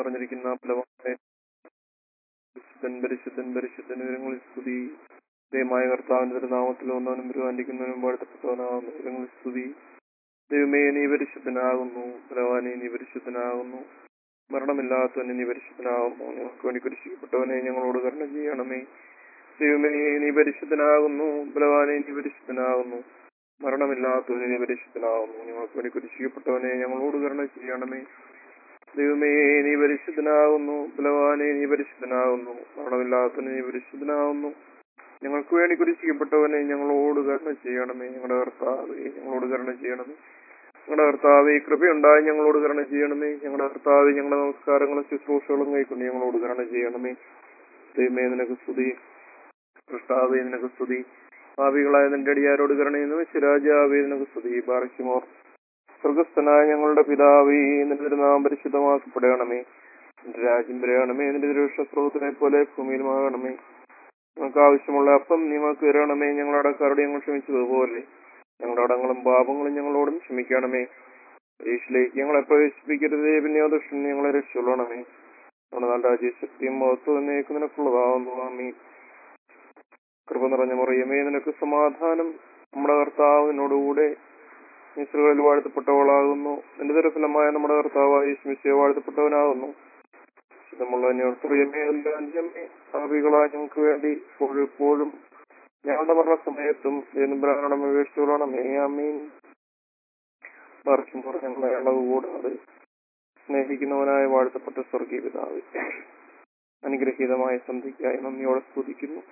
പറഞ്ഞിരിക്കുന്ന ഫലമായ പരിശുദ്ധൻ പരിശുദ്ധൻ പരിശുദ്ധൻ വിവരങ്ങളിൽ സ്തുതി ദൈവമായ കർത്താവിന്റെ തിരുനാമത്തിൽ വന്നവനും പെരുവാന്റിക്കുന്നവനും വാഴ്ത്തപ്പെട്ടവനാകുന്നു വിവരങ്ങളിൽ സ്തുതി ദൈവമേ നീ പരിശുദ്ധനാകുന്നു ബലവാനെ നീ പരിശുദ്ധനാകുന്നു മരണമില്ലാത്തവനെ നീ പരിശുദ്ധനാകുന്നു ഞങ്ങൾക്ക് വേണ്ടി കുരിശിക്കപ്പെട്ടവനെ ഞങ്ങളോട് കരുണ ചെയ്യണമേ ദൈവമേ നീ പരിശുദ്ധനാകുന്നു ബലവാനെ നീ പരിശുദ്ധനാകുന്നു മരണമില്ലാത്തവനെ നീ പരിശുദ്ധനാകുന്നു ഞങ്ങൾക്ക് വേണ്ടി കുരിശിക്കപ്പെട്ടവനെ ഞങ്ങളോട് കരുണ ചെയ്യണമേ ദൈവമേ നീ പരിശുദ്ധനാകുന്നു ബലവാനെ നീ പരിശുദ്ധനാകുന്നു മരണമില്ലാത്തവനെ നീ പരിശുദ്ധനാകുന്നു ഞങ്ങൾക്ക് വേണ്ടി കുരിശിക്കപ്പെട്ടവനെ ഞങ്ങളോട് കരുണ ചെയ്യണമേ ഞങ്ങളുടെ കർത്താവേ ഞങ്ങളോട് കരുണ ചെയ്യണമേ ഞങ്ങളുടെ കർത്താവെ കൃപയുണ്ടായി ഞങ്ങളോട് കരുണ ചെയ്യണമേ ഞങ്ങളുടെ കർത്താവെ ഞങ്ങളുടെ നമസ്കാരങ്ങളും ശുശ്രൂഷകളും കൈക്കൊണ്ട് ഞങ്ങളോട് കരുണ ചെയ്യണമേ ദൈവമേ നിനക്ക് സ്തുതി കർത്താവെ നിനക്ക് സ്തുതി ഭാവികളായ നിന്റെ അടിയാരോട് കരുണയുന്നു ശിരാജാവേ നിനക്ക് സ്തുതി ബാറയ്ക്കുമോർ സ്വർഗസ്ഥനായ ഞങ്ങളുടെ പിതാവേ നിന്റെ തിരുനാമം പരിശുദ്ധമാക്കപ്പെടണമേ നിന്റെ രാജ്യം വരയണമേ നിന്റെ തിരുവക്ഷസ്രോതത്തിനെ പോലെ ഭൂമിയിലുമാകണമേ ഞങ്ങൾക്ക് ആവശ്യമുള്ള അപ്പം നിങ്ങൾക്ക് തരണമേ ഞങ്ങളുടെ അടക്കാരോട് ഞങ്ങൾ ക്ഷമിച്ചതുപോലെ ഞങ്ങളുടെ അടങ്ങളും പാപങ്ങളും ഞങ്ങളോടും ക്ഷമിക്കണമേ പരീക്ഷയിലേക്ക് ഞങ്ങളെ പ്രവേശിപ്പിക്കരുതേ പിന്നെ ദുഷ്ടൻ ഞങ്ങളെ രക്ഷയുള്ളണമേ നമ്മുടെ നല്ല രാജ്യശക്തിയും മഹത്വം എന്നേക്ക് നിനക്കുള്ളതാവുന്നു ആമീ കൃപ നിറഞ്ഞ മുറിയമേ നിനക്ക് സമാധാനം നമ്മുടെ കർത്താവിനോടുകൂടെ മിശ്രകളിൽ വാഴ്ത്തപ്പെട്ടവളാകുന്നു നിന്റെ തരഫലമായ നമ്മുടെ കർത്താവായ യേശുമിശിയെ വാഴ്ത്തപ്പെട്ടവനാകുന്നു ശുദ്ധമുള്ള അന്യമേ ഭാവികളായ ഞങ്ങൾക്ക് വേണ്ടി ഇപ്പോഴും ഇപ്പോഴും ഞങ്ങളുടെ മരണസമയത്തും ബ്രാഹ്മണം അപേക്ഷിച്ചോളണമേ അമ്മീൻ മറിച്ചും ഞങ്ങളെ അളവ് കൂടാതെ സ്നേഹിക്കുന്നവനായ വാഴ്ത്തപ്പെട്ട സ്വർഗീയ പിതാവ് അനുഗ്രഹീതമായ സന്ധിക്കായി നന്ദിയോടെ സ്തുതിക്കുന്നു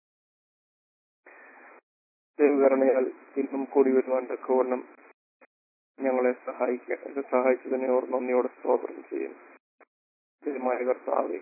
ദൈവകരണയാൽ ഇന്നും കൂടി വരുവാൻ തക്കവണ്ണം ഞങ്ങളെ സഹായിക്കാൻ സഹായിച്ചതിനെ ഓർ നന്ദിയോടെ സ്തോത്രം ചെയ്യുന്നു ദൈവമായ കർത്താവെ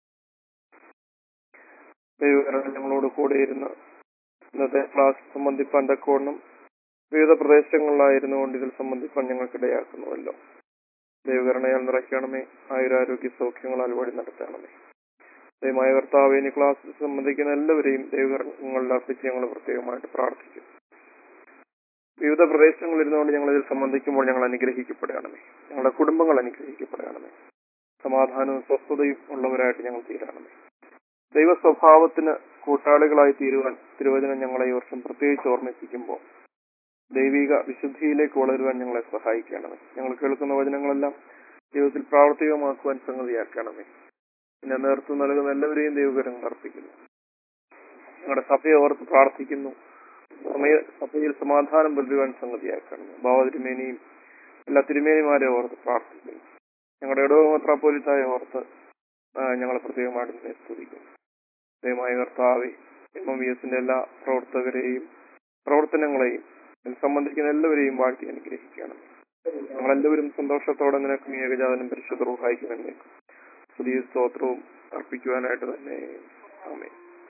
ദൈവകരണം ഞങ്ങളോട് കൂടെ ഇരുന്ന് ഇന്നത്തെ ക്ലാസ് സംബന്ധിപ്പാൻ തക്കവണ്ണം വിവിധ പ്രദേശങ്ങളിലായിരുന്നു കൊണ്ട് ഇതിൽ സംബന്ധിപ്പാൻ ഞങ്ങൾക്കിടയാക്കുന്നുവല്ലോ ദൈവകരണയാൽ നിറയ്ക്കണമേ ആയുരാരോഗ്യ സൗഖ്യങ്ങളാൽ വഴി നടത്തണമേ ദൈവമായ കർത്താവ് ഇനി ക്ലാസ്സിൽ സംബന്ധിക്കുന്ന എല്ലാവരെയും ദൈവകരണങ്ങളിൽ അർപ്പിച്ച് ഞങ്ങൾ പ്രത്യേകമായിട്ട് പ്രാർത്ഥിക്കും വിവിധ പ്രദേശങ്ങളിൽ ഇരുന്നുകൊണ്ട് ഞങ്ങൾ ഇതിൽ സംബന്ധിക്കുമ്പോൾ ഞങ്ങൾ അനുഗ്രഹിക്കപ്പെടുകയാണമേ ഞങ്ങളുടെ കുടുംബങ്ങൾ അനുഗ്രഹിക്കപ്പെടുകയാണമേ സമാധാനവും സ്വസ്ഥതയും ഉള്ളവരായിട്ട് ഞങ്ങൾ തീരണമേ ദൈവ സ്വഭാവത്തിന് കൂട്ടാളികളായി തീരുവാൻ തിരുവചനം ഞങ്ങളെ ഈ വർഷം പ്രത്യേകിച്ച് ഓർമ്മിപ്പിക്കുമ്പോൾ ദൈവിക വിശുദ്ധിയിലേക്ക് വളരുവാൻ ഞങ്ങളെ സഹായിക്കണമേ ഞങ്ങൾ കേൾക്കുന്ന വചനങ്ങളെല്ലാം ജീവിതത്തിൽ പ്രാവർത്തികമാക്കുവാൻ സംഗതിയാക്കണമേ പിന്നെ നേതൃത്വം നൽകുന്ന എല്ലാവരെയും ദൈവകരങ്ങൾ അർപ്പിക്കുന്നു ഞങ്ങളുടെ സഭയെ ഓർത്ത് പ്രാർത്ഥിക്കുന്നു സമയ സഭയിൽ സമാധാനം പുലരുവാൻ സംഗതിയാക്കണം ഭാവ തിരുമേനിയും എല്ലാ തിരുമേനിമാരെ ഓർത്ത് പ്രാർത്ഥിക്കുന്നു ഞങ്ങളുടെ ഇടവ മെത്രാപ്പോലിത്തായ ഓർത്ത് ഞങ്ങൾ പ്രത്യേകമായിട്ട് നിന്നെ സ്തുതിക്കുന്നു ദയമായ കർത്താവെ എം എം വി എസിന്റെ എല്ലാ പ്രവർത്തകരെയും പ്രവർത്തനങ്ങളെയും ഇതിൽ സംബന്ധിക്കുന്ന എല്ലാവരെയും വാഴ്ത്തി അനുഗ്രഹിക്കണം ഞങ്ങളെല്ലാവരും സന്തോഷത്തോടെ നിനക്ക് ഏകജാതനും പരിശുദ്ധ സഹായിക്കുമെന്നേ പുതിയ സ്തോത്രവും അർപ്പിക്കുവാനായിട്ട് തന്നെ ആമേ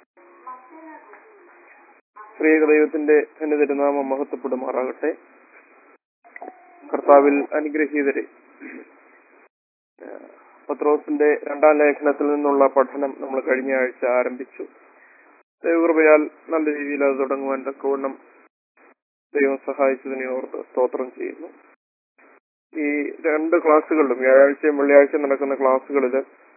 സ്ത്രീക ദൈവത്തിന്റെ എന്റെ തിരുനാമം മഹത്വപ്പെടുമാറാകട്ടെ കർത്താവിൽ അനുഗ്രഹീതരെ പത്രോസിന്റെ രണ്ടാം ലേഖനത്തിൽ നിന്നുള്ള പഠനം നമ്മൾ കഴിഞ്ഞ ആഴ്ച ആരംഭിച്ചു ദൈവകൃപയാൽ നല്ല രീതിയിൽ അത് തുടങ്ങുവാൻ തക്കവണ്ണം ദൈവം സഹായിച്ചതിനെ ഓർത്ത് സ്തോത്രം ചെയ്യുന്നു ഈ രണ്ട് ക്ലാസ്സുകളിലും വ്യാഴാഴ്ചയും വെള്ളിയാഴ്ചയും നടക്കുന്ന ക്ലാസ്സുകളിൽ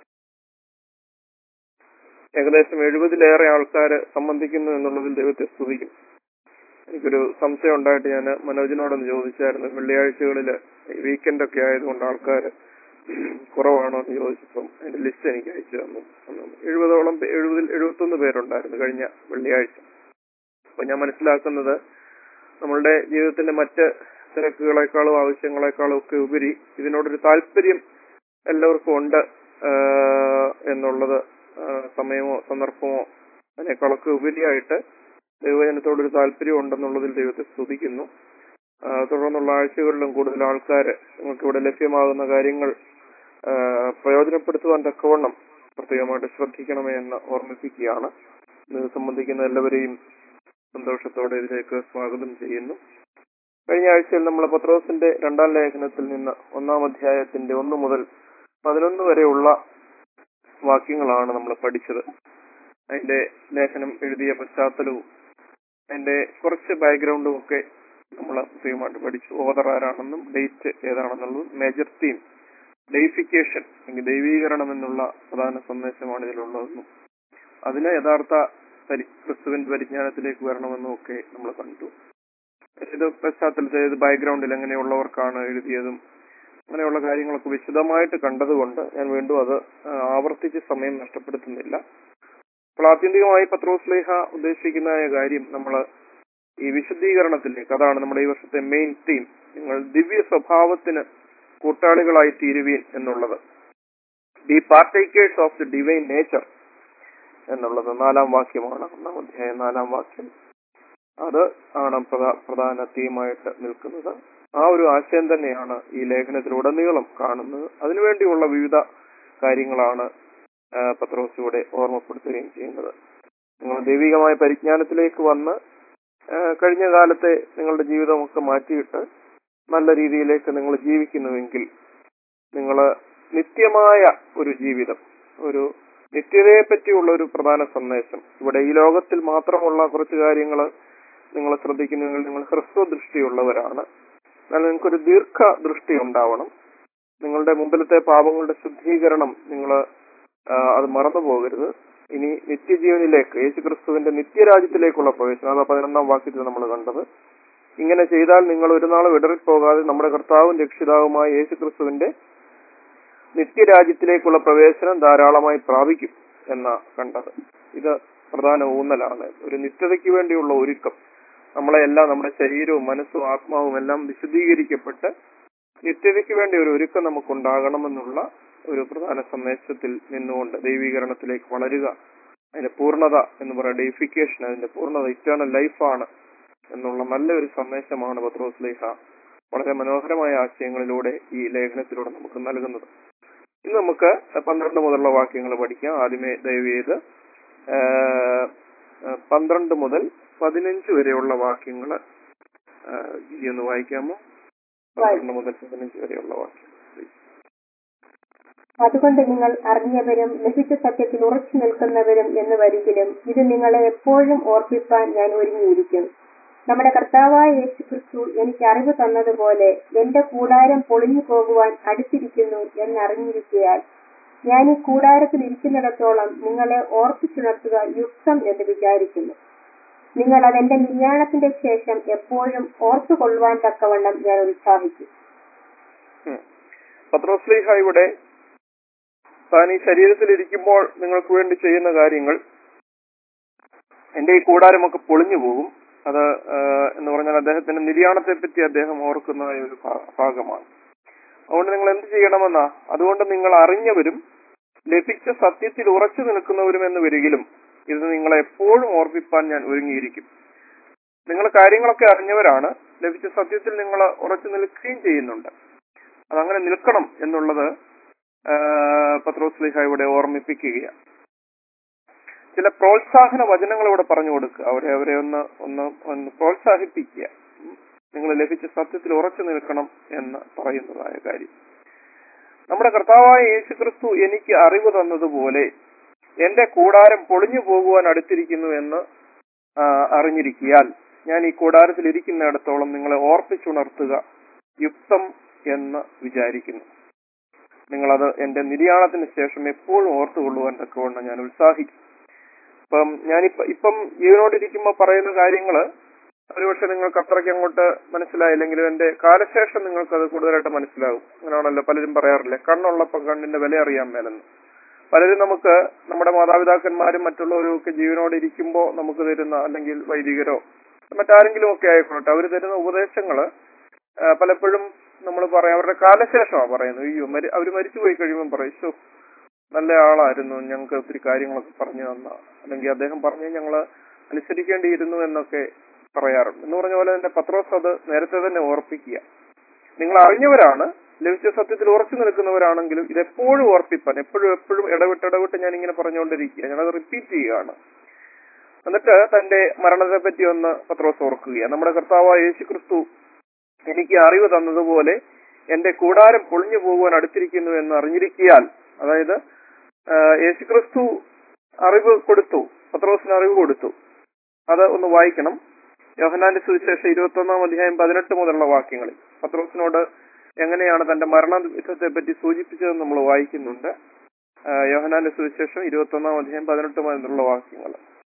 ഏകദേശം എഴുപതിലേറെ ആൾക്കാർ സംബന്ധിക്കുന്നു എന്നുള്ളതിൽ ദൈവത്തെ സ്തുതിക്കും എനിക്കൊരു സംശയം ഉണ്ടായിട്ട് ഞാൻ മനോജിനോടൊന്ന് ചോദിച്ചായിരുന്നു വെള്ളിയാഴ്ചകളിൽ വീക്കെൻഡ് ഒക്കെ ആയതുകൊണ്ട് ആൾക്കാർ കുറവാണോ എന്ന് ചോദിച്ചപ്പം അതിന്റെ ലിസ്റ്റ് എനിക്ക് അയച്ചു തന്നു എഴുപതോളം എഴുപതിൽ എഴുപത്തൊന്ന് പേരുണ്ടായിരുന്നു കഴിഞ്ഞ വെള്ളിയാഴ്ച അപ്പൊ ഞാൻ മനസ്സിലാക്കുന്നത് നമ്മളുടെ ജീവിതത്തിന്റെ മറ്റ് തിരക്കുകളെക്കാളും ആവശ്യങ്ങളെക്കാളും ഒക്കെ ഉപരി ഇതിനോടൊരു താല്പര്യം എല്ലാവർക്കും ഉണ്ട് എന്നുള്ളത് സമയമോ സന്ദർഭമോ അതിനേക്കാളൊക്കെ ഉപരിയായിട്ട് ദൈവജനത്തോടൊരു താല്പര്യം ഉണ്ടെന്നുള്ളതിൽ ദൈവത്തെ സ്തുതിക്കുന്നു തുടർന്നുള്ള ആഴ്ചകളിലും കൂടുതൽ ആൾക്കാർ നിങ്ങൾക്ക് ഇവിടെ ലഭ്യമാകുന്ന കാര്യങ്ങൾ പ്രയോജനപ്പെടുത്തുവാൻ തക്കവണ്ണം പ്രത്യേകമായിട്ട് ശ്രദ്ധിക്കണമേ എന്ന് ഓർമ്മിപ്പിക്കുകയാണ് ഇത് സംബന്ധിക്കുന്ന എല്ലാവരെയും സന്തോഷത്തോടെ ഇതിലേക്ക് സ്വാഗതം ചെയ്യുന്നു കഴിഞ്ഞ ആഴ്ചയിൽ നമ്മൾ പത്രോസിന്റെ രണ്ടാം ലേഖനത്തിൽ നിന്ന് ഒന്നാം അധ്യായത്തിന്റെ ഒന്ന് മുതൽ പതിനൊന്ന് വരെയുള്ള വാക്യങ്ങളാണ് നമ്മൾ പഠിച്ചത് അതിന്റെ ലേഖനം എഴുതിയ പശ്ചാത്തലവും അതിന്റെ കുറച്ച് ബാക്ക്ഗ്രൗണ്ടും ഒക്കെ നമ്മൾ പ്രത്യേകമായിട്ട് പഠിച്ചു ഓതർ ആരാണെന്നും ഡേറ്റ് ഏതാണെന്നുള്ളതും മേജർ തീം ഡെയിഫിക്കേഷൻ അല്ലെങ്കിൽ ദൈവീകരണം എന്നുള്ള പ്രധാന സന്ദേശമാണ് ഇതിലുള്ളതെന്നും അതിന് യഥാർത്ഥ പരി ക്രിസ്തുവിന്റെ പരിജ്ഞാനത്തിലേക്ക് വരണമെന്നും ഒക്കെ നമ്മൾ കണ്ടു ഇത് പശ്ചാത്തലത്തിൽ ഇത് ബാക്ക്ഗ്രൗണ്ടിൽ എങ്ങനെയുള്ളവർക്കാണ് എഴുതിയതും അങ്ങനെയുള്ള കാര്യങ്ങളൊക്കെ വിശദമായിട്ട് കണ്ടതുകൊണ്ട് ഞാൻ വീണ്ടും അത് ആ, ആവർത്തിച്ച് സമയം നഷ്ടപ്പെടുത്തുന്നില്ല അപ്പോൾ ആത്യന്തികമായി പത്രോസ് ലേഹ ഉദ്ദേശിക്കുന്ന കാര്യം നമ്മൾ ഈ വിശുദ്ധീകരണത്തിലേക്ക് അതാണ് നമ്മുടെ ഈ വർഷത്തെ മെയിൻ തീം നിങ്ങൾ ദിവ്യ സ്വഭാവത്തിന് കൂട്ടാളികളായി തീരുവീൻ എന്നുള്ളത് the partakers of the divine nature എന്നുള്ളത് നാലാം വാക്യമാണ് ഒന്നാം അധ്യായം നാലാം വാക്യം അത് ആണ് പ്രധാ- പ്രധാന തീമായിട്ട് നിൽക്കുന്നത് ആ ഒരു ആശയം തന്നെയാണ് ഈ ലേഖനത്തിലുടനീളം കാണുന്നത് അതിനുവേണ്ടിയുള്ള വിവിധ കാര്യങ്ങളാണ് ആ, പത്രോസ് ഇവിടെ ഓർമ്മപ്പെടുത്തുകയും ചെയ്യുന്നത് നിങ്ങൾ ദൈവികമായ പരിജ്ഞാനത്തിലേക്ക് വന്ന് ആ, കഴിഞ്ഞ കാലത്തെ നിങ്ങളുടെ ജീവിതമൊക്കെ മാറ്റിയിട്ട് നല്ല രീതിയിലേക്ക് നിങ്ങൾ ജീവിക്കുന്നുവെങ്കിൽ നിങ്ങൾ നിത്യമായ ഒരു ജീവിതം ഒരു നിത്യതയെ പറ്റിയുള്ള ഒരു പ്രധാന സന്ദേശം ഇവിടെ ഈ ലോകത്തിൽ മാത്രമുള്ള കുറച്ച് കാര്യങ്ങൾ നിങ്ങൾ ശ്രദ്ധിക്കുന്നുവെങ്കിൽ നിങ്ങൾ ഹ്രസ്വ ദൃഷ്ടിയുള്ളവരാണ് എന്നാൽ നിങ്ങൾക്കൊരു ദീർഘ ദൃഷ്ടി ഉണ്ടാവണം നിങ്ങളുടെ മുമ്പിലത്തെ പാപങ്ങളുടെ ശുദ്ധീകരണം നിങ്ങൾ അത് മറന്നു പോകരുത് ഇനി നിത്യജീവനിലേക്ക് യേശുക്രിസ്തുവിന്റെ നിത്യരാജ്യത്തിലേക്കുള്ള പ്രവേശനം അതാ പതിനൊന്നാം വാക്യത്തിൽ നമ്മൾ കണ്ടത് ഇങ്ങനെ ചെയ്താൽ നിങ്ങൾ ഒരു നാളും ഇടറിപ്പോകാതെ നമ്മുടെ കർത്താവും രക്ഷിതാവുമായ യേശുക്രിസ്തുവിന്റെ നിത്യരാജ്യത്തിലേക്കുള്ള പ്രവേശനം ധാരാളമായി പ്രാപിക്കും എന്ന കണ്ടത് ഇത് പ്രധാന ഊന്നലാണ് ഒരു നിത്യതയ്ക്ക് വേണ്ടിയുള്ള ഒരുക്കം നമ്മളെ എല്ലാം നമ്മുടെ ശരീരവും മനസ്സും ആത്മാവും എല്ലാം വിശദീകരിക്കപ്പെട്ട് നിത്യതയ്ക്ക് വേണ്ടി ഒരു ഒരുക്കം നമുക്കുണ്ടാകണമെന്നുള്ള ഒരു പ്രധാന സന്ദേശത്തിൽ നിന്നുകൊണ്ട് ദൈവീകരണത്തിലേക്ക് വളരുക അതിന്റെ പൂർണ്ണത എന്ന് പറയുന്ന ഡെയിഫിക്കേഷൻ അതിന്റെ പൂർണ്ണത ഇറ്റേണൽ ലൈഫാണ് എന്നുള്ള നല്ലൊരു സന്ദേശമാണ് പത്രോസ് ലേഖ വളരെ മനോഹരമായ ആശയങ്ങളിലൂടെ ഈ ലേഖനത്തിലൂടെ നമുക്ക് നൽകുന്നത് ഇന്ന് നമുക്ക് പന്ത്രണ്ട് മുതലുള്ള വാക്യങ്ങൾ പഠിക്കാം ആദ്യമേ ദയവ് ചെയ്ത് ആ, ആ, പന്ത്രണ്ട് മുതൽ പതിനഞ്ച് വരെയുള്ള വാക്യങ്ങൾ ഈ ഒന്ന് വായിക്കാമോ പന്ത്രണ്ട് മുതൽ പതിനഞ്ച് വരെയുള്ള വാക്യം അതുകൊണ്ട് നിങ്ങൾ അറിഞ്ഞവരും ലഭിച്ച സത്യത്തിൽ ഉറച്ചു നിൽക്കുന്നവരും എന്ന് വരികിലും ഇത് നിങ്ങളെ എപ്പോഴും ഓർപ്പിപ്പാൻ ഞാൻ ഒരുങ്ങിയിരിക്കും നമ്മുടെ കർത്താവായ യേശു ക്രിസ്തു എനിക്ക് അറിവ് തന്നതുപോലെ എന്റെ കൂടാരം പൊളിഞ്ഞു പോകുവാൻ അടുത്തിരിക്കുന്നു എന്നറിഞ്ഞിരിക്കയാൽ ഞാൻ ഈ കൂടാരത്തിൽ ഇരിക്കുന്നിടത്തോളം നിങ്ങളെ ഓർപ്പിച്ചുണർത്തുക യുക്തം എന്ന് വിചാരിക്കുന്നു നിങ്ങൾ അതെന്റെ നിര്യാണത്തിന്റെ ശേഷം എപ്പോഴും ഓർത്തുകൊള്ളുവാൻ തക്കവണ്ണം ഞാൻ ഉത്സാഹിക്കും ഉം. പത്രോസ് ലീഹ ഇവിടെ താൻ ഈ ശരീരത്തിൽ ഇരിക്കുമ്പോൾ നിങ്ങൾക്ക് വേണ്ടി ചെയ്യുന്ന കാര്യങ്ങൾ എന്റെ ഈ കൂടാരമൊക്കെ പൊളിഞ്ഞു പോകും അത് ആ, എന്ന് പറഞ്ഞാൽ അദ്ദേഹത്തിന്റെ നിര്യാണത്തെ പറ്റി അദ്ദേഹം ഓർക്കുന്ന ഒരു ഭാ- ഭാഗമാണ് അതുകൊണ്ട് നിങ്ങൾ എന്ത് ചെയ്യണമെന്നാ അതുകൊണ്ട് നിങ്ങൾ അറിഞ്ഞവരും ലഭിച്ച സത്യത്തിൽ ഉറച്ചു നിൽക്കുന്നവരും എന്ന് വരികിലും ഇത് നിങ്ങളെ എപ്പോഴും ഓർപ്പിപ്പാൻ ഞാൻ ഒരുങ്ങിയിരിക്കും നിങ്ങൾ കാര്യങ്ങളൊക്കെ അറിഞ്ഞവരാണ് ലഭിച്ച സത്യത്തിൽ നിങ്ങൾ ഉറച്ചു നിൽക്കുകയും ചെയ്യുന്നുണ്ട് അതങ്ങനെ നിൽക്കണം എന്നുള്ളത് ആ, പത്രോസ് ലിഹ ഇവിടെ ഓർമ്മിപ്പിക്കുകയാണ് ചില പ്രോത്സാഹന വചനങ്ങൾ ഇവിടെ പറഞ്ഞു കൊടുക്കുക അവരെ അവരെ ഒന്ന് ഒന്ന് ഒന്ന് പ്രോത്സാഹിപ്പിക്കുക നിങ്ങൾ ലഭിച്ച സത്യത്തിൽ ഉറച്ചു നിൽക്കണം എന്ന് പറയുന്നതായ കാര്യം നമ്മുടെ കർത്താവായ യേശുക്രിസ്തു എനിക്ക് അറിവ് തന്നതുപോലെ എന്റെ കൂടാരം പൊളിഞ്ഞു പോകുവാൻ അടുത്തിരിക്കുന്നു എന്ന് ആ, അറിഞ്ഞിരിക്കിയാൽ ഞാൻ ഈ കൂടാരത്തിൽ ഇരിക്കുന്നിടത്തോളം നിങ്ങളെ ഓർപ്പിച്ചുണർത്തുക യുക്തം എന്ന് വിചാരിക്കുന്നു നിങ്ങളത് എന്റെ നിര്യാണത്തിന് ശേഷം എപ്പോഴും ഓർത്തുകൊള്ളുവാൻ തക്കവണ്ണം ഞാൻ ഉത്സാഹിക്കും ഇപ്പം ഞാനിപ്പ ഇപ്പം ജീവനോടിരിക്കുമ്പോൾ പറയുന്ന കാര്യങ്ങള് ഒരുപക്ഷെ നിങ്ങൾക്ക് അത്രയ്ക്ക് അങ്ങോട്ട് മനസ്സിലായില്ലെങ്കിലും എന്റെ കാലശേഷം നിങ്ങൾക്ക് അത് കൂടുതലായിട്ട് മനസ്സിലാകും അങ്ങനെയാണല്ലോ പലരും പറയാറില്ലേ കണ്ണുള്ളപ്പം കണ്ണിന്റെ വില അറിയാൻ മേലെന്ന് പലരും നമുക്ക് നമ്മുടെ മാതാപിതാക്കന്മാരും മറ്റുള്ളവരും ഒക്കെ ജീവനോടെ ഇരിക്കുമ്പോൾ നമുക്ക് തരുന്ന അല്ലെങ്കിൽ വൈദികരോ മറ്റാരെങ്കിലും ഒക്കെ ആയിക്കോട്ടെ അവർ തരുന്ന ഉപദേശങ്ങള് ആ, പലപ്പോഴും നമ്മൾ പറയാം അവരുടെ കാലശേഷമാണ് പറയുന്നത് അയ്യോ മരി അവർ മരിച്ചുപോയി കഴിയുമ്പോൾ പറയും "ശോ, നല്ല ആളായിരുന്നു ഞങ്ങൾക്ക് ഒത്തിരി കാര്യങ്ങളൊക്കെ പറഞ്ഞു തന്ന അല്ലെങ്കിൽ അദ്ദേഹം പറഞ്ഞ് ഞങ്ങൾ അനുസരിക്കേണ്ടിയിരുന്നു എന്നൊക്കെ പറയാറുണ്ട് എന്ന് പറഞ്ഞ പോലെ തന്നെ പത്രോസ് അത് നേരത്തെ തന്നെ ഓർപ്പിക്കുക നിങ്ങൾ അറിഞ്ഞവരാണ് ലഭിച്ച സത്യത്തിൽ ഉറച്ചു നിൽക്കുന്നവരാണെങ്കിലും ഇതെപ്പോഴും ഓർപ്പിപ്പാൻ എപ്പോഴും എപ്പോഴും ഇടവിട്ട് ഇടവിട്ട് ഞാൻ ഇങ്ങനെ പറഞ്ഞുകൊണ്ടിരിക്കുക ഞാനത് റിപ്പീറ്റ് ചെയ്യുകയാണ് എന്നിട്ട് തന്റെ മരണത്തെ പറ്റി ഒന്ന് പത്രോസ് ഓർക്കുകയാണ് നമ്മുടെ കർത്താവായ യേശു ക്രിസ്തു എനിക്ക് അറിവ് തന്നതുപോലെ എന്റെ കൂടാരം പൊളിഞ്ഞു പോകുവാൻ അടുത്തിരിക്കുന്നു എന്ന് അറിഞ്ഞിരിക്കിയാൽ അതായത് ആ, യേശുക്രിസ്തു അറിവ് കൊടുത്തു പത്രോസിന് അറിവ് കൊടുത്തു അത് ഒന്ന് വായിക്കണം യോഹനാന്റെ സുവിശേഷം ഇരുപത്തി ഒന്നാം അധ്യായം പതിനെട്ട് മുതലുള്ള വാക്യങ്ങളിൽ പത്രോസിനോട് എങ്ങനെയാണ് തന്റെ മരണയുദ്ധത്തെ പറ്റി സൂചിപ്പിച്ചതെന്ന് നമ്മൾ വായിക്കുന്നുണ്ട് ആ, യോഹന്നാന്റെ സുവിശേഷം ഇരുപത്തി ഒന്നാം അധ്യായം പതിനെട്ട് മുതലുള്ള വാക്യങ്ങൾ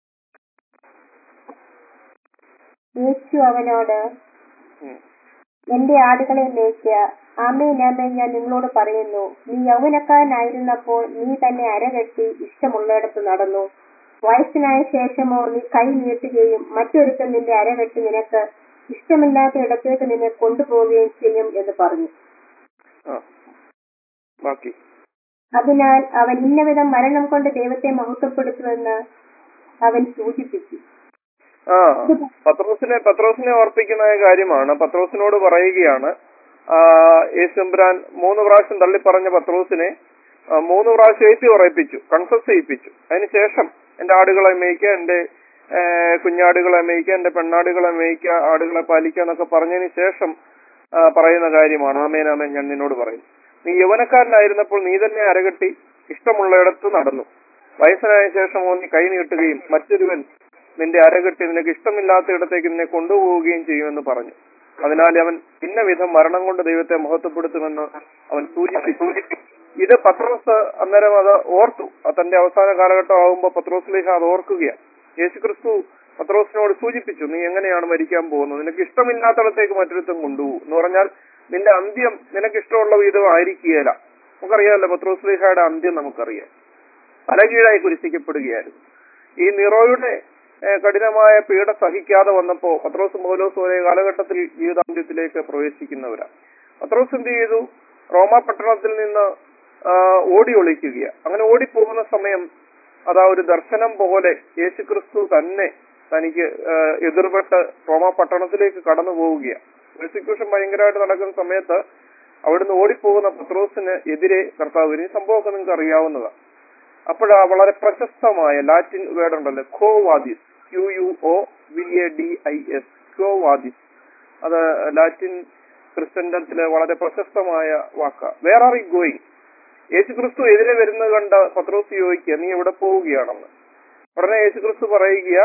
യേശു അവനോട് ഉം. എന്റെ ആടുകളെ മേയ്ക്ക ആമേൻ ആമേൻ ഞാൻ നിങ്ങളോട് പറയുന്നു നീ യൗവനക്കാരനായിരുന്നപ്പോൾ നീ തന്നെ അരകെട്ടി ഇഷ്ടമുള്ളിടത്ത് നടന്നു വയസ്സിനായ ശേഷമോ നീ കൈ നീട്ടുകയും മറ്റൊരുത്തൻ നിന്റെ അരകെട്ടി നിനക്ക് ഇഷ്ടമില്ലാത്ത ഇടത്തേക്ക് നിന്നെ കൊണ്ടുപോവുകയും ചെയ്യും എന്ന് പറഞ്ഞു ആ ബാക്കി അതിനാൽ അവൻ ഇന്നവിധം മരണം കൊണ്ട് ദൈവത്തെ മഹത്വപ്പെടുത്തുമെന്ന് അവൻ സൂചിപ്പിച്ചു ആ പത്രോസിനെ പത്രോസിനെ ഓർപ്പിക്കുന്ന കാര്യമാണ് പത്രോസിനോട് പറയുകയാണ് ആ, യേശുമ്പുരാൻ മൂന്ന് പ്രാവശ്യം തള്ളി പറഞ്ഞ പത്രോസിനെ ആ, മൂന്ന് പ്രാവശ്യം ഏറ്റി ഉറപ്പിച്ചു കൺഫസ് ചെയ്യിപ്പിച്ചു അതിനുശേഷം എന്റെ ആടുകളെ മേയ്ക്കുക എന്റെ ഏ, കുഞ്ഞാടുകളെ മേയ്ക്കുക എന്റെ പെണ്ണാടുകളെ മേയ്ക്കുക ആടുകളെ പാലിക്കുക എന്നൊക്കെ പറഞ്ഞതിന് ശേഷം ആ, പറയുന്ന കാര്യമാണ് ആമേൻ ആമേൻ ഞാൻ നിന്നോട് പറയും നീ യൗവനക്കാരനായിരുന്നപ്പോൾ നീ തന്നെ അരകെട്ടി ഇഷ്ടമുള്ളയിടത്ത് നടന്നു വയസ്സനായ ശേഷമോ നീ കൈ നീട്ടുകയും മറ്റൊരുവൻ നിന്റെ അരകെട്ടി നിനക്ക് ഇഷ്ടമില്ലാത്ത ഇടത്തേക്ക് നിന്നെ കൊണ്ടുപോവുകയും ചെയ്യുമെന്ന് പറഞ്ഞു അതിനാൽ അവൻ ഇന്ന വിധം മരണം കൊണ്ട് ദൈവത്തെ മഹത്വപ്പെടുത്തുമെന്ന് അവൻ സൂചിപ്പിച്ചു ഇത് പത്രോസ് അന്നേരം അത് ഓർത്തു അത് തന്റെ അവസാന കാലഘട്ടം ആകുമ്പോൾ പത്രോസിലേഖ അത് ഓർക്കുകയാണ് യേശുക്രിസ്തു പത്രോസിനോട് സൂചിപ്പിച്ചു നീ എങ്ങനെയാണ് മരിക്കാൻ പോകുന്നത് നിനക്ക് ഇഷ്ടമില്ലാത്തിടത്തേക്ക് മറ്റൊരുത്തം കൊണ്ടുപോകും എന്ന് പറഞ്ഞാൽ നിന്റെ അന്ത്യം നിനക്ക് ഇഷ്ടമുള്ള വിധം ആയിരിക്കുകയില്ല നമുക്കറിയാമല്ലോ പത്രോസ്ലേഖയുടെ അന്ത്യം നമുക്കറിയാം തലകീഴായി കുരിശിക്കപ്പെടുകയായിരുന്നു ഈ നിറോയുടെ ഏഹ്, കഠിനമായ പീഡ സഹിക്കാതെ വന്നപ്പോ പത്രോസ് മൗലോസ് ഒരേ കാലഘട്ടത്തിൽ ജീവിതാന്ത്യത്തിലേക്ക് പ്രവേശിക്കുന്നവരാണ് പത്രോസ് എന്ത് ചെയ്തു റോമ പട്ടണത്തിൽ നിന്ന് ആ, ഓടി ഒളിക്കുകയാണ് അങ്ങനെ ഓടിപ്പോകുന്ന സമയം അതാ ഒരു ദർശനം പോലെ യേശുക്രിസ്തു തന്നെ തനിക്ക് ആ, എതിർപെട്ട് റോമ പട്ടണത്തിലേക്ക് കടന്നു പോവുകയാണ് പ്രോസിക്യൂഷൻ ഭയങ്കരമായിട്ട് നടക്കുന്ന സമയത്ത് അവിടുന്ന് ഓടിപ്പോകുന്ന പത്രോസിന് എതിരെ കർത്താവ് വരും. ഈ സംഭവമൊക്കെ നിങ്ങൾക്ക് അറിയാവുന്നതാണ് അപ്പോഴാ വളരെ പ്രശസ്തമായ ലാറ്റിൻ വേർഡ് ഉണ്ടല്ലോ quo vadis Q U O V A D I S quo vadis അത് ലാറ്റിൻ ക്രിസ്ത്യൻഡത്തിലെ വളരെ പ്രശസ്തമായ വാക്ക വേർ ആർ യു ഗോയിങ് യേശുക്രിസ്തു എതിരെ വരുന്നത് കണ്ട പത്രോസ് ചോദിക്കുക നീ എവിടെ പോവുകയാണെന്ന് ഉടനെ യേശുക്രിസ്തു പറയുക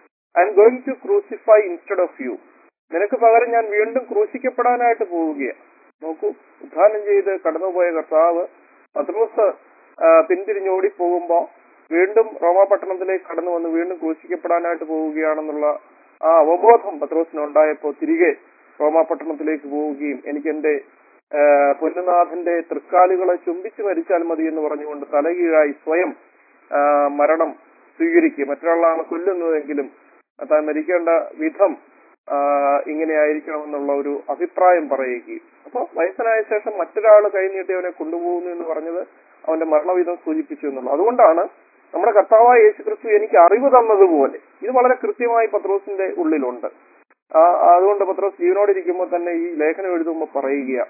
I'm going to crucify instead of you നിനക്ക് പകരം ഞാൻ വീണ്ടും ക്രൂശിക്കപ്പെടാനായിട്ട് പോവുകയാണ് നോക്കൂ ഉദ്ധാനം ചെയ്ത് കടന്നുപോയ കർത്താവ് പത്രോസ് ആ, പിന്തിരിഞ്ഞോടി പോകുമ്പോ വീണ്ടും റോമാപട്ടണത്തിലേക്ക് കടന്നു വന്ന് വീണ്ടും ക്രൂശിക്കപ്പെടാനായിട്ട് പോവുകയാണെന്നുള്ള ആ അവബോധം പത്രോസിന് ഉണ്ടായപ്പോ തിരികെ റോമാപട്ടണത്തിലേക്ക് പോവുകയും എനിക്ക് എന്റെ ആ, പൊന്നുനാഥന്റെ തൃക്കാലുകളെ ചുംബിച്ചു മരിച്ചാൽ മതി എന്ന് പറഞ്ഞുകൊണ്ട് തലകീഴായി സ്വയം ആ, മരണം സ്വീകരിക്കുക മറ്റൊരാളാണ് കൊല്ലുന്നതെങ്കിലും താൻ മരിക്കേണ്ട വിധം ആ, ഇങ്ങനെയായിരിക്കണമെന്നുള്ള ഒരു അഭിപ്രായം പറയുകയും അപ്പൊ വയസ്സനായ ശേഷം മറ്റൊരാൾ കൈനീട്ടി അവനെ കൊണ്ടുപോകുന്നു എന്ന് പറഞ്ഞത് അവന്റെ മരണവിധം സൂചിപ്പിച്ചു എന്നുള്ളത് അതുകൊണ്ടാണ് നമ്മുടെ കർത്താവായ യേശു ക്രിസ്തു എനിക്ക് അറിവ് തന്നതുപോലെ ഇത് വളരെ കൃത്യമായി പത്രോസിന്റെ ഉള്ളിലുണ്ട് ആ, അതുകൊണ്ട് പത്രോസ് ജീവനോടിരിക്കുമ്പോൾ തന്നെ ഈ ലേഖനം എഴുതുമ്പോൾ പറയുക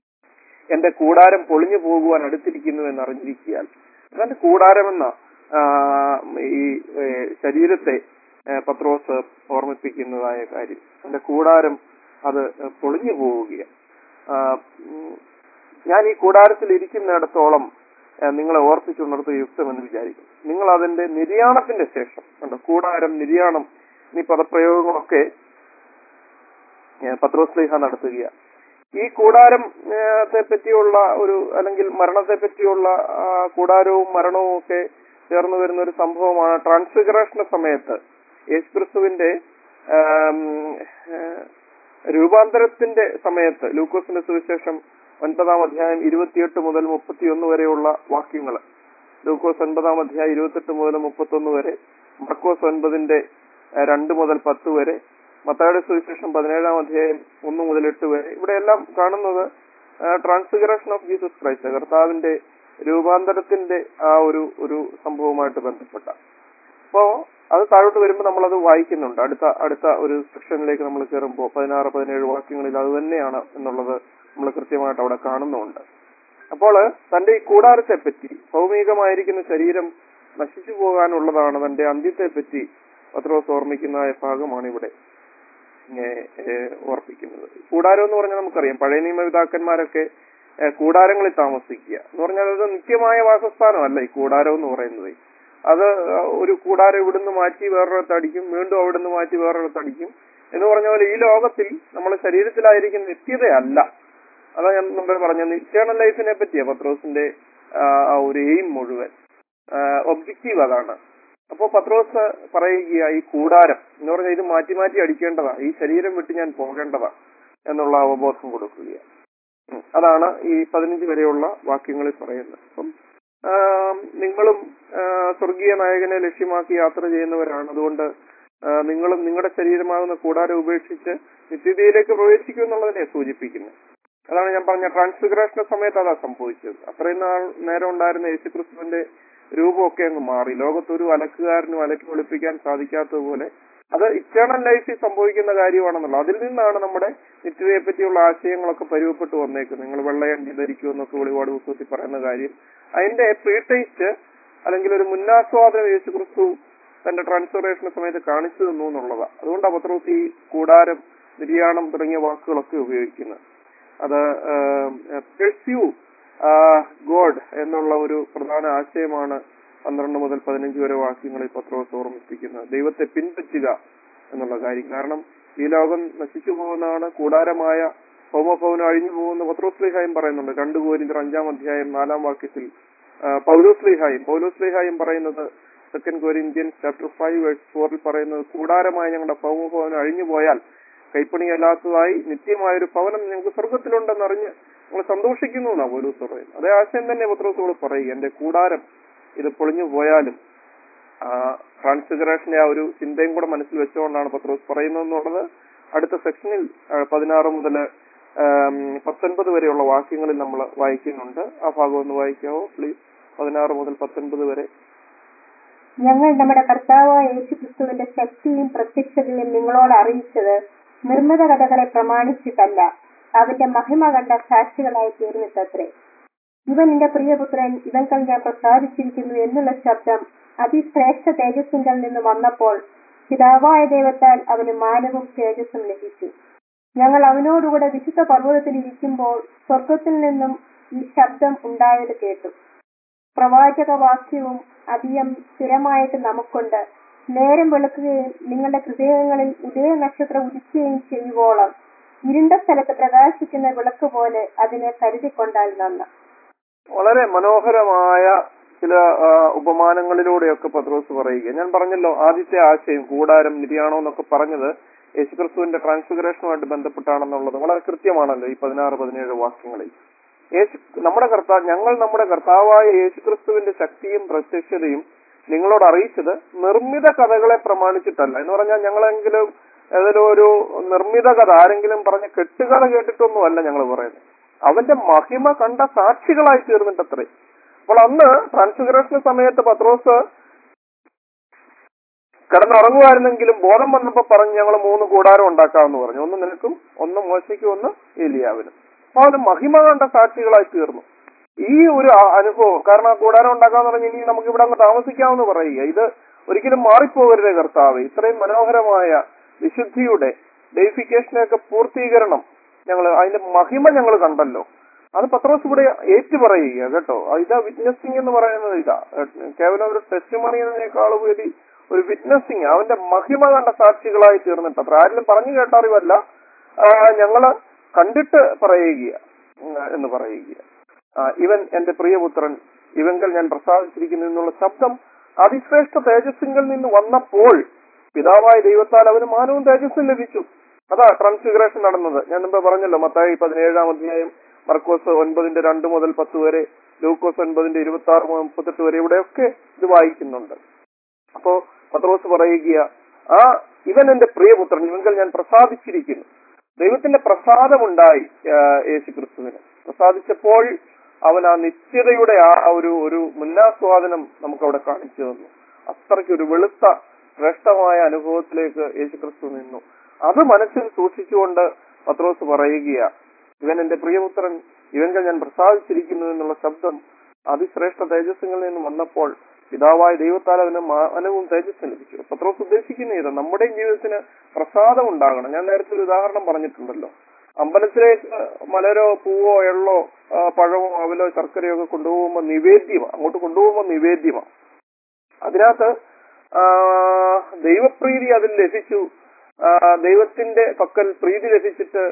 എന്റെ കൂടാരം പൊളിഞ്ഞു പോകുവാൻ അടുത്തിരിക്കുന്നു എന്ന് അറിഞ്ഞിരിക്കാൻ അതെന്റെ കൂടാരമെന്ന ആ, ഈ ഏ, ശരീരത്തെ ഏ, പത്രോസ് ഓർമ്മിപ്പിക്കുന്നതായ കാര്യം എന്റെ കൂടാരം അത് പൊളിഞ്ഞു പോവുകയാണ് ആ, ഉം, ഞാൻ ഈ കൂടാരത്തിൽ ഇരിക്കുന്നിടത്തോളം ഏ, നിങ്ങളെ ഓർപ്പിച്ചുണർത്ത് യുക്തമെന്ന് വിചാരിക്കും നിങ്ങൾ അതിന്റെ നിര്യാണത്തിന്റെ ശേഷം കണ്ടോ കൂടാരം നിര്യാണം ഈ പദപ്രയോഗങ്ങളൊക്കെ ഏ, പത്രോസ് ലീഹ നടത്തുകയാണ് ഈ കൂടാരം ഏ, ത്തെ പറ്റിയുള്ള ഒരു അല്ലെങ്കിൽ മരണത്തെ പറ്റിയുള്ള ആ, കൂടാരവും മരണവും ഒക്കെ ചേർന്ന് വരുന്ന ഒരു സംഭവമാണ് ട്രാൻസ്ഫിഗറേഷന്റെ സമയത്ത് യേശുക്രിസ്തുവിന്റെ ആം, ഏ, രൂപാന്തരത്തിന്റെ സമയത്ത് ലൂക്കോസിന്റെ സുവിശേഷം ഒൻപതാം അധ്യായം ഇരുപത്തിയെട്ട് മുതൽ മുപ്പത്തിയൊന്ന് വരെയുള്ള വാക്യങ്ങൾ ലൂക്കോസ് ഒൻപതാം അധ്യായം ഇരുപത്തെട്ട് മുതൽ മുപ്പത്തൊന്ന് വരെ മർക്കോസ് ഒൻപതിന്റെ ഏഹ്, രണ്ട് മുതൽ പത്ത് വരെ മത്തായുടെ സുവിശേഷം പതിനേഴാം അധ്യായം ഒന്ന് മുതൽ എട്ട് വരെ ഇവിടെയെല്ലാം കാണുന്നത് ട്രാൻസ്ഫിഗറേഷൻ ഓഫ് ജീസസ് ക്രൈസ്റ്റ് കർത്താവിന്റെ രൂപാന്തരത്തിന്റെ ആ ഒരു ഒരു സംഭവവുമായിട്ട് ബന്ധപ്പെട്ട അപ്പോ അത് താഴോട്ട് വരുമ്പോൾ നമ്മൾ അത് വായിക്കുന്നുണ്ട് അടുത്ത അടുത്ത ഒരു സെക്ഷനിലേക്ക് നമ്മൾ കയറുമ്പോൾ പതിനാറ് പതിനേഴ് വാക്യങ്ങളിൽ അത് തന്നെയാണ് എന്നുള്ളത് നമ്മൾ കൃത്യമായിട്ട് അവിടെ കാണുന്നുണ്ട് അപ്പോൾ തന്റെ ഈ കൂടാരത്തെ പറ്റി ഭൗമികമായിരിക്കുന്ന ശരീരം നശിച്ചു പോകാനുള്ളതാണ് തന്റെ അന്ത്യത്തെ പറ്റി പത്രോസ് ഓർമ്മിക്കുന്ന ഭാഗമാണ് ഇവിടെ ഏ, ഏ, ഓർപ്പിക്കുന്നത് കൂടാരം എന്ന് പറഞ്ഞാൽ നമുക്കറിയാം പഴയ നിയമപിതാക്കന്മാരൊക്കെ ഏ, കൂടാരങ്ങളിൽ താമസിക്കുക എന്ന് പറഞ്ഞാൽ അത് നിത്യമായ വാസസ്ഥാനമല്ല ഈ കൂടാരം എന്ന് പറയുന്നത് അത് ഒരു കൂടാരം ഇവിടുന്ന് മാറ്റി വേറൊരിടത്ത് അടിക്കും വീണ്ടും അവിടുന്ന് മാറ്റി വേറൊരിടത്ത് അടിക്കും എന്ന് പറഞ്ഞ പോലെ ഈ ലോകത്തിൽ നമ്മുടെ ശരീരത്തിലായിരിക്കുന്ന നിത്യതയല്ല അതാ ഞാൻ മുമ്പേ പറഞ്ഞത് ഇറ്റേണൽ ലൈഫിനെ പറ്റിയാ പത്രോസിന്റെ ആ, ആ ഒരു എയിം മുഴുവൻ ഒബ്ജക്റ്റീവ് അതാണ് അപ്പോ പത്രോസ് പറയുക ഈ കൂടാരം എന്ന് പറഞ്ഞാൽ ഇത് മാറ്റി മാറ്റി അടിക്കേണ്ടതാ ഈ ശരീരം വിട്ട് ഞാൻ പോകേണ്ടതാ എന്നുള്ള അവബോധം കൊടുക്കുക ഉം. അതാണ് ഈ പതിനഞ്ച് വരെയുള്ള വാക്യങ്ങളിൽ പറയുന്നത് അപ്പം ആം, നിങ്ങളും ആ, സ്വർഗീയ നായകനെ ലക്ഷ്യമാക്കി യാത്ര ചെയ്യുന്നവരാണ് അതുകൊണ്ട് ആ, നിങ്ങളും നിങ്ങളുടെ ശരീരമാകുന്ന കൂടാരം ഉപേക്ഷിച്ച് നിത്യതയിലേക്ക് പ്രവേശിക്കും എന്നുള്ളതിനെ സൂചിപ്പിക്കുന്നത് അതാണ് ഞാൻ പറഞ്ഞ ട്രാൻസ്ഫിഗറേഷന്റെ സമയത്ത് അതാ സംഭവിച്ചത് അത്രയും നാൾ നേരം ഉണ്ടായിരുന്ന യേശുക്രിസ്തുവിന്റെ രൂപമൊക്കെ അങ്ങ് മാറി ലോകത്തൊരു അലക്കുകാരനും അലക്കി ഒളിപ്പിക്കാൻ സാധിക്കാത്തതുപോലെ അത് ഇറ്റേണൽ ലൈഫിൽ സംഭവിക്കുന്ന കാര്യമാണെന്നുള്ളത് അതിൽ നിന്നാണ് നമ്മുടെ നിത്യതയെ പറ്റിയുള്ള ആശയങ്ങളൊക്കെ പരുവപ്പെട്ടു വന്നേക്കുന്നത് നിങ്ങൾ വെള്ളയണ്ടി ധരിക്കൂ എന്നൊക്കെ വെളിപാട് പുസ്തകത്തിൽ പറയുന്ന കാര്യം അതിന്റെ പ്രീ ടേസ്റ്റ് അല്ലെങ്കിൽ ഒരു മുന്നാസ്വാദനം യേശുക്രിസ്തു തന്റെ ട്രാൻസ്ഫോറേഷൻ സമയത്ത് കാണിച്ചു തന്നു എന്നുള്ളതാണ് അതുകൊണ്ട് പത്രോസ് ഈ കൂടാരം നിര്യാണം തുടങ്ങിയ വാക്കുകളൊക്കെ ഉപയോഗിക്കുന്നത് അത് പെർസ്യൂ ഗോഡ് എന്നുള്ള ഒരു പ്രധാന ആശയമാണ് പന്ത്രണ്ട് മുതൽ പതിനഞ്ച് വരെ വാക്യങ്ങളിൽ പത്രോസ് ഓർമ്മിപ്പിക്കുന്നത് ദൈവത്തെ പിൻപറ്റുക എന്നുള്ള കാര്യം കാരണം ഈ ലോകം നശിച്ചു പോകുന്നതാണ് കൂടാരമായ ഹോമഭവനം അഴിഞ്ഞു പോകുന്ന പത്രോസ്ലിഹായും പറയുന്നുണ്ട് രണ്ടു കോരിന്തർ അഞ്ചാം അധ്യായം നാലാം വാക്യത്തിൽ ആ, പൗലോസ്ലിഹായും പൗലോസ്ലിഹായും പറയുന്നത് second Corinthians chapter five verse ഫോറിൽ പറയുന്നത് കൂടാരമായ ഞങ്ങളുടെ ഭൗമഭവനം അഴിഞ്ഞു പോയാൽ കൈപ്പണിയല്ലാത്തതായി നിത്യമായ ഒരു ഭവനം ഞങ്ങൾക്ക് സ്വർഗത്തിലുണ്ടെന്നറിഞ്ഞ് ഞങ്ങൾ സന്തോഷിക്കുന്നു എന്നാ പൗലോസ് പറയുന്നത് അതേ ആശയം തന്നെ പത്രോസോട് പറയുക എന്റെ കൂടാരം ഇത് പൊളിഞ്ഞു പോയാലും ആ ട്രാൻസ്ഫിഗറേഷന്റെ ആ ഒരു ചിന്തയും കൂടെ മനസ്സിൽ വെച്ചുകൊണ്ടാണ് പത്രോസ് പറയുന്നത് എന്നുള്ളത് അടുത്ത സെക്ഷനിൽ ആ, പതിനാറ് മുതൽ പത്തൊൻപത് വരെയുള്ള വാക്യങ്ങളിൽ നമ്മൾ വായിക്കുന്നുണ്ട് ആ ഭാഗം ഒന്ന് വായിക്കാവോ പ്ലീസ് പതിനാറ് മുതൽ പത്തൊൻപത് വരെ ഞങ്ങൾ നമ്മുടെ കർത്താവായ യേശുക്രിസ്തുവിന്റെ ശക്തിയും പ്രത്യക്ഷതയും നിങ്ങളോട് അറിയിച്ചത് നിർമ്മിത കഥകളെ പ്രമാണിച്ചിട്ടല്ല അവന്റെ മഹിമ കണ്ട സാക്ഷികളായി തീർന്നിട്ടത്രേ ഇവൻ എന്റെ പ്രിയപുത്രൻ ഇവൻകൾ ഞാൻ പ്രസാദിച്ചിരിക്കുന്നു എന്നുള്ള ശബ്ദം അതിശ്രേഷ്ഠ തേജസ്സിങ്കൽ നിന്ന് വന്നപ്പോൾ പിതാവായ ദൈവത്താൽ അവന് മാനവും തേജസ്സും ലഭിച്ചു ഞങ്ങൾ അവനോടുകൂടെ വിശുദ്ധ പർവ്വതത്തിൽ ഇരിക്കുമ്പോൾ സ്വർഗത്തിൽ നിന്നും ഈ ശബ്ദം ഉണ്ടായത് കേട്ടു പ്രവാചക വാക്യവും അധികം സ്ഥിരമായിട്ട് നമുക്കുണ്ട് നേരം വെളുക്കുകയും നിങ്ങളുടെ ഹൃദയങ്ങളിൽ ഉദയ നക്ഷത്രം ഉദിക്കുകയും ചെയ്യുവോളം ഇരുണ്ട സ്ഥലത്ത് പ്രകാശിക്കുന്ന വിളക്ക് പോലെ അതിനെ കരുതിക്കൊണ്ടാൽ നന്ന് വളരെ മനോഹരമായ ചില ആ, ഉപമാനങ്ങളിലൂടെയൊക്കെ പത്രോസ് പറയുക ഞാൻ പറഞ്ഞല്ലോ ആദ്യത്തെ ആശയം കൂടാരം നിര്യാണം എന്നൊക്കെ പറഞ്ഞത് യേശുക്രിസ്തുവിന്റെ ട്രാൻസ്ഫിഗറേഷനുമായിട്ട് ബന്ധപ്പെട്ടാണെന്നുള്ളത് വളരെ കൃത്യമാണല്ലോ ഈ പതിനാറ് പതിനേഴ് വാക്യങ്ങളിൽ യേശു നമ്മുടെ കർത്താവ് ഞങ്ങൾ നമ്മുടെ കർത്താവായ യേശുക്രിസ്തുവിന്റെ ശക്തിയും പ്രത്യക്ഷതയും നിങ്ങളോട് അറിയിച്ചത് നിർമ്മിത കഥകളെ പ്രമാണിച്ചിട്ടല്ല എന്ന് പറഞ്ഞാൽ ഞങ്ങളെങ്കിലും ഏതെങ്കിലും ഒരു നിർമ്മിത കഥ ആരെങ്കിലും പറഞ്ഞ കെട്ടുകഥ കേട്ടിട്ടൊന്നുമല്ല ഞങ്ങൾ പറയുന്നത് അവന്റെ മഹിമ കണ്ട സാക്ഷികളായി തീർന്നിട്ടത്രേ അപ്പോൾ അന്ന് ട്രാൻസ്ഫിഗറേഷൻ സമയത്ത് പത്രോസ് കിടന്നുറങ്ങുമായിരുന്നെങ്കിലും ബോധം വന്നപ്പോ പറഞ്ഞു ഞങ്ങൾ മൂന്ന് കൂടാരം ഉണ്ടാക്കാമെന്ന് പറഞ്ഞു ഒന്ന് നിനക്കും ഒന്ന് മോശയ്ക്കും ഒന്ന് ഏലിയാവിനും അപ്പൊ അവന് മഹിമ കണ്ട സാക്ഷികളായി തീർന്നു ഈ ഒരു ആ- അനുഭവം കാരണം ആ കൂടാരം ഉണ്ടാക്കാന്ന് പറഞ്ഞ് ഇനി നമുക്ക് ഇവിടെ അങ്ങ് താമസിക്കാമെന്ന് പറയുക ഇത് ഒരിക്കലും മാറിപ്പോകരുതേ കർത്താവ് ഇത്രയും മനോഹരമായ വിശുദ്ധിയുടെ ഡെയിഫിക്കേഷനൊക്കെ പൂർത്തീകരണം ഞങ്ങൾ അതിന്റെ മഹിമ ഞങ്ങൾ കണ്ടല്ലോ അത് പത്രോസ് ഇവിടെ ഏറ്റു പറയുക കേട്ടോ ഇതാ വിറ്റ്നസിങ് എന്ന് പറയുന്നത് ഇതാ ഏഹ് കേവലം ഒരു ടെസ്റ്റ് എന്നതിനേക്കാൾ ഉപരി ഒരു വിറ്റ്നസിങ് അവന്റെ മഹിമ കണ്ട സാക്ഷികളായി തീർന്നിട്ട് അത്ര ആരിലും പറഞ്ഞു കേട്ട അറിവല്ല ആ, ഞങ്ങള് കണ്ടിട്ട് പറയുക ഉം, എന്ന് പറയുക ആ, ഇവൻ എന്റെ പ്രിയപുത്രൻ ഇവങ്കൽ ഞാൻ പ്രസാദിച്ചിരിക്കുന്നു എന്നുള്ള ശബ്ദം അതിശ്രേഷ്ഠ തേജസ്സിങ്കിൽ നിന്ന് വന്നപ്പോൾ പിതാവായ ദൈവത്താൽ അവന് മാനവും തേജസ്സും ലഭിച്ചു അതാ ട്രാൻസ്ഫിഗറേഷൻ നടന്നത് ഞാൻ മുമ്പ് പറഞ്ഞല്ലോ മത്തായി പതിനേഴാം അധ്യായം മർക്കോസ് ഒൻപതിന്റെ രണ്ട് മുതൽ പത്ത് വരെ ലൂക്കോസ് ഒൻപതിന്റെ ഇരുപത്തി ആറ് മുതൽ മുപ്പത്തെട്ട് വരെ ഇവിടെയൊക്കെ ഇത് വായിക്കുന്നുണ്ട് അപ്പോ പത്രോസ് പറയുക ആ ഇവൻ എന്റെ പ്രിയപുത്രൻ ഇവങ്കൽ ഞാൻ പ്രസാദിച്ചിരിക്കുന്നു ദൈവത്തിന്റെ പ്രസാദമുണ്ടായി ആ, യേശു ക്രിസ്തുവിന് പ്രസാദിച്ചപ്പോൾ അവൻ ആ നിത്യതയുടെ ആ ഒരു ഒരു മുന്നാസ്വാദനം നമുക്ക് അവിടെ കാണിച്ചു തന്നു അത്രയ്ക്ക് ഒരു വെളുത്ത ശ്രേഷ്ഠമായ അനുഭവത്തിലേക്ക് യേശു ക്രിസ്തു നിന്നു അത് മനസ്സിൽ സൂക്ഷിച്ചുകൊണ്ട് പത്രോസ് പറയുകയാ ഇവൻ എന്റെ പ്രിയപുത്രൻ ഇവങ്കൽ ഞാൻ പ്രസാദിച്ചിരിക്കുന്നു എന്നുള്ള ശബ്ദം അതിശ്രേഷ്ഠ തേജസ്സുകളിൽ നിന്ന് വന്നപ്പോൾ പിതാവായ ദൈവത്താൽ അവന് മാനവും തേജസ്സും ലഭിച്ചു പത്രോസ് ഉദ്ദേശിക്കുന്ന ഇത് നമ്മുടെയും ജീവിതത്തിന് പ്രസാദം ഉണ്ടാകണം ഞാൻ നേരത്തെ ഒരു ഉദാഹരണം പറഞ്ഞിട്ടുണ്ടല്ലോ അമ്പലത്തിലേക്ക് മലരോ പൂവോ എള്ളോ ആ, പഴമോ അവലോ ശർക്കരയോ ഒക്കെ കൊണ്ടുപോകുമ്പോൾ നിവേദ്യമാണ് അങ്ങോട്ട് കൊണ്ടുപോകുമ്പോൾ നിവേദ്യമാണ് അതിനകത്ത് ആ, ദൈവപ്രീതി അതിൽ ലഭിച്ചു ആ, ദൈവത്തിന്റെ പക്കൽ പ്രീതി ലഭിച്ചിട്ട്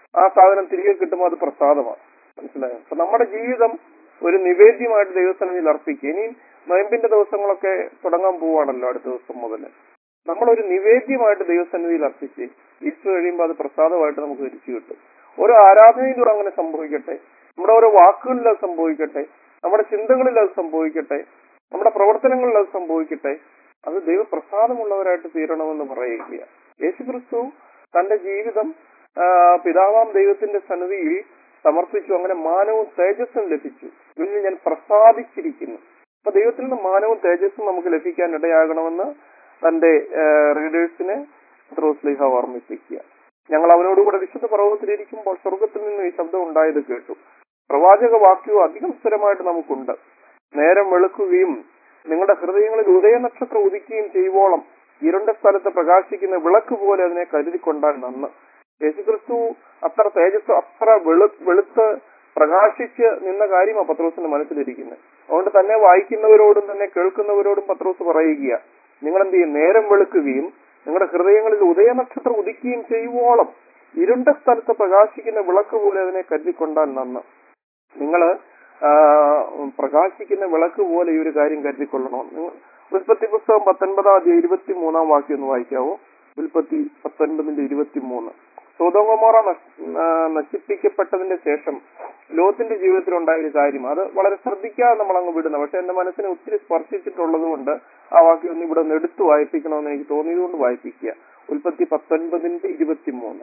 ആ സാധനം തിരികെ കിട്ടുമ്പോൾ അത് പ്രസാദമാണ് മനസ്സിലായോ അപ്പൊ നമ്മുടെ ജീവിതം ഒരു നിവേദ്യമായിട്ട് ദൈവസന്നിധിയിൽ അർപ്പിക്കുക ഇനിയും നോയമ്പിന്റെ ദിവസങ്ങളൊക്കെ തുടങ്ങാൻ പോവാണല്ലോ അടുത്ത ദിവസം മുതൽ നമ്മളൊരു നിവേദ്യമായിട്ട് ദൈവസന്നിധിയിൽ അർപ്പിച്ച് ഈസ്റ്റർ കഴിയുമ്പോൾ അത് പ്രസാദമായിട്ട് നമുക്ക് തിരിച്ചു കിട്ടും ഓരോ ആരാധനയിലൂടെ അങ്ങനെ സംഭവിക്കട്ടെ നമ്മുടെ ഓരോ വാക്കുകളിൽ അത് സംഭവിക്കട്ടെ നമ്മുടെ ചിന്തകളിൽ അത് സംഭവിക്കട്ടെ നമ്മുടെ പ്രവർത്തനങ്ങളിൽ അത് സംഭവിക്കട്ടെ അത് ദൈവപ്രസാദമുള്ളവരായിട്ട് തീരണമെന്ന് പറയുക യേശുക്രിസ്തു തന്റെ ജീവിതം ആ, പിതാവാം ദൈവത്തിന്റെ സന്നിധിയിൽ സമർപ്പിച്ചു അങ്ങനെ മാനവും തേജസ്സും ലഭിച്ചു ഇതിൽ ഞാൻ പ്രസാദിച്ചിരിക്കുന്നു അപ്പൊ ദൈവത്തിൽ നിന്ന് മാനവും തേജസ്സും നമുക്ക് ലഭിക്കാൻ ഇടയാകണമെന്ന് തന്റെ റീഡേഴ്സിനെ ത്രോസ്ലിഹ ഓർമ്മിപ്പിക്കുക ഞങ്ങൾ അവനോടുകൂടെ വിശുദ്ധ പർവ്വതത്തിലിരിക്കുമ്പോൾ സ്വർഗത്തിൽ നിന്ന് ഈ ശബ്ദം ഉണ്ടായത് കേട്ടു പ്രവാചക വാക്യവും അധികം സ്ഥിരമായിട്ട് നമുക്കുണ്ട് നേരം വെളുക്കുകയും നിങ്ങളുടെ ഹൃദയങ്ങളിൽ ഉദയനക്ഷത്രം ഉദിക്കുകയും ചെയ്യുവോളം ഇരുണ്ട സ്ഥലത്ത് പ്രകാശിക്കുന്ന വിളക്ക് പോലെ അതിനെ കരുതിക്കൊണ്ടാൽ നന്ന് യേശുക്രിസ്തു അത്ര തേജസ് അത്ര വെളു വെളുത്ത് പ്രകാശിച്ച് നിന്ന കാര്യം ആ പത്രോസിന്റെ മനസ്സിലിരിക്കുന്നത് അതുകൊണ്ട് തന്നെ വായിക്കുന്നവരോടും തന്നെ കേൾക്കുന്നവരോടും പത്രോസ് പറയുക നിങ്ങൾ എന്ത് ചെയ്യും നേരം വെളുക്കുകയും നിങ്ങളുടെ ഹൃദയങ്ങളിൽ ഉദയനക്ഷത്രം ഉദിക്കുകയും ചെയ്യുവോളം ഇരുണ്ട സ്ഥലത്ത് പ്രകാശിക്കുന്ന വിളക്ക് പോലെ അതിനെ കരുതിക്കൊണ്ടാൽ നന്ന് നിങ്ങള് ആ, പ്രകാശിക്കുന്ന വിളക്ക് പോലെ ഈ ഒരു കാര്യം കരുതിക്കൊള്ളണം നിങ്ങൾ ഉൽപ്പത്തി പുസ്തകം പത്തൊൻപതാം അധ്യായം ഇരുപത്തി മൂന്നാം വാക്യം ഒന്ന് വായിക്കാവോ ഉൽപ്പത്തി പത്തൊൻപതിന്റെ ഇരുപത്തി മൂന്ന് സോതോമോറ നശിപ്പിക്കപ്പെട്ടതിന്റെ ശേഷം ലോത്തിന്റെ ജീവിതത്തിൽ ഉണ്ടായ ഒരു കാര്യം അത് വളരെ ശ്രദ്ധിക്കാതെ നമ്മൾ അങ്ങ് വിടുന്നു പക്ഷെ എന്റെ മനസ്സിനെ ഒത്തിരി സ്പർശിച്ചിട്ടുള്ളത് കൊണ്ട് ആ വാക്യം ഒന്ന് ഇവിടെ ഒന്ന് എടുത്തു വായിപ്പിക്കണമെന്ന് എനിക്ക് തോന്നിയതുകൊണ്ട് വായിപ്പിക്കുക ഉൽപ്പത്തി പത്തൊൻപതിന്റെ ഇരുപത്തി മൂന്ന്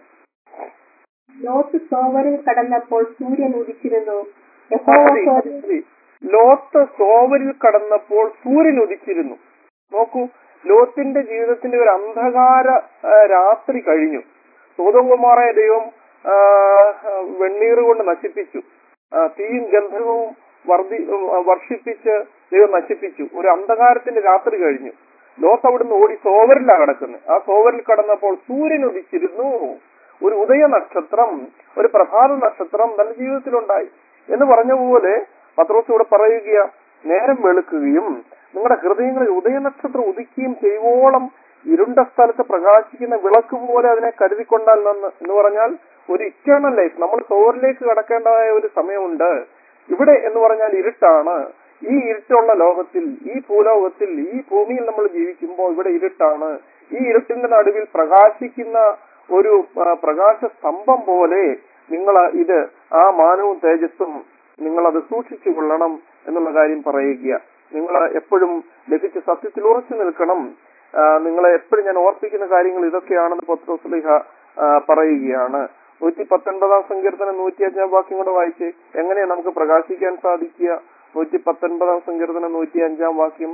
ലോത്ത് സോവറിൽ കടന്നപ്പോൾ സൂര്യൻ ഉദിച്ചിരുന്നു യഹോവ മതി, മതി, സോവറിൽ മതി. ലോത്ത് സോവരിൽ കടന്നപ്പോൾ സൂര്യൻ ഉദിച്ചിരുന്നു നോക്കൂ ലോത്തിന്റെ ജീവിതത്തിന്റെ ഒരു അന്ധകാര ആ, രാത്രി കഴിഞ്ഞു സോതകുമാറായ ദൈവം ആ, വെണ്ണീർ കൊണ്ട് നശിപ്പിച്ചു ആ, തീയും ഗന്ധവും വർദ്ധി ആ, വർഷിപ്പിച്ച് ദൈവം നശിപ്പിച്ചു ഒരു അന്ധകാരത്തിന്റെ രാത്രി കഴിഞ്ഞു ലോത്ത് അവിടുന്ന് ഓടി സോവരിലാണ് കിടക്കുന്നത് ആ സോവരിൽ കടന്നപ്പോൾ സൂര്യൻ ഉദിച്ചിരുന്നു ഒരു ഉദയ നക്ഷത്രം ഒരു പ്രഭാത നക്ഷത്രം തന്റെ ജീവിതത്തിലുണ്ടായി എന്ന് പറഞ്ഞ പോലെ പത്രോസ് ഇവിടെ പറയുക നേരം വെളുക്കുകയും നിങ്ങളുടെ ഹൃദയങ്ങളിൽ ഉദയനക്ഷത്രം ഉദിക്കുകയും ചെയ്യുവോളം ഇരുണ്ട സ്ഥലത്ത് പ്രകാശിക്കുന്ന വിളക്ക് പോലെ അതിനെ കരുതിക്കൊണ്ടാൽ നന്ന് എന്ന് പറഞ്ഞാൽ ഒരു ഇറ്റേണൽ ലൈഫ് നമ്മൾ സോറിലേക്ക് കടക്കേണ്ടതായ ഒരു സമയമുണ്ട് ഇവിടെ എന്ന് പറഞ്ഞാൽ ഇരുട്ടാണ് ഈ ഇരുട്ടുള്ള ലോകത്തിൽ ഈ ഭൂലോകത്തിൽ ഈ ഭൂമിയിൽ നമ്മൾ ജീവിക്കുമ്പോൾ ഇവിടെ ഇരുട്ടാണ് ഈ ഇരുട്ടിന്റെ നടുവിൽ പ്രകാശിക്കുന്ന ഒരു ആ, പ്രകാശ സ്തംഭം പോലെ നിങ്ങൾ ഇത് ആ മാനവും തേജസ്സും നിങ്ങൾ അത് സൂക്ഷിച്ചു കൊള്ളണം എന്നുള്ള കാര്യം പറയുക നിങ്ങൾ എപ്പോഴും ലഭിച്ച സത്യത്തിൽ ഉറച്ചു നിൽക്കണം ആ, നിങ്ങളെ എപ്പോഴും ഞാൻ ഓർപ്പിക്കുന്ന കാര്യങ്ങൾ ഇതൊക്കെയാണെന്ന് പത്രോസ്ലിഹ പറയുകയാണ് നൂറ്റി പത്തൊൻപതാം സങ്കീർത്തനം നൂറ്റി അഞ്ചാം വാക്യം കൂടെ വായിച്ച് എങ്ങനെയാ നമുക്ക് പ്രകാശിക്കാൻ സാധിക്കുക നൂറ്റി പത്തൊൻപതാം സങ്കീർത്തനം നൂറ്റി അഞ്ചാം വാക്യം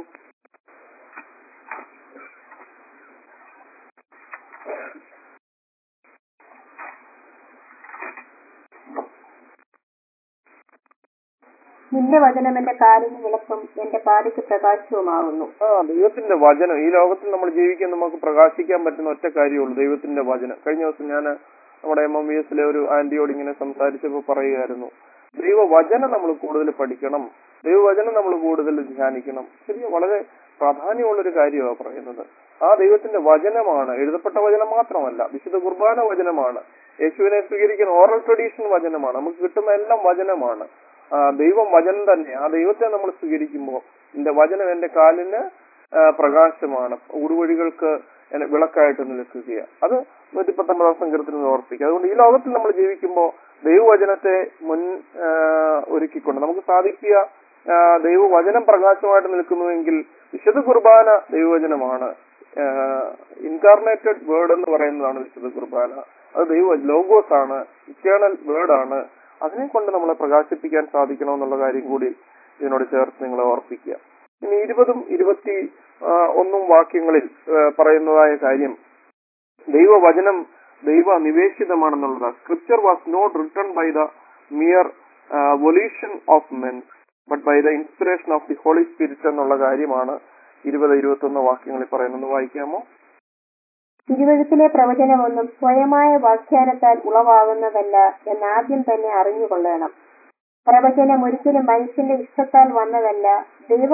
നിന്റെ വചനം എന്റെ കാലിന് വിളക്കും എന്റെ പാതയ്ക്ക് പ്രകാശവുമാകുന്നു ആ ദൈവത്തിന്റെ വചനം ഈ ലോകത്തിൽ നമ്മൾ ജീവിക്കാൻ നമുക്ക് പ്രകാശിക്കാൻ പറ്റുന്ന ഒറ്റ കാര്യമുള്ളൂ ദൈവത്തിന്റെ വചനം കഴിഞ്ഞ ദിവസം ഞാൻ നമ്മുടെ എം എം വി എസിലെ ഒരു ആന്റിയോട് ഇങ്ങനെ സംസാരിച്ചപ്പോൾ പറയുകയായിരുന്നു ദൈവവചനം നമ്മൾ കൂടുതൽ പഠിക്കണം ദൈവവചനം നമ്മൾ കൂടുതൽ ധ്യാനിക്കണം ശരിയ വളരെ പ്രാധാന്യമുള്ള ഒരു കാര്യമാണ് പറയുന്നത് ആ ദൈവത്തിന്റെ വചനമാണ് എഴുതപ്പെട്ട വചനം മാത്രമല്ല വിശുദ്ധ കുർബാന വചനമാണ് യേശുവിനെ സ്വീകരിക്കുന്ന ഓറൽ ട്രഡീഷൻ വചനമാണ് നമുക്ക് കിട്ടുന്ന എല്ലാം വചനമാണ് ആ, ദൈവം വചനം തന്നെ ആ ദൈവത്തെ നമ്മൾ സ്വീകരിക്കുമ്പോൾ എന്റെ വചനം എന്റെ കാലിന് ആ, പ്രകാശമാണ് ഊടുവഴികൾക്ക് എന്നെ വിളക്കായിട്ട് നിൽക്കുക അത് നൂറ്റി പത്തൊമ്പതാം സങ്കീർത്തനം ഓർപ്പിക്കുക അതുകൊണ്ട് ഈ ലോകത്തിൽ നമ്മൾ ജീവിക്കുമ്പോൾ ദൈവവചനത്തെ മുൻ ആ, ഒരുക്കിക്കൊണ്ട് നമുക്ക് സാധിക്കുക ആ, ദൈവവചനം പ്രകാശമായിട്ട് നിൽക്കുന്നുവെങ്കിൽ വിശുദ്ധ കുർബാന ദൈവവചനമാണ് ഇൻകാർണേറ്റഡ് വേർഡ് എന്ന് പറയുന്നതാണ് വിശുദ്ധ കുർബാന അത് ദൈവ ലോഗോസ് ആണ് ഇറ്റേണൽ വേർഡ് ആണ് അതിനെ കൊണ്ട് നമ്മളെ പ്രകാശിപ്പിക്കാൻ സാധിക്കണം എന്നുള്ള കാര്യം കൂടി ഇതിനോട് ചേർത്ത് നിങ്ങളെ ഓർപ്പിക്കുക ഇനി ഇരുപതും ഇരുപത്തി ആ, ഒന്നും വാക്യങ്ങളിൽ ആ, പറയുന്നതായ കാര്യം ദൈവവചനം ദൈവ നിവേശിതമാണെന്നുള്ളതാണ് scripture was not written by the mere volition of men but by the inspiration of the Holy Spirit എന്നുള്ള കാര്യമാണ് ഇരുപത് ഇരുപത്തി ഒന്ന് വാക്യങ്ങളിൽ പറയുന്നത് വായിക്കാമോ തിരുവഴുത്തിലെ പ്രവചനമൊന്നും സ്വയമായ വ്യാഖ്യാനത്താൽ ഉളവാകുന്നതല്ല എന്നാദ്യം തന്നെ അറിഞ്ഞുകൊള്ളണം പ്രവചനം ഒരിക്കലും മനുഷ്യന്റെ ഇഷ്ടത്താൽ വന്നതല്ല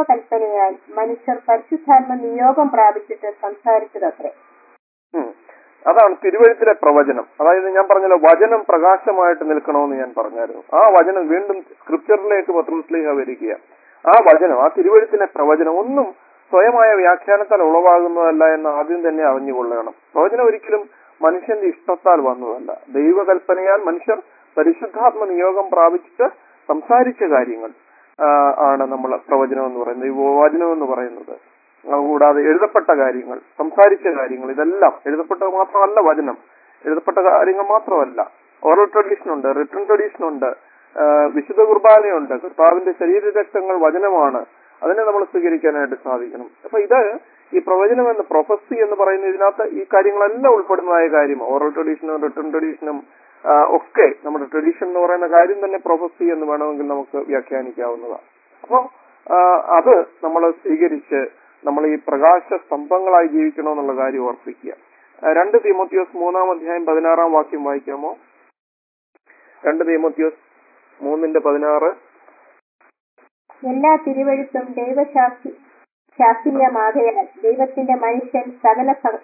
ദൈവകൽപ്പനയാൽ മനുഷ്യർ പരിശുദ്ധാത്മ നിയോഗം പ്രാപിച്ചിട്ട് സംസാരിച്ചതത്രേ ഉം. അതാണ് തിരുവഴുത്തിലെ പ്രവചനം അതായത് ഞാൻ പറഞ്ഞല്ലോ വചനം പ്രകാശമായിട്ട് നിൽക്കണമെന്ന് ഞാൻ പറഞ്ഞായിരുന്നു ആ വചനം വീണ്ടും സ്ക്രിപ്ചറിലേക്ക് പത്രസ്ലിഹ വരിക ആ വചനം ആ തിരുവഴുത്തിലെ പ്രവചനം ഒന്നും സ്വയമായ വ്യാഖ്യാനത്താൽ ഉളവാകുന്നതല്ല എന്ന് ആദ്യം തന്നെ അറിഞ്ഞുകൊള്ളണം പ്രവചനം ഒരിക്കലും മനുഷ്യന്റെ ഇഷ്ടത്താൽ വന്നതല്ല ദൈവകൽപ്പനയാൽ മനുഷ്യർ പരിശുദ്ധാത്മ നിയോഗം പ്രാപിച്ചിട്ട് സംസാരിച്ച കാര്യങ്ങൾ ആ, ആണ് നമ്മൾ പ്രവചനം എന്ന് പറയുന്നത് ഈ വചനം എന്ന് പറയുന്നത് ആ, കൂടാതെ എഴുതപ്പെട്ട കാര്യങ്ങൾ സംസാരിച്ച കാര്യങ്ങൾ ഇതെല്ലാം എഴുതപ്പെട്ടത് മാത്രമല്ല വചനം എഴുതപ്പെട്ട കാര്യങ്ങൾ മാത്രമല്ല ഓറൽ ട്രഡീഷൻ ഉണ്ട് റിട്ടേൺ ട്രഡീഷൻ ഉണ്ട് ആ, വിശുദ്ധ കുർബാനയുണ്ട് കർത്താവിന്റെ ശരീരരക്തങ്ങൾ വചനമാണ് അതിനെ നമ്മൾ സ്വീകരിക്കാനായിട്ട് സാധിക്കണം അപ്പൊ ഇത് ഈ പ്രവചനം എന്ന പ്രൊഫസി എന്ന് പറയുന്ന ഇതിനകത്ത് ഈ കാര്യങ്ങളെല്ലാം ഉൾപ്പെടുന്നതായ കാര്യം ഓറൽ ട്രഡീഷനും റിട്ടേൺ ട്രഡീഷനും ആ, ഒക്കെ നമ്മുടെ ട്രഡീഷൻ എന്ന് പറയുന്ന കാര്യം തന്നെ പ്രൊഫസി എന്ന് വേണമെങ്കിൽ നമുക്ക് വ്യാഖ്യാനിക്കാവുന്നതാണ് അപ്പോൾ അത് നമ്മൾ സ്വീകരിച്ച് നമ്മൾ ഈ പ്രകാശ സ്തംഭങ്ങളായി ജീവിക്കണമെന്നുള്ള കാര്യം ഓർപ്പിക്കുക ആ, രണ്ട് തീമോത്തിയോസ് മൂന്നാം അധ്യായം പതിനാറാം വാക്യം വായിക്കാമോ രണ്ട് തീമോത്തിയോസ് മൂന്നിന്റെ പതിനാറ് എല്ലാ തിരുവഴുത്തും ദൈവശാസ്ത്രി ശാസ്ത്രീയമാകയാൽ ദൈവത്തിന്റെ മനുഷ്യൻ സകല സ-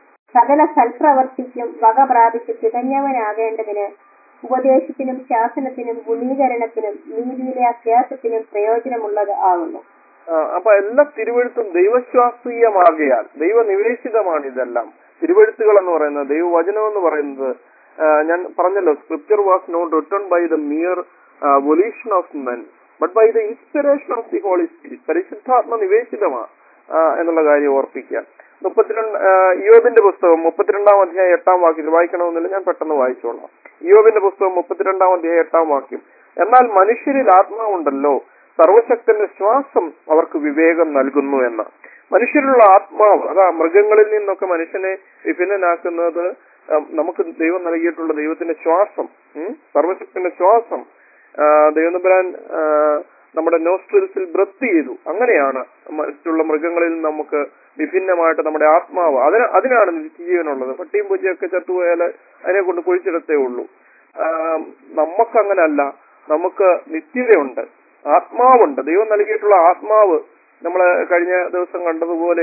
സകല സൽപ്രവർത്തിക്കും വക പ്രാപിച്ച് തികഞ്ഞവനാകേണ്ടതിന് ഉപദേശത്തിനും ശാസനത്തിനും ഗുണീകരണത്തിനും നീതിയിലെ അഭ്യാസത്തിനും പ്രയോജനമുള്ളത് ആകുന്നു ആ, അപ്പൊ എല്ലാ തിരുവഴുത്തും ദൈവശാസ്ത്രീയമാകയാൽ ദൈവനിവേശിതമാണ് ഇതെല്ലാം തിരുവഴുത്തുകൾ എന്ന് പറയുന്നത് ദൈവവചനം എന്ന് പറയുന്നത് ആ, ഞാൻ പറഞ്ഞല്ലോ scripture was not written by the mere volition of men but by the inspiration of the Holy Spirit പരിശുദ്ധാത്മ നിവേശിതമാണ് ആ, എന്നുള്ള കാര്യം ഓർപ്പിക്കുക മുപ്പത്തിരണ്ട് ആ, ഇയോബിന്റെ പുസ്തകം മുപ്പത്തിരണ്ടാം അധ്യായം എട്ടാം വാക്യത്തിൽ വായിക്കണമെന്നില്ല ഞാൻ പെട്ടെന്ന് വായിച്ചോളാം ഇയോബിന്റെ പുസ്തകം മുപ്പത്തിരണ്ടാം അധ്യായം എട്ടാം വാക്യം എന്നാൽ മനുഷ്യരിൽ ആത്മാവുണ്ടല്ലോ സർവശക്തന്റെ ശ്വാസം അവർക്ക് വിവേകം നൽകുന്നു എന്ന് മനുഷ്യരിലുള്ള ആത്മാവ് അതാ മൃഗങ്ങളിൽ നിന്നൊക്കെ മനുഷ്യനെ വിഭിന്നനാക്കുന്നത് ഉം, നമുക്ക് ദൈവം നൽകിയിട്ടുള്ള ദൈവത്തിന്റെ ശ്വാസം ഉം, സർവശക്തന്റെ ശ്വാസം ആ, ദൈവനമ്പരാൻ ആ, നമ്മുടെ നോസ്ട്രിൽസിൽ ബ്രത്ത് ചെയ്തു അങ്ങനെയാണ് മറ്റുള്ള മൃഗങ്ങളിൽ നിന്ന് നമുക്ക് വിഭിന്നമായിട്ട് നമ്മുടെ ആത്മാവ് അതിന് അതിനാണ് നിത്യജീവനുള്ളത് പട്ടിയും പൂച്ചയൊക്കെ ചത്തുപോയാൽ അതിനെ കൊണ്ട് കുഴിച്ചിടത്തേ ഉള്ളൂ ആ, നമുക്കങ്ങനല്ല നമുക്ക് നിത്യതയുണ്ട് ആത്മാവുണ്ട് ദൈവം നൽകിയിട്ടുള്ള ആത്മാവ് നമ്മൾ കഴിഞ്ഞ ദിവസം കണ്ടതുപോലെ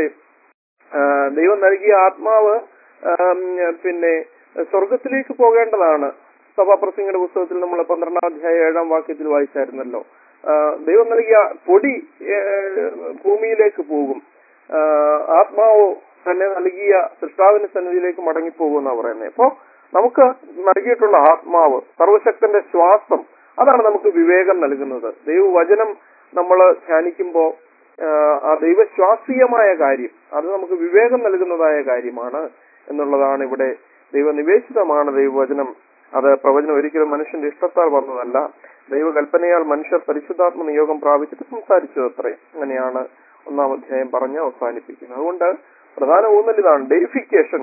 ആ, ദൈവം നൽകിയ ആത്മാവ് ആം, പിന്നെ സ്വർഗത്തിലേക്ക് പോകേണ്ടതാണ് സഭാപ്രസംഗയുടെ പുസ്തകത്തിൽ നമ്മൾ പന്ത്രണ്ടാം അധ്യായ ഏഴാം വാക്യത്തിൽ വായിച്ചായിരുന്നല്ലോ ആ, ദൈവം നൽകിയ പൊടി ഏ, ഭൂമിയിലേക്ക് പോകും ആ, ആത്മാവ് തന്നെ നൽകിയ സൃഷ്ടാവിന്റെ സന്നിധിയിലേക്ക് മടങ്ങിപ്പോകുമെന്നാണ് പറയുന്നത് അപ്പോ നമുക്ക് നൽകിയിട്ടുള്ള ആത്മാവ് സർവശക്തന്റെ ശ്വാസം അതാണ് നമുക്ക് വിവേകം നൽകുന്നത് ദൈവവചനം നമ്മൾ ധ്യാനിക്കുമ്പോൾ ആ ദൈവശ്വാസീയമായ കാര്യം അത് നമുക്ക് വിവേകം നൽകുന്നതായ കാര്യമാണ് എന്നുള്ളതാണ് ഇവിടെ ദൈവനിവേശിതമാണ് ദൈവവചനം അത് പ്രവചനം ഒരിക്കലും മനുഷ്യന്റെ ഇഷ്ടത്താൽ വന്നതല്ല ദൈവകൽപ്പനയാൽ മനുഷ്യർ പരിശുദ്ധാത്മ നിയോഗം പ്രാപിച്ചിട്ട് സംസാരിച്ചത് അത്രേ അങ്ങനെയാണ് ഒന്നാം അധ്യായം പറഞ്ഞ് അവസാനിപ്പിക്കുന്നത് അതുകൊണ്ട് പ്രധാന ഊന്നൽ ഇതാണ് ഡെയിഫിക്കേഷൻ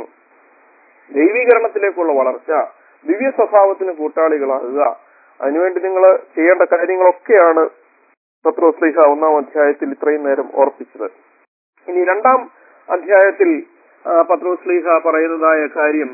ദൈവീകരണത്തിലേക്കുള്ള വളർച്ച ദിവ്യ സ്വഭാവത്തിന് കൂട്ടാളികളാകുക അതിനുവേണ്ടി നിങ്ങൾ ചെയ്യേണ്ട കാര്യങ്ങളൊക്കെയാണ് പത്രോസ്ലിഹ ഒന്നാം അധ്യായത്തിൽ ഇത്രയും നേരം ഓർപ്പിച്ചത് ഇനി രണ്ടാം അധ്യായത്തിൽ ആ, പത്രോസ്ലിഹ പറയുന്നതായ കാര്യം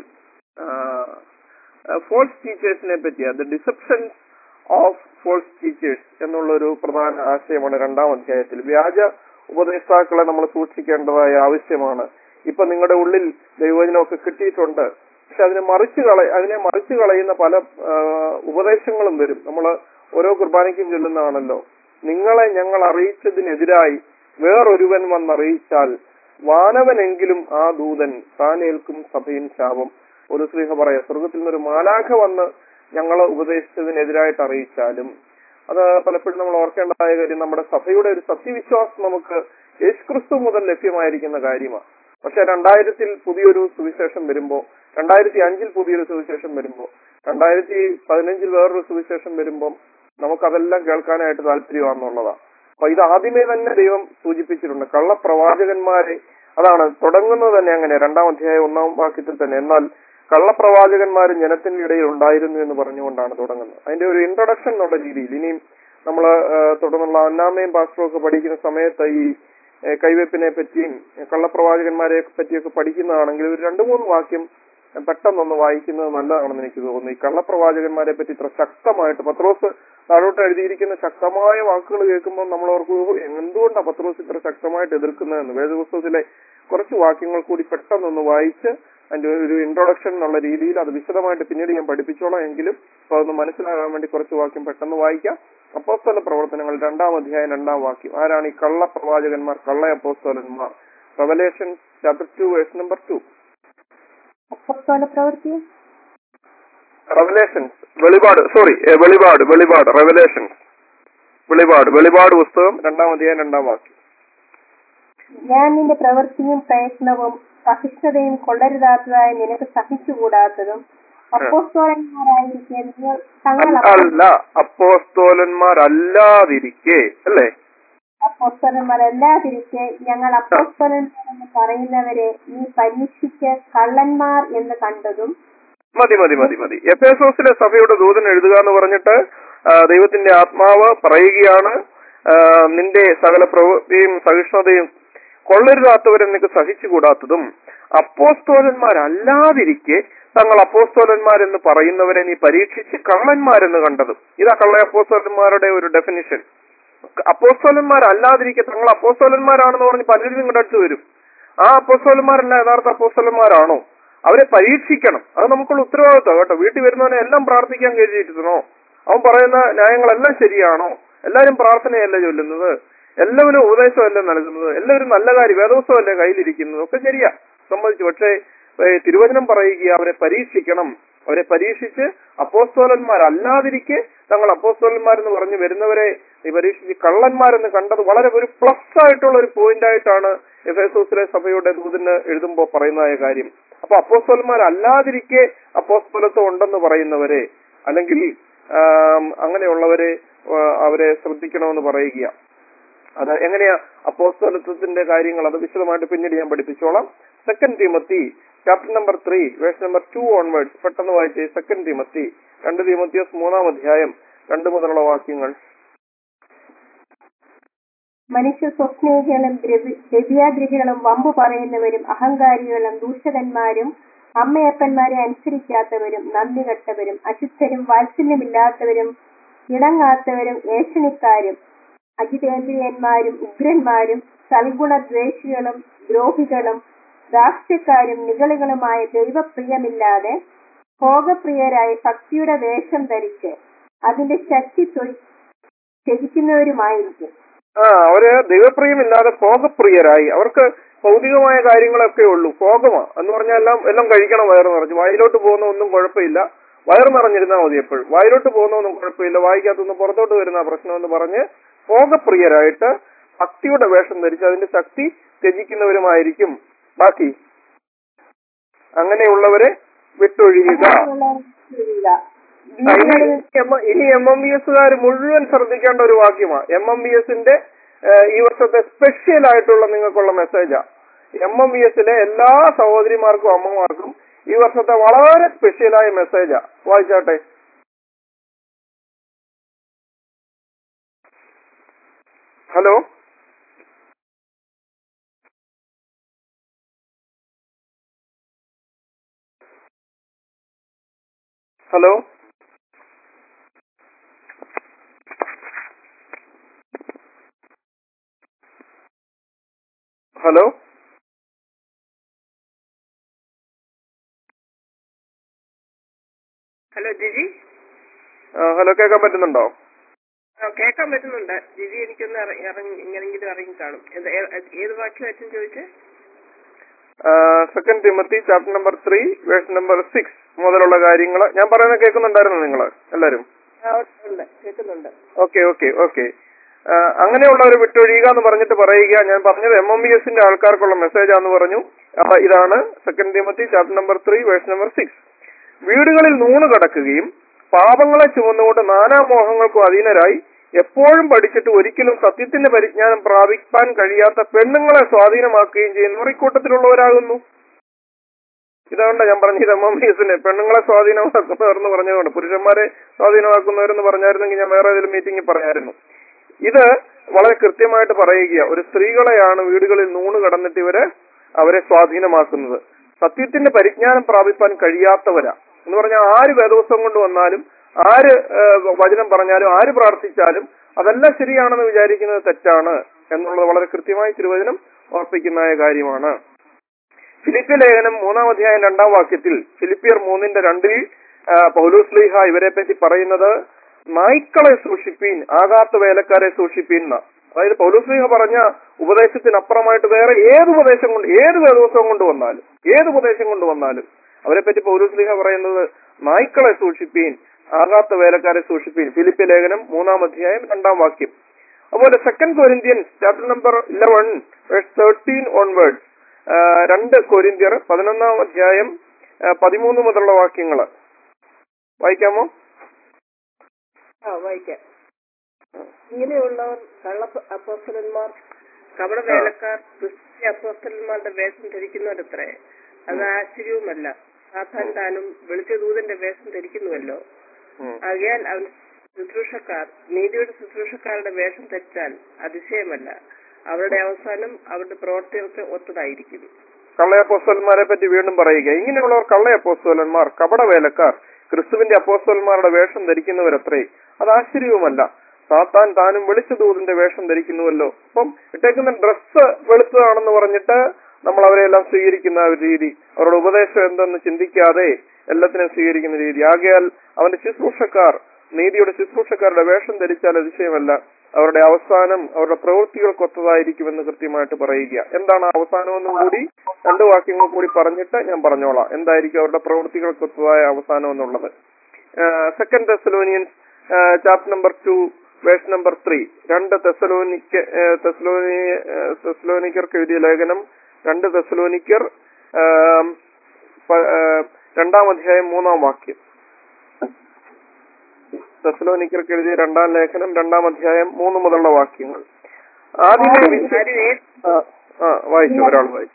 ഫോൾസ് ടീച്ചേഴ്സിനെ പറ്റിയ the deceptions of false teachers എന്നുള്ളൊരു പ്രധാന ആശയമാണ് രണ്ടാം അധ്യായത്തിൽ വ്യാജ ഉപദേഷ്ടാക്കളെ നമ്മൾ സൂക്ഷിക്കേണ്ടതായ ആവശ്യമാണ് ഇപ്പൊ നിങ്ങളുടെ ഉള്ളിൽ ദൈവവചനമൊക്കെ കിട്ടിയിട്ടുണ്ട് പക്ഷെ അതിനെ മറിച്ച് കള അതിനെ മറിച്ച് കളയുന്ന പല ആ, ഉപദേശങ്ങളും വരും നമ്മൾ ഓരോ കുർബാനയ്ക്കും ചൊല്ലുന്നതാണല്ലോ നിങ്ങളെ ഞങ്ങൾ അറിയിച്ചതിനെതിരായി വേറൊരുവൻ വന്നറിയിച്ചാൽ വാനവനെങ്കിലും ആ ദൂതൻ താനേൽക്കും സഭയിൻ ശാപം ഒരു സ്ത്രീഹ പറയാം സ്വർഗത്തിൽ നിന്നൊരു മാലാഖ വന്ന് ഞങ്ങളെ ഉപദേശിച്ചതിനെതിരായിട്ട് അറിയിച്ചാലും അത് പലപ്പോഴും നമ്മൾ ഓർക്കേണ്ടതായ കാര്യം നമ്മുടെ സഭയുടെ ഒരു സത്യവിശ്വാസം നമുക്ക് യേശുക്രിസ്തു മുതൽ ലഭ്യമായിരിക്കുന്ന കാര്യമാണ് പക്ഷെ രണ്ടായിരത്തിൽ പുതിയൊരു സുവിശേഷം വരുമ്പോ രണ്ടായിരത്തി അഞ്ചിൽ പുതിയൊരു സുവിശേഷം വരുമ്പോ രണ്ടായിരത്തി പതിനഞ്ചിൽ വേറൊരു സുവിശേഷം വരുമ്പം നമുക്കതെല്ലാം കേൾക്കാനായിട്ട് താല്പര്യമാണെന്നുള്ളതാണ് അപ്പൊ ഇത് ആദ്യമേ തന്നെ ദൈവം സൂചിപ്പിച്ചിട്ടുണ്ട് കള്ളപ്രവാചകന്മാരെ അതാണ് തുടങ്ങുന്നത് തന്നെ അങ്ങനെ രണ്ടാം അധ്യായം ഒന്നാം വാക്യത്തിൽ തന്നെ എന്നാൽ കള്ളപ്രവാചകന്മാരും ജനത്തിന്റെ ഇടയിൽ ഉണ്ടായിരുന്നു എന്ന് പറഞ്ഞുകൊണ്ടാണ് തുടങ്ങുന്നത് അതിന്റെ ഒരു ഇൻട്രൊഡക്ഷൻ എന്നുള്ള രീതിയിൽ ഇനിയും നമ്മൾ തുടർന്നുള്ള അന്നാമയും പാസ്റ്ററും ഒക്കെ പഠിക്കുന്ന സമയത്ത് ഈ ഏഹ്, കൈവെപ്പിനെ പറ്റിയും ഏഹ്, കള്ളപ്രവാചകന്മാരെ പറ്റിയൊക്കെ പഠിക്കുന്നതാണെങ്കിൽ ഒരു രണ്ടു മൂന്ന് വാക്യം പെട്ടെന്നൊന്ന് വായിക്കുന്നത് നല്ലതാണെന്ന് എനിക്ക് തോന്നുന്നു ഈ കള്ളപ്രവാചകന്മാരെ പറ്റി ഇത്ര ശക്തമായിട്ട് പത്രോസ് താഴോട്ട് എഴുതിയിരിക്കുന്ന ശക്തമായ വാക്കുകൾ കേൾക്കുമ്പോൾ നമ്മൾ ഓർക്കും എന്തുകൊണ്ടാണ് പത്രോസ് ഇത്ര ശക്തമായിട്ട് എതിർക്കുന്നതെന്ന് വേദപുസ്തകത്തിലെ കുറച്ച് വാക്യങ്ങൾ കൂടി പെട്ടെന്നൊന്ന് വായിച്ച് അതിന്റെ ഒരു ഇൻട്രൊഡക്ഷൻ എന്നുള്ള രീതിയിൽ അത് വിശദമായിട്ട് പിന്നീട് ഞാൻ പഠിപ്പിച്ചോളാം എങ്കിലും അപ്പൊ അതൊന്ന് മനസ്സിലാകാൻ വേണ്ടി കുറച്ച് വാക്യം പെട്ടെന്ന് വായിക്കാം അപ്പോസ്തല പ്രവർത്തനങ്ങൾ രണ്ടാം അധ്യായം രണ്ടാം വാക്യം ആരാണ് ഈ കള്ള പ്രവാചകന്മാർ കള്ള അപ്പോസ്തലന്മാർ Revelation chapter two verse number two അപ്പസ്തോല പ്രവൃത്തി റവലേഷൻസ് വെളിപാട് സോറി വെളിപാട് വെളിപാട് റെവലേഷൻസ് വെളിപാട് വെളിപാട് പുസ്തകം രണ്ടാം അധ്യായം രണ്ടാം വാക്യം ഞാൻ നിന്റെ പ്രവൃത്തിയും പ്രയത്നവും സഹിഷ്ണുതയും കൊള്ളരുതാത്തതായി നിനക്ക് സഹിച്ചുകൂടാത്തതും അപ്പോസ്തോലന്മാരായിരിക്കെ നിങ്ങൾ തങ്ങൾ അല്ല അപ്പോസ്തോലന്മാരല്ലാതിരിക്കെ അല്ലേ അപ്പോസ്തലന്മാരല്ലാതിരിക്കെ ഞങ്ങൾ അപ്പോസ്തലന്മാരെന്ന് പറയുന്നവരെ നീ പരീക്ഷിച്ച് കള്ളന്മാർ എന്ന് കണ്ടതും മതി മതി മതി മതി എഫേസോസിലെ സഭയുടെ ദൂതൻ എഴുതുക എന്ന് പറഞ്ഞിട്ട് ആ, ദൈവത്തിന്റെ ആത്മാവ് പറയുകയാണ് ആ, നിന്റെ സകല പ്രവൃത്തിയും സഹിഷ്ണുതയും കൊള്ളരുതാത്തവരെ നിനക്ക് സഹിച്ചുകൂടാത്തതും അപ്പോസ്തോലന്മാരല്ലാതിരിക്കെ തങ്ങൾ അപ്പോസ്തോലന്മാരെന്ന് പറയുന്നവരെ നീ പരീക്ഷിച്ച് കള്ളന്മാരെന്ന് കണ്ടതും ഇതാ കള്ള അപ്പോസ്തോലന്മാരുടെ ഒരു ഡെഫിനിഷൻ അപ്പോസ്തോലന്മാരല്ലാതിരിക്കെ തങ്ങൾ അപ്പോസ്തോലന്മാരാണെന്ന് പറഞ്ഞ് പലരും നിങ്ങളുടെ അടുത്ത് വരും ആ അപ്പോസ്തോലന്മാരല്ല യഥാർത്ഥ അപ്പോസ്തോലന്മാരാണോ അവരെ പരീക്ഷിക്കണം അത് നമുക്കുള്ള ഉത്തരവാദിത്വം കേട്ടോ വീട്ടിൽ വരുന്നവനെ എല്ലാം പ്രാർത്ഥിക്കാൻ കരുതിയിരുന്നോ അവൻ പറയുന്ന ന്യായങ്ങളെല്ലാം ശരിയാണോ എല്ലാവരും പ്രാർത്ഥനയല്ല ചൊല്ലുന്നത് എല്ലാവരും ഉപദേശമല്ല നൽകുന്നത് എല്ലാവരും നല്ല കാര്യം വേദോത്സവമല്ലേ കയ്യിലിരിക്കുന്നത് ഒക്കെ ശരിയാ സമ്മതിച്ചു പക്ഷേ ഏ, തിരുവചനം പറയുക അവരെ പരീക്ഷിക്കണം അവരെ പരീക്ഷിച്ച് അപ്പോസ്തോലന്മാരല്ലാതിരിക്കെ തങ്ങൾ അപ്പോസ്തോലന്മാരെന്ന് പറഞ്ഞു വരുന്നവരെ ഈ പരീക്ഷിച്ച് കള്ളന്മാരെന്ന് കണ്ടത് വളരെ ഒരു പ്ലസ് ആയിട്ടുള്ള ഒരു പോയിന്റ് ആയിട്ടാണ് എഫേസോസിലെ സഭയുടെ ദൂതിന് എഴുതുമ്പോൾ പറയുന്നതായ കാര്യം അപ്പൊ അപ്പോസ്തോലന്മാരല്ലാതിരിക്കെ അപ്പോസ്തോലത്വം ഉണ്ടെന്ന് പറയുന്നവരെ അല്ലെങ്കിൽ ആം, അങ്ങനെയുള്ളവരെ ആ, അവരെ ശ്രദ്ധിക്കണമെന്ന് പറയുക അത് എങ്ങനെയാ അപ്പോസ്തലത്വത്തിന്റെ കാര്യങ്ങൾ അത് വിശദമായിട്ട് പിന്നീട് ഞാൻ പഠിപ്പിച്ചോളാം second Timothy chapter number three verse number two onwards പെട്ടെന്ന് വായിച്ചേ സെക്കൻഡ് തിമത്തി രണ്ട് തിമത്തിയോസ് മൂന്നാം അധ്യായം രണ്ട് മുതലുള്ള വാക്യങ്ങൾ മനുഷ്യ സ്വസ്നേഹികളും ദ്രവ്യാഗ്രഹികളും വമ്പു പറയുന്നവരും അഹങ്കാരികളും ദൂഷകന്മാരും അമ്മയപ്പന്മാരെ അനുസരിക്കാത്തവരും നന്ദി കെട്ടവരും അശുദ്ധരും വാത്സല്യമില്ലാത്തവരും ഇണങ്ങാത്തവരും ഏഷണിക്കാരും അജിതേന്ദ്രിയന്മാരും ഉഗ്രന്മാരും സൽഗുണദ്വേഷികളും ദ്രോഹികളും ദാക്ഷ്യക്കാരും നിഗളികളുമായ ദൈവപ്രിയമില്ലാതെ ഭോഗപ്രിയരായി ഭക്തിയുടെ വേഷം ധരിച്ച് അതിന്റെ ശക്തി തൊഴി- ത്യജിക്കുന്നവരുമായിരിക്കും ആ അവര് ദൈവപ്രിയമില്ലാതെ ഭോഗപ്രിയരായി അവർക്ക് ഭൗതികമായ കാര്യങ്ങളൊക്കെ ഉള്ളൂ ഭോഗമാ എന്ന് പറഞ്ഞാൽ എല്ലാം എല്ലാം കഴിക്കണം വയറ് നിറഞ്ഞു വായിലോട്ട് പോകുന്ന ഒന്നും കുഴപ്പമില്ല വയറ് നിറഞ്ഞിരുന്നാൽ മതി എപ്പോഴും വായിലോട്ട് പോകുന്ന ഒന്നും കുഴപ്പമില്ല വായിക്കാത്തൊന്നും പുറത്തോട്ട് വരുന്ന പ്രശ്നം എന്ന് പറഞ്ഞ് ഭോഗപ്രിയരായിട്ട് ഭക്തിയുടെ വേഷം ധരിച്ച് അതിന്റെ ശക്തി ത്യജിക്കുന്നവരുമായിരിക്കും ബാക്കി അങ്ങനെയുള്ളവരെ വിട്ടൊഴിയുക ആ, ഇനി എം- ഇനി എം എം ബി എസുകാർ മുഴുവൻ ശ്രദ്ധിക്കേണ്ട ഒരു വാക്യമാണ് എം എം ബി എസിന്റെ ഈ വർഷത്തെ സ്പെഷ്യൽ ആയിട്ടുള്ള നിങ്ങൾക്കുള്ള മെസ്സേജാ എം എം ബി എസിലെ എല്ലാ സഹോദരിമാർക്കും അമ്മമാർക്കും ഈ വർഷത്തെ വളരെ സ്പെഷ്യലായ മെസ്സേജാ വായിച്ചാട്ടെ hello hello hello hello Jiji ആ, ഹലോ കേൾക്കാൻ പറ്റുന്നുണ്ടോ ആ കേൾക്കാൻ പറ്റുന്നുണ്ട് ജിജി എനിക്കൊന്ന് ഇറ- ഇറങ്ങി ഇങ്ങനെങ്കിലും ഇറങ്ങി കാണും ഇത് ഏ- ഏത് വാക്യം അച്ഛൻ ചോദിച്ചേ second Timothy chapter number three verse number six മുതലുള്ള കാര്യങ്ങൾ ഞാൻ പറയുന്നത് കേൾക്കുന്നുണ്ടായിരുന്നു നിങ്ങൾ എല്ലാവരും ആ, ഉണ്ട് കേൾക്കുന്നുണ്ട് ഓക്കെ ഓക്കെ ഓക്കെ അങ്ങനെയുള്ളവർ വിട്ടൊഴിയുക എന്ന് പറഞ്ഞിട്ട് പറയുക ഞാൻ പറഞ്ഞത് എം എം ബി എസിന്റെ ആൾക്കാർക്കുള്ള മെസ്സേജ് ആണെന്ന് പറഞ്ഞു അപ്പൊ ഇതാണ് second Timothy chapter number three verse number six വീടുകളിൽ നൂണ് കടക്കുകയും പാപങ്ങളെ ചുമന്നുകൊണ്ട് നാനാമോഹങ്ങൾക്കും അധീനരായി എപ്പോഴും പഠിച്ചിട്ട് ഒരിക്കലും സത്യത്തിന്റെ പരിജ്ഞാനം പ്രാപിക്കാൻ കഴിയാത്ത പെണ്ണുങ്ങളെ സ്വാധീനമാക്കുകയും ചെയ്യുന്നവർ ഇക്കൂട്ടത്തിലുള്ളവരാകുന്നു ഇതുകൊണ്ട് ഞാൻ പറഞ്ഞു ഇത് എം എം ബി എസിന് പെണ്ണുങ്ങളെ സ്വാധീനമാക്കുന്നവരെന്ന് പറഞ്ഞതുകൊണ്ട് പുരുഷന്മാരെ സ്വാധീനമാക്കുന്നവരെന്ന് പറഞ്ഞായിരുന്നെങ്കിൽ ഞാൻ വേറെ ഏതെങ്കിലും മീറ്റിംഗിൽ പറയായിരുന്നു ഇത് വളരെ കൃത്യമായിട്ട് പറയുക ഒരു സ്ത്രീകളെയാണ് വീടുകളിൽ നൂണ് കടന്നിട്ട് ഇവര് അവരെ സ്വാധീനമാക്കുന്നത് സത്യത്തിന്റെ പരിജ്ഞാനം പ്രാപിപ്പാൻ കഴിയാത്തവരാ എന്ന് പറഞ്ഞാൽ ആര് വേദോത്സവം കൊണ്ട് വന്നാലും ആര് ആ, വചനം പറഞ്ഞാലും ആര് പ്രാർത്ഥിച്ചാലും അതെല്ലാം ശരിയാണെന്ന് വിചാരിക്കുന്നത് തെറ്റാണ് എന്നുള്ളത് വളരെ കൃത്യമായി തിരുവചനം ഓർപ്പിക്കുന്ന കാര്യമാണ് ഫിലിപ്പിയ ലേഖനം മൂന്നാം അധ്യായം രണ്ടാം വാക്യത്തിൽ ഫിലിപ്പിയർ മൂന്നിന്റെ രണ്ടിൽ ആ, പൗലോസ് ലീഹ ഇവരെ പറ്റി പറയുന്നത് നായ്ക്കളെ സൂക്ഷിപ്പീൻ ആകാത്ത വേലക്കാരെ സൂക്ഷിപ്പീൻ എന്നാ അതായത് പൗലോസ് ലീഹ പറഞ്ഞ ഉപദേശത്തിനപ്പുറമായിട്ട് വേറെ ഏത് ഉപദേശം കൊണ്ട് ഏത് ദിവസം കൊണ്ട് വന്നാലും ഏത് ഉപദേശം കൊണ്ട് വന്നാലും അവരെ പറ്റി പൗലോസ് ലീഹ പറയുന്നത് നായ്ക്കളെ സൂക്ഷിപ്പീൻ ആകാത്ത വേലക്കാരെ സൂക്ഷിപ്പീൻ ഫിലിപ്പിയ ലേഖനം മൂന്നാം അധ്യായം രണ്ടാം വാക്യം അതുപോലെ second Corinthians chapter number eleven thirteen onwards രണ്ട് കൊരിന്ത്യർ പതിനൊന്നാം അധ്യായം ആ, പതിമൂന്ന് മുതലുള്ള വാക്യങ്ങൾ വായിക്കാമോ ആ വായിക്കാം ഇങ്ങനെയുള്ളവർ കള്ള അപ്പോസ്റ്റലന്മാർ കപട വേലക്കാർ ക്രിസ്ത്യ അപ്പോസ്റ്റലന്മാരുടെ വേഷം ധരിക്കുന്നവരത്രേ അത് ആശ്ചര്യവുമല്ല സാധാൻ താനും വെളിച്ചദൂതന്റെ വേഷം ധരിക്കുന്നുവല്ലോ ഉം. ആകയാൽ അവൻ ശുശ്രൂഷക്കാർ നീതിയുടെ ശുശ്രൂഷക്കാരുടെ വേഷം ധരിച്ചാൽ അതിശയമല്ല അവരുടെ അവസാനം അവരുടെ പ്രവർത്തികൾക്ക് ഒത്തതായിരിക്കും കള്ളയപ്പോസ്തലന്മാരെ പറ്റി വീണ്ടും പറയുക ഇങ്ങനെയുള്ളവർ കള്ളയപ്പോസ്തലന്മാർ കപട വേലക്കാർ ക്രിസ്തുവിന്റെ അപ്പോസ്തലന്മാരുടെ വേഷം ധരിക്കുന്നവരത്രേ അത് ആശ്ചര്യവുമല്ല സാത്താൻ താനും വെളിച്ചദൂതിന്റെ വേഷം ധരിക്കുന്നുവല്ലോ അപ്പം ഇട്ടേക്കുന്ന ഡ്രസ്സ് വെളുത്തതാണെന്ന് പറഞ്ഞിട്ട് നമ്മൾ അവരെല്ലാം സ്വീകരിക്കുന്ന ഒരു രീതി അവരുടെ ഉപദേശം എന്തെന്ന് ചിന്തിക്കാതെ എല്ലാത്തിനും സ്വീകരിക്കുന്ന രീതി ആകയാൽ അവന്റെ ശുശ്രൂഷക്കാർ നീതിയുടെ ശുശ്രൂഷക്കാരുടെ വേഷം ധരിച്ചാൽ അതിശയമല്ല അവരുടെ അവസാനം അവരുടെ പ്രവൃത്തികൾക്കൊത്തതായിരിക്കുമെന്ന് കൃത്യമായിട്ട് പറയുക എന്താണ് ആ അവസാനമെന്നും കൂടി രണ്ട് വാക്യങ്ങൾ കൂടി പറഞ്ഞിട്ട് ഞാൻ പറഞ്ഞോളാം എന്തായിരിക്കും അവരുടെ പ്രവൃത്തികൾക്കൊത്തതായ അവസാനം എന്നുള്ളത് second Thessalonians chapter number two verse number three രണ്ട് തെസലോനിക്ക തെസലോനി തെസലോനിക്കർക്ക് എഴുതിയ ലേഖനം രണ്ട് തെസലോനിക്കർ ആം, പ- ആ, രണ്ടാം അധ്യായം മൂന്നാം വാക്യം തെസലോനിക്കർക്ക് എഴുതിയ രണ്ടാം ലേഖനം രണ്ടാം അധ്യായം മൂന്ന് മുതലുള്ള വാക്യങ്ങൾ ആദ്യമേ വിശ്വ- ആരും ഏ- ആ, ആ വായിച്ചു ഒരാൾ വായിച്ചു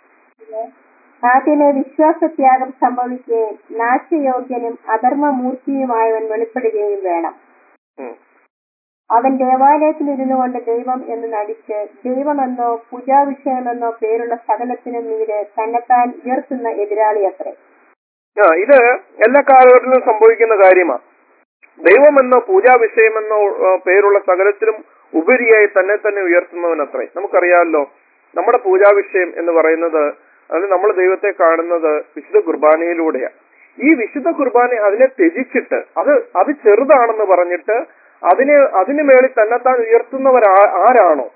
ആദ്യമേ വിശ്വാസത്യാഗം സംഭവിക്കുകയും നാശയോഗ്യനും അധർമ്മമൂർത്തിയുമായവൻ വെളിപ്പെടുകയും വേണം ഉം. അവൻ ദേവാലയത്തിൽ ഇരുന്നു കൊണ്ട് ദൈവം എന്ന് നടിച്ച് ദൈവമെന്നോ പൂജാവിഷയമെന്നോ പേരുള്ള സകലത്തിനും മീതെ തന്നെത്താൻ ഉയർത്തുന്ന എതിരാളി അത്രേ ആ ഇത് എല്ലാ കാലഘട്ടത്തിലും സംഭവിക്കുന്ന കാര്യമാണ് ദൈവമെന്നോ പൂജാ വിഷയമെന്നോ ആ, പേരുള്ള സകലത്തിലും ഉപരിയായി തന്നെ തന്നെ ഉയർത്തുന്നവനത്രേ നമുക്കറിയാമല്ലോ നമ്മുടെ പൂജാ വിഷയം എന്ന് പറയുന്നത് അത് നമ്മൾ ദൈവത്തെ കാണുന്നത് വിശുദ്ധ കുർബാനയിലൂടെയാണ് ഈ വിശുദ്ധ കുർബാന അതിനെ ത്യജിച്ചിട്ട് അത് അത് ചെറുതാണെന്ന് പറഞ്ഞിട്ട് അതിനെ അതിന് മേളിൽ തന്നെത്താൻ ഉയർത്തുന്നവർ ആരാണോ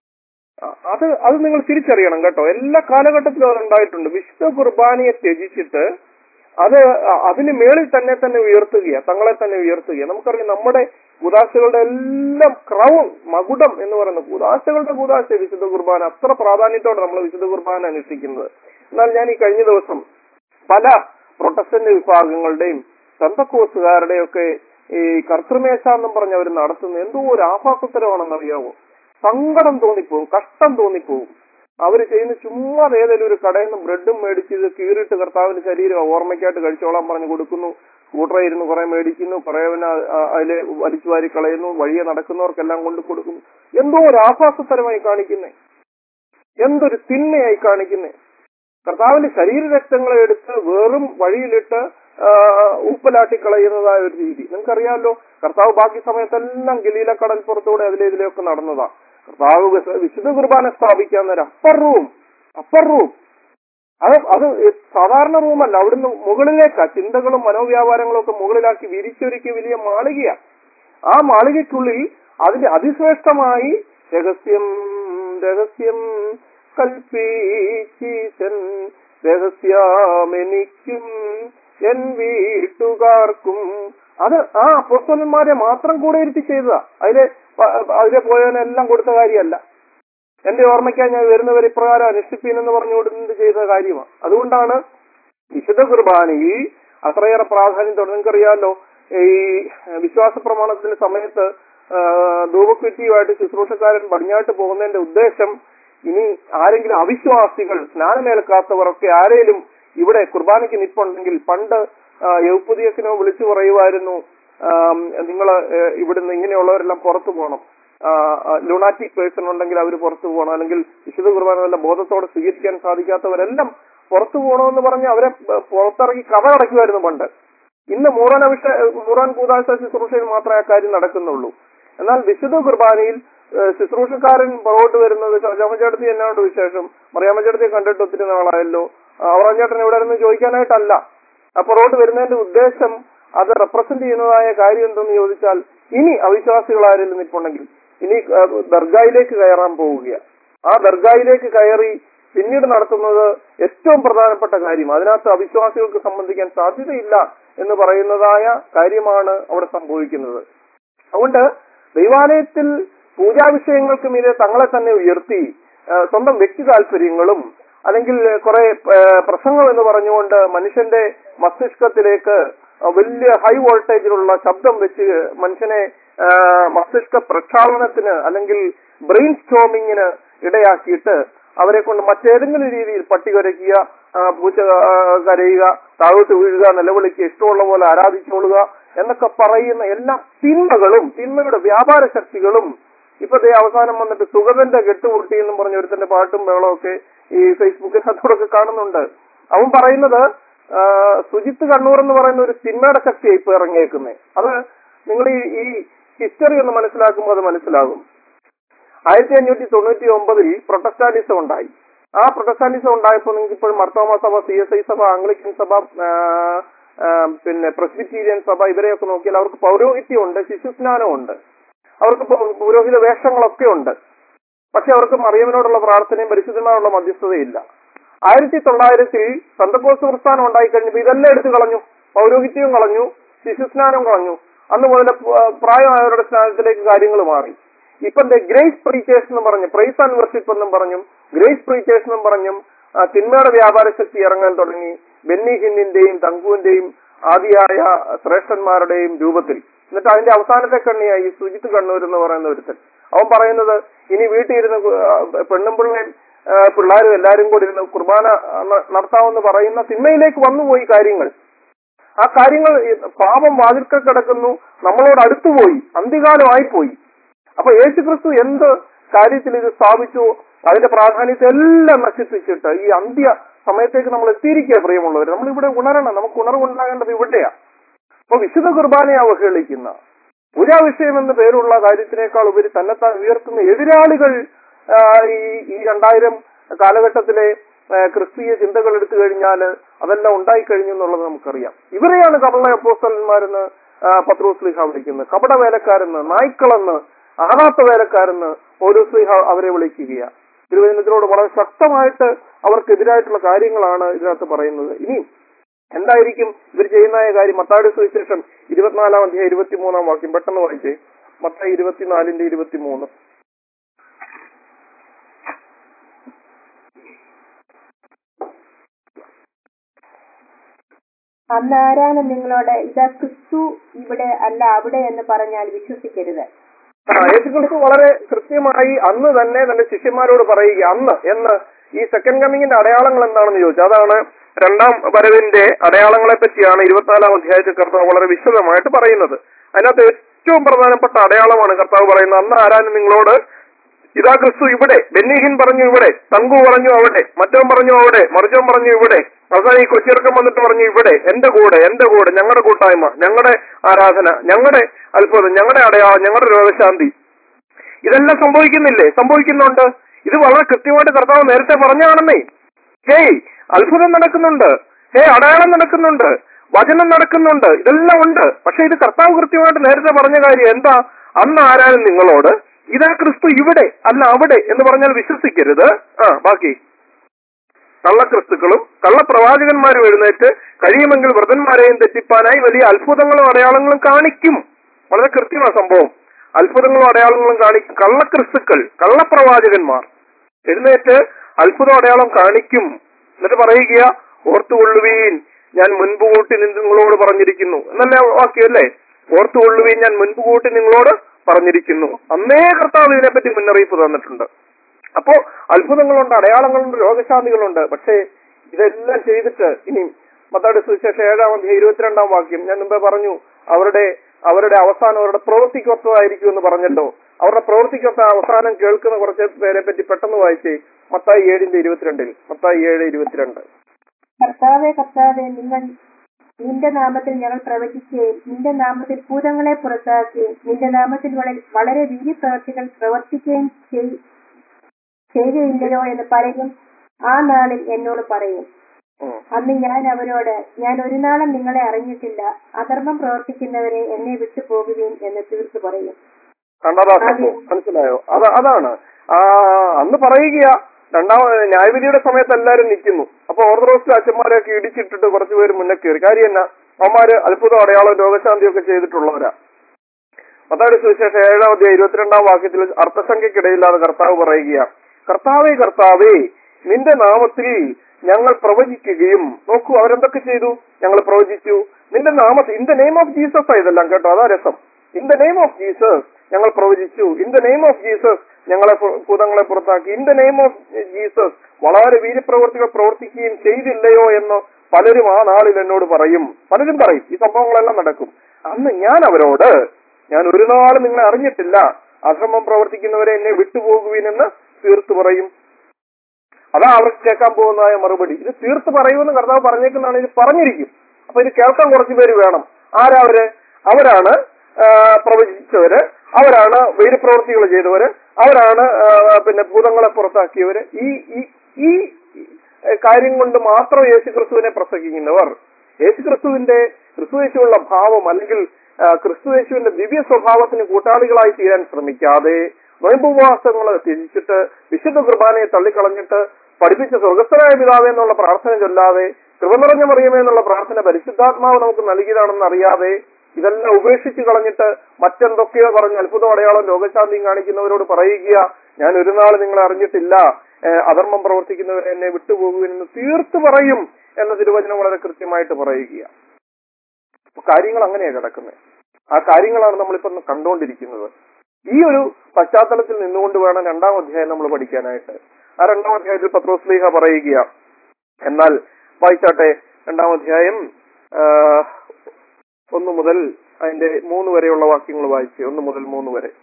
അ- അത് അത് നിങ്ങൾ തിരിച്ചറിയണം കേട്ടോ എല്ലാ കാലഘട്ടത്തിലും അത് ഉണ്ടായിട്ടുണ്ട് വിശുദ്ധ കുർബാനയെ ത്യജിച്ചിട്ട് അത് അ- അതിന് മേളിൽ തന്നെ തന്നെ ഉയർത്തുകയാ തങ്ങളെ തന്നെ ഉയർത്തുകയാ നമുക്കറിയാം നമ്മുടെ കുദാശകളുടെ എല്ലാം ക്രൗൺ മകുടം എന്ന് പറയുന്നത് കുദാശകളുടെ കുദാശ വിശുദ്ധ കുർബാന അത്ര പ്രാധാന്യത്തോടെ നമ്മൾ വിശുദ്ധ കുർബാന അനുഷ്ഠിക്കുന്നത് എന്നാൽ ഞാൻ ഈ കഴിഞ്ഞ ദിവസം പല പ്രൊട്ടസ്റ്റന്റ് വിഭാഗങ്ങളുടെയും സന്തക്കോസുകാരുടെയും ഒക്കെ ഈ കർത്തൃമേശ എന്നും പറഞ്ഞ് അവർ നടത്തുന്ന എന്തോ ഒരു ആഭാസത്തരമാണെന്ന് അറിയാവോ സങ്കടം തോന്നിപ്പോവും കഷ്ടം തോന്നിപ്പോവും അവര് ചെയ്യുന്ന ചുമ്മാ ഏതെങ്കിലും ഒരു കടയിൽ നിന്ന് ബ്രെഡും മേടിച്ച് ഇത് കീറിയിട്ട് കർത്താവിന്റെ ശരീരം ഓർമ്മയ്ക്കായിട്ട് കഴിച്ചോളാൻ പറഞ്ഞ് കൊടുക്കുന്നു സ്കൂട്ടറിൽ ഇരുന്ന് കുറെ മേടിക്കുന്നു കുറെ പിന്നെ അതിലെ വലിച്ചു വാരി കളയുന്നു വഴിയെ നടക്കുന്നവർക്കെല്ലാം കൊണ്ട് കൊടുക്കുന്നു എന്തോ ഒരു ആഭാസത്തരമായി കാണിക്കുന്നേ എന്തൊരു തിന്മയായി കാണിക്കുന്നേ കർത്താവിന്റെ ശരീരരക്തങ്ങളെ എടുത്ത് വെറും വഴിയിലിട്ട് ആ, ഉപ്പലാട്ടി കളയുന്നതായ ഒരു രീതി നിങ്ങൾക്കറിയാമല്ലോ കർത്താവ് ബാക്കി സമയത്തെല്ലാം ഗലീല കടൽപ്പുറത്തൂടെ അതിലെ ഇതിലെയൊക്കെ നടന്നതാ കർത്താവ് വിശ- വിശുദ്ധ കുർബാന സ്ഥാപിക്കാൻ നേരം അപ്പർ റൂം അപ്പർ റൂം അത് അത് സാധാരണ റൂമല്ല അവിടുന്ന് മുകളിലേക്കാ ചിന്തകളും മനോവ്യാപാരങ്ങളും ഒക്കെ മുകളിലാക്കി വിരിച്ചൊരുക്കിയ വലിയ മാളികയാ ആ മാളികയ്ക്കുള്ളിൽ അതിന്റെ അതിശ്രേഷ്ഠമായി രഹസ്യം രഹസ്യം കൽപ്പീശൻ രഹസ്യമെനിക്കും എൻ വീട്ടുകാർക്കും അത് ആ അപ്പോസ്തലന്മാരെ മാത്രം കൂടെ ഇരുത്തി ചെയ്തതാ അതിലെ പ- അതിലെ പോയവനെല്ലാം കൊടുത്ത കാര്യമല്ല എന്റെ ഓർമ്മയ്ക്കായി ഞാൻ വരുന്നവർ ഇപ്രകാരം അനുഷ്ഠിപ്പീനെന്ന് പറഞ്ഞുകൊണ്ട് ചെയ്ത കാര്യമാണ് അതുകൊണ്ടാണ് വിശുദ്ധ കുർബാനയിൽ അത്രയേറെ പ്രാധാന്യം നിങ്ങൾക്കറിയാമല്ലോ ഈ വിശ്വാസ പ്രമാണത്തിന്റെ സമയത്ത് ആ, ധൂപക്കുറ്റിയുമായിട്ട് ശുശ്രൂഷക്കാരൻ പടിഞ്ഞാട്ട് പോകുന്നതിന്റെ ഉദ്ദേശം ഇനി ആരെങ്കിലും അവിശ്വാസികൾ സ്നാനമേൽക്കാത്തവർ ഒക്കെ ആരെങ്കിലും ഇവിടെ കുർബാനയ്ക്ക് നിപ്പുണ്ടെങ്കിൽ പണ്ട് യൗപ്പുദിയസിനോ വിളിച്ചു പറയുമായിരുന്നു നിങ്ങൾ ഇവിടുന്ന് ഇങ്ങനെയുള്ളവരെല്ലാം പുറത്തു പോകണം ലുണാറ്റിക് പേഴ്സൺ ഉണ്ടെങ്കിൽ അവർ പുറത്തു പോകണം അല്ലെങ്കിൽ വിശുദ്ധ കുർബാന വല്ല ബോധത്തോടെ സ്വീകരിക്കാൻ സാധിക്കാത്തവരെല്ലാം പുറത്തു പോകണമെന്ന് പറഞ്ഞ് അവരെ പ- പുറത്തിറക്കി കഥ അടയ്ക്കുമായിരുന്നു പണ്ട് ഇന്ന് മൂറാൻ അവിഷ മൂറാൻ കൂതാശ ശുശ്രൂഷയിൽ മാത്രമേ ആ കാര്യം നടക്കുന്നുള്ളൂ എന്നാൽ വിശുദ്ധ കുർബാനയിൽ ഏഹ്, ശുശ്രൂഷക്കാരൻ പുറകോട്ട് വരുന്നത് ചാമച്ചേടത്തി എന്നോട് വിശേഷം മറിയാമ്മച്ചേടത്തിയെ കണ്ടിട്ട് ഒത്തിരി നാളായല്ലോ അവറാഞ്ചേട്ടൻ ഇവിടെ ഇരുന്ന് ചോദിക്കാനായിട്ടല്ല ആ പുറകോട്ട് വരുന്നതിന്റെ ഉദ്ദേശം അത് റെപ്രസെന്റ് ചെയ്യുന്നതായ കാര്യം എന്തെന്ന് ചോദിച്ചാൽ ഇനി അവിശ്വാസികൾ ആരെങ്കിലും നിൽപ്പുണ്ടെങ്കിൽ ഇനി ആ, ദർഗായിലേക്ക് കയറാൻ പോവുകയാണ് ആ ദർഗായിലേക്ക് കയറി പിന്നീട് നടത്തുന്നത് ഏറ്റവും പ്രധാനപ്പെട്ട കാര്യം അതിനകത്ത് അവിശ്വാസികൾക്ക് സംബന്ധിക്കാൻ സാധ്യതയില്ല എന്ന് പറയുന്നതായ കാര്യമാണ് അവിടെ സംഭവിക്കുന്നത് അതുകൊണ്ട് ദൈവാലയത്തിൽ പൂജാവിഷയങ്ങൾക്ക് മീതെ തങ്ങളെ തന്നെ ഉയർത്തി ആ, സ്വന്തം വ്യക്തി താല്പര്യങ്ങളും അല്ലെങ്കിൽ കുറെ പ്രസംഗം എന്ന് പറഞ്ഞുകൊണ്ട് മനുഷ്യന്റെ മസ്തിഷ്കത്തിലേക്ക് ആ, വലിയ ഹൈ വോൾട്ടേജിലുള്ള ശബ്ദം വെച്ച് മനുഷ്യനെ ആ, മസ്തിഷ്ക പ്രക്ഷാളനത്തിന് അല്ലെങ്കിൽ ബ്രെയിൻ സ്റ്റോമിങ്ങിന് ഇടയാക്കിയിട്ട് അവരെ കൊണ്ട് മറ്റേതെങ്കിലും രീതിയിൽ പട്ടി കരയ്ക്കുക ആ, പൂച്ച ആ, കരയുക താഴോട്ട് വീഴുക നിലവിളിക്കുക ഇഷ്ടമുള്ള പോലെ ആരാധിച്ചോളുക എന്നൊക്കെ പറയുന്ന എല്ലാ തിന്മകളും തിന്മയുടെ വ്യാപാര ശക്തികളും ഇപ്പൊ ദേ അവസാനം വന്നിട്ട് സുഗതന്റെ കെട്ടുപൊട്ടി എന്നും പറഞ്ഞ ഒരുത്തന്റെ പാട്ടും ബഹളവും ഒക്കെ ഈ ഫേസ്ബുക്കിനകത്തോടൊക്കെ കാണുന്നുണ്ട് അവൻ പറയുന്നത് ആ, സുജിത്ത് കണ്ണൂർ എന്ന് പറയുന്ന ഒരു തിന്മയുടെ ശക്തിയായി ഇപ്പൊ ഇറങ്ങിയേക്കുന്നത് അത് നിങ്ങൾ ഈ ഈ ഹിസ്റ്ററി ഒന്ന് മനസ്സിലാക്കുമ്പോൾ അത് മനസ്സിലാകും ആയിരത്തി അഞ്ഞൂറ്റി തൊണ്ണൂറ്റി ഒമ്പതിൽ പ്രൊട്ടസ്റ്റാന്റിസം ഉണ്ടായി ആ പ്രൊട്ടസ്റ്റാന്റിസം ഉണ്ടായപ്പോൾ നിങ്ങൾക്ക് ഇപ്പോൾ മർത്തോമ സഭ സി എസ് ഐ സഭ ആംഗ്ലിക്കൻ സഭ ആ, ആ, പിന്നെ പ്രസ്ബിറ്റീരിയൻ സഭ ഇവരെയൊക്കെ നോക്കിയാൽ അവർക്ക് പൗരോഹിത്യമുണ്ട് ശിശുസ്നാനമുണ്ട് അവർക്ക് പൗ- പുരോഹിത വേഷങ്ങളൊക്കെ ഉണ്ട് പക്ഷെ അവർക്ക് മറിയമിനോടുള്ള പ്രാർത്ഥനയും പരിശുദ്ധമായുള്ള മധ്യസ്ഥതയില്ല ആയിരത്തി തൊള്ളായിരത്തിൽ സന്തക്കോസ് പ്രസ്ഥാനം ഉണ്ടായി കഴിഞ്ഞപ്പോൾ ഇതെല്ലാം എടുത്തു കളഞ്ഞു പൗരോഹിത്യവും കളഞ്ഞു ശിശുസ്നാനം കളഞ്ഞു അന്ന് മുതൽ പ- പ്രായമായവരുടെ സ്നാനത്തിലേക്ക് കാര്യങ്ങൾ മാറി ഇപ്പൊ എന്താ ഗ്രേസ് പ്രീച്ചേഴ്സ് എന്ന് പറഞ്ഞു പ്രൈസ് ആൻഡ് വർഷിപ്പ് എന്നും പറഞ്ഞും ഗ്രേസ് പ്രീച്ചേഴ്സ് എന്നും പറഞ്ഞും ആ, തിന്മയുടെ വ്യാപാര ശക്തി ഇറങ്ങാൻ തുടങ്ങി ബെന്നി ഹിന്നിന്റെയും തങ്കുവിന്റെയും ആദിയായ ശ്രേഷ്ഠന്മാരുടെയും രൂപത്തിൽ എന്നിട്ട് അതിന്റെ അവസാനത്തെ കണ്ണിയായി സുജിത്ത് കണ്ണൂർ എന്ന് പറയുന്ന ഒരുത്തൻ അവൻ പറയുന്നത് ഇനി വീട്ടിൽ ഇരുന്ന് കു- ആ, പെണ്ണും പിള്ളേം ആ, പിള്ളേരും എല്ലാരും കൂടി ഇരുന്ന് കുർബാന ന- നടത്താമെന്ന് പറയുന്ന തിന്മയിലേക്ക് വന്നുപോയി കാര്യങ്ങൾ ആ കാര്യങ്ങൾ ഈ പാപം വാതിൽക്കൽ കിടക്കുന്നു നമ്മളോട് അടുത്തുപോയി അന്ത്യകാലമായി പോയി അപ്പൊ യേശുക്രിസ്തു എന്ത് കാര്യത്തിൽ ഇത് സ്ഥാപിച്ചു അതിന്റെ പ്രാധാന്യത്തെ എല്ലാം നശിപ്പിച്ചിട്ട് ഈ അന്ത്യ സമയത്തേക്ക് നമ്മൾ എത്തിയിരിക്കുക പ്രിയമുള്ളവർ നമ്മൾ ഇവിടെ ഉണരണം നമുക്ക് ഉണർവുണ്ടാകേണ്ടത് ഇവിടെയാ അപ്പൊ വിശുദ്ധ കുർബാനയെ അവഹേളിക്കുന്ന പൂജാ വിഷയം എന്ന പേരുള്ള കാര്യത്തിനേക്കാൾ ഉപരി തന്നെത്താൻ ഉയർത്തുന്ന എതിരാളികൾ ആ, ഈ ഈ രണ്ടായിരം കാലഘട്ടത്തിലെ ആ, ക്രിസ്തീയ ചിന്തകൾ എടുത്തു കഴിഞ്ഞാൽ അതെല്ലാം ഉണ്ടായി കഴിഞ്ഞു എന്നുള്ളത് നമുക്കറിയാം ഇവരെയാണ് കപട അപ്പോസ്റ്റലന്മാരെന്ന് പത്രോസ് ലീഹ വിളിക്കുന്നത് കപട വേലക്കാരെന്ന് നായ്ക്കളെന്ന് ആണാത്ത വേലക്കാരെന്ന് ഓരോ സ്ലീഹ അവരെ വിളിക്കുകയാണ് തിരുവചനത്തിനോട് വളരെ ശക്തമായിട്ട് അവർക്കെതിരായിട്ടുള്ള കാര്യങ്ങളാണ് ഇതിനകത്ത് പറയുന്നത് ഇനിയും എന്തായിരിക്കും ഇവർ ചെയ്യുന്ന കാര്യം മത്തായുടെ സുവിശേഷം ഇരുപത്തിനാലാം അധ്യായം ഇരുപത്തിമൂന്നാം വാക്യം പെട്ടെന്ന് വായിച്ചേ മത്തായി ഇരുപത്തിനാലിന്റെ ഇരുപത്തിമൂന്ന് അന്ന് ആരാണ് നിങ്ങളോട് ഇതാ ക്രിസ്തു ഇവിടെ അല്ല അവിടെ എന്ന് പറഞ്ഞാൽ വിശ്വസിക്കരുത് ആ യേശുക്രിസ്തു വളരെ കൃത്യമായി അന്ന് തന്നെ തന്റെ ശിഷ്യന്മാരോട് പറയുക അന്ന് എന്ന് ഈ സെക്കൻഡ് കമ്മിങ്ങിന്റെ അടയാളങ്ങൾ എന്താണെന്ന് ചോദിച്ചു അതാണ് രണ്ടാം വരവിന്റെ അടയാളങ്ങളെ പറ്റിയാണ് ഇരുപത്തിനാലാം അധ്യായത്തിൽ കർത്താവ് വളരെ വിശദമായിട്ട് പറയുന്നത് അതിനകത്ത് ഏറ്റവും പ്രധാനപ്പെട്ട അടയാളമാണ് കർത്താവ് പറയുന്നത് അന്ന് ആരാനും നിങ്ങളോട് ഇതാ ക്രിസ്തു ഇവിടെ ബെന്നിഹിൻ പറഞ്ഞു ഇവിടെ തങ്കു പറഞ്ഞു അവിടെ മറ്റവൻ പറഞ്ഞു അവിടെ മറിച്ചവൻ പറഞ്ഞു ഇവിടെ അവസാനം ഈ കൊച്ചിറക്കം വന്നിട്ട് പറഞ്ഞു ഇവിടെ എന്റെ കൂടെ എന്റെ കൂടെ ഞങ്ങളുടെ കൂട്ടായ്മ ഞങ്ങളുടെ ആരാധന ഞങ്ങളുടെ അത്ഭുതം ഞങ്ങളുടെ അടയാളം ഞങ്ങളുടെ രോഗശാന്തി ഇതെല്ലാം സംഭവിക്കുന്നില്ലേ സംഭവിക്കുന്നുണ്ട് ഇത് വളരെ കൃത്യമായിട്ട് കർത്താവ് നേരത്തെ പറഞ്ഞാണെന്നേ ഹേയ് അത്ഭുതം നടക്കുന്നുണ്ട് ഹേ അടയാളം നടക്കുന്നുണ്ട് വചനം നടക്കുന്നുണ്ട് ഇതെല്ലാം ഉണ്ട് പക്ഷെ ഇത് കർത്താവ് കൃത്യമായിട്ട് നേരത്തെ പറഞ്ഞ കാര്യം എന്താ അന്ന് ആരാനും നിങ്ങളോട് ഇതാ ക്രിസ്തു ഇവിടെ അല്ല അവിടെ എന്ന് പറഞ്ഞാൽ വിശ്വസിക്കരുത് ആ ബാക്കി കള്ളക്രിസ്തുക്കളും കള്ളപ്രവാചകന്മാരും എഴുന്നേറ്റ് കഴിയുമെങ്കിൽ വ്രതന്മാരെയും തെറ്റിപ്പാനായി വലിയ അത്ഭുതങ്ങളും അടയാളങ്ങളും കാണിക്കും വളരെ കൃത്യമാണ് സംഭവം അത്ഭുതങ്ങളും അടയാളങ്ങളും കാണിക്കും കള്ളക്രിസ്തുക്കൾ കള്ളപ്രവാചകന്മാർ എഴുന്നേറ്റ് അത്ഭുതം അടയാളം കാണിക്കും എന്നിട്ട് പറയുക ഓർത്തുകൊള്ളുവീൻ ഞാൻ മുൻപ് കൂട്ടി നിങ്ങളോട് പറഞ്ഞിരിക്കുന്നു എന്നല്ല വാക്യമല്ലേ ഓർത്തുകൊള്ളുവീൻ ഞാൻ മുൻപ് കൂട്ടി നിങ്ങളോട് പറഞ്ഞിരിക്കുന്നു അന്നേ കർത്താവ് ഇതിനെപ്പറ്റി മുന്നറിയിപ്പ് തന്നിട്ടുണ്ട് അപ്പോ അത്ഭുതങ്ങളുണ്ട് അടയാളങ്ങളുണ്ട് രോഗശാന്തികളുണ്ട് പക്ഷേ ഇതെല്ലാം ചെയ്തിട്ട് ഇനി മത്താടി സുവിശേഷം ഏഴാം അധ്യായം ഇരുപത്തിരണ്ടാം വാക്യം ഞാൻ മുമ്പേ പറഞ്ഞു അവരുടെ അവരുടെ അവസാനം അവരുടെ പ്രവൃത്തിക്കൊത്തതായിരിക്കും എന്ന് പറഞ്ഞല്ലോ അവരുടെ പ്രവൃത്തിക്കൊത്ത അവസാനം കേൾക്കുന്ന കുറച്ച് പേരെ പറ്റി പെട്ടെന്ന് വായിച്ചേ മത്തായി ഏഴിന്റെ ഇരുപത്തിരണ്ടിൽ മത്തായി ഏഴ് ഇരുപത്തിരണ്ട് കർത്താവെ കർത്താവെ നിങ്ങൾ നിന്റെ നാമത്തിൽ ഞങ്ങൾ പ്രവചിക്കുകയും നിന്റെ നാമത്തിൽ ഭൂതങ്ങളെ പുറത്താക്കുകയും നിന്റെ നാമത്തിൽ വള- വളരെ വീര്യപ്രവർത്തികൾ പ്രവർത്തിക്കുകയും ചെയ്- ചെയ്യുകയില്ലയോ എന്ന് പറയും ആ നാളിൽ എന്നോട് പറയും ഉം. അന്ന് ഞാൻ അവരോട് ഞാൻ ഒരു നാളും നിങ്ങളെ അറിഞ്ഞിട്ടില്ല അധർമ്മം പ്രവർത്തിക്കുന്നവരെ എന്നെ വിട്ടു പോകുകയും എന്ന് തീർത്തു പറയും കണ്ടതാ സംഭവം മനസ്സിലായോ അത് അതാണ് ആ അന്ന് പറയുകയാ രണ്ടാമത് ന്യായവിധിയുടെ സമയത്ത് എല്ലാരും നിൽക്കുന്നു അപ്പൊ ഓർത്തഡോക്സ് അച്ഛന്മാരെയൊക്കെ ഇടിച്ചിട്ടിട്ട് കുറച്ചു പേര് മുന്നേ കയറി കാര്യം എന്നാ അവന്മാര് അത്ഭുതം അടയാളം രോഗശാന്തിയൊക്കെ ചെയ്തിട്ടുള്ളവരാ മത്താടി സുവിശേഷം ഏഴാം അധ്യായം ഇരുപത്തിരണ്ടാം വാക്യത്തിൽ അർത്ഥസംഖ്യക്കിടയില്ലാതെ കർത്താവ് പറയുക കർത്താവേ കർത്താവേ നിന്റെ നാമത്തിൽ ഞങ്ങൾ പ്രവചിക്കുകയും നോക്കൂ അവരെന്തൊക്കെ ചെയ്തു ഞങ്ങൾ പ്രവചിച്ചു നിന്റെ നാമത്തിൽ in the name of Jesus ആ ഇതെല്ലാം കേട്ടോ അതാ രസം in the name of Jesus ഞങ്ങൾ പ്രവചിച്ചു in the name of Jesus ഞങ്ങളെ പു- ഭൂതങ്ങളെ പുറത്താക്കി in the name of Jesus വളരെ വീരപ്രവർത്തികൾ പ്രവർത്തിക്കുകയും ചെയ്തില്ലയോ എന്ന് പലരും ആ നാളിൽ എന്നോട് പറയും പലരും പറയും ഈ സംഭവങ്ങളെല്ലാം നടക്കും അന്ന് ഞാൻ അവരോട് ഞാൻ ഒരു നാളും നിങ്ങളെ അറിഞ്ഞിട്ടില്ല അധർമ്മം പ്രവർത്തിക്കുന്നവരെ എന്നെ വിട്ടുപോകുവിനെന്ന് തീർത്തു പറയും അതാ അവർക്ക് കേൾക്കാൻ പോകുന്നതായ മറുപടി ഇത് തീർത്ത് പറയുമെന്ന് കർത്താവ് പറഞ്ഞേക്കുന്നതാണ് ഇത് പറഞ്ഞിരിക്കും അപ്പൊ ഇത് കേൾക്കാൻ കുറച്ചു പേര് വേണം ആരാ അവര് അവരാണ് ആ, പ്രവചിച്ചവര് അവരാണ് വീരപ്രവൃത്തികൾ ചെയ്തവര് അവരാണ് ആ, പിന്നെ ഭൂതങ്ങളെ പുറത്താക്കിയവര് ഈ ഈ ഈ ഏ, കാര്യം കൊണ്ട് മാത്രം യേശുക്രിസ്തുവിനെ പ്രസംഗിക്കുന്നവർ യേശുക്രിസ്തുവിന്റെ ക്രിസ്തുവേശുള്ള ഭാവം അല്ലെങ്കിൽ ആ, ക്രിസ്തുവേശുവിന്റെ ദിവ്യ സ്വഭാവത്തിന് കൂട്ടാളികളായി തീരാൻ ശ്രമിക്കാതെ നോയമ്പുപവാസങ്ങൾ തിരിച്ചിട്ട് വിശുദ്ധ കുർബാനയെ തള്ളിക്കളഞ്ഞിട്ട് പഠിപ്പിച്ച സ്വർഗസ്ഥനായ പിതാവേ എന്നുള്ള പ്രാർത്ഥന ചൊല്ലാതെ കൃപ നിറഞ്ഞ മറിയമേ എന്നുള്ള പ്രാർത്ഥന പരിശുദ്ധാത്മാവ് നമുക്ക് നൽകിയതാണെന്ന് അറിയാതെ ഇതെല്ലാം ഉപേക്ഷിച്ച് കളഞ്ഞിട്ട് മറ്റെന്തൊക്കെയോ പറഞ്ഞ് അത്ഭുതം അടയാളം രോഗശാന്തിയും കാണിക്കുന്നവരോട് പറയുക ഞാൻ ഒരു നാൾ നിങ്ങളെ അറിഞ്ഞിട്ടില്ല ഏഹ് അധർമ്മം പ്രവർത്തിക്കുന്നവരെ എന്നെ വിട്ടുപോകുമെന്ന് തീർത്ത് പറയും എന്ന തിരുവചനം വളരെ കൃത്യമായിട്ട് പറയുക അപ്പൊ കാര്യങ്ങൾ അങ്ങനെയാ കിടക്കുന്നത് ആ കാര്യങ്ങളാണ് നമ്മളിപ്പം കണ്ടുകൊണ്ടിരിക്കുന്നത് ഈ ഒരു പശ്ചാത്തലത്തിൽ നിന്നുകൊണ്ട് വേണം രണ്ടാം അധ്യായം നമ്മൾ പഠിക്കാനായിട്ട് ആ രണ്ടാം അധ്യായത്തിൽ പത്രോസ്ലീഹ പറയുക എന്നാൽ വായിച്ചാട്ടെ രണ്ടാം അധ്യായം ആ, ഒന്ന് മുതൽ അതിന്റെ മൂന്ന് വരെയുള്ള വാക്യങ്ങൾ വായിച്ച് ഒന്ന് മുതൽ മൂന്ന് വരെ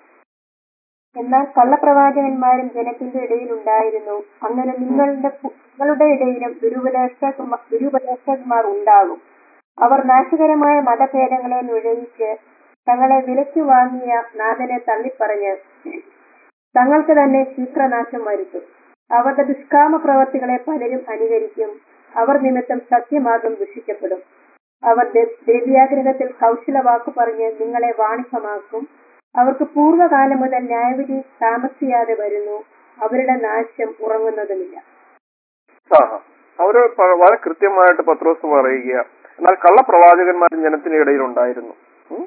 എന്നാൽ കള്ളപ്രവാചകന്മാരും ജനത്തിന്റെ ഇടയിൽ ഉണ്ടായിരുന്നു അങ്ങനെ നിങ്ങളുടെ പു- നിങ്ങളുടെ ഇടയിലും ദുരുപദേഷ്ടകന്മാ- ദുരുപദേഷ്ടകന്മാർ ഉണ്ടാകും അവർ നാശകരമായ മതഭേദങ്ങളെ നുഴയിച്ച് തങ്ങളെ വിലയ്ക്ക് വാങ്ങിയ നാഥനെ തള്ളിപ്പറഞ്ഞ് തങ്ങൾക്ക് തന്നെ ശീഘ്രനാശം വരുത്തും അവരുടെ ദുഷ്കാമ പ്രവർത്തികളെ പലരും അനുകരിക്കും അവർ നിമിത്തം സത്യമാർഗം ദുഷിക്കപ്പെടും അവർ ദ- ദ്രവ്യാഗ്രഹത്തിൽ കൗശല വാക്കു പറഞ്ഞ് നിങ്ങളെ വാണിഭമാക്കും അവർക്ക് പൂർവ്വകാലം മുതൽ ന്യായവിധി താമസിയാതെ വരുന്നു അവരുടെ നാശം ഉറങ്ങുന്നതുമില്ല ആ അവര് പ- വളരെ കൃത്യമായിട്ട് പത്രോസ് പറയുക എന്നാൽ കള്ളപ്രവാചകന്മാരും ജനത്തിന് ഇടയിൽ ഉണ്ടായിരുന്നു ഉം?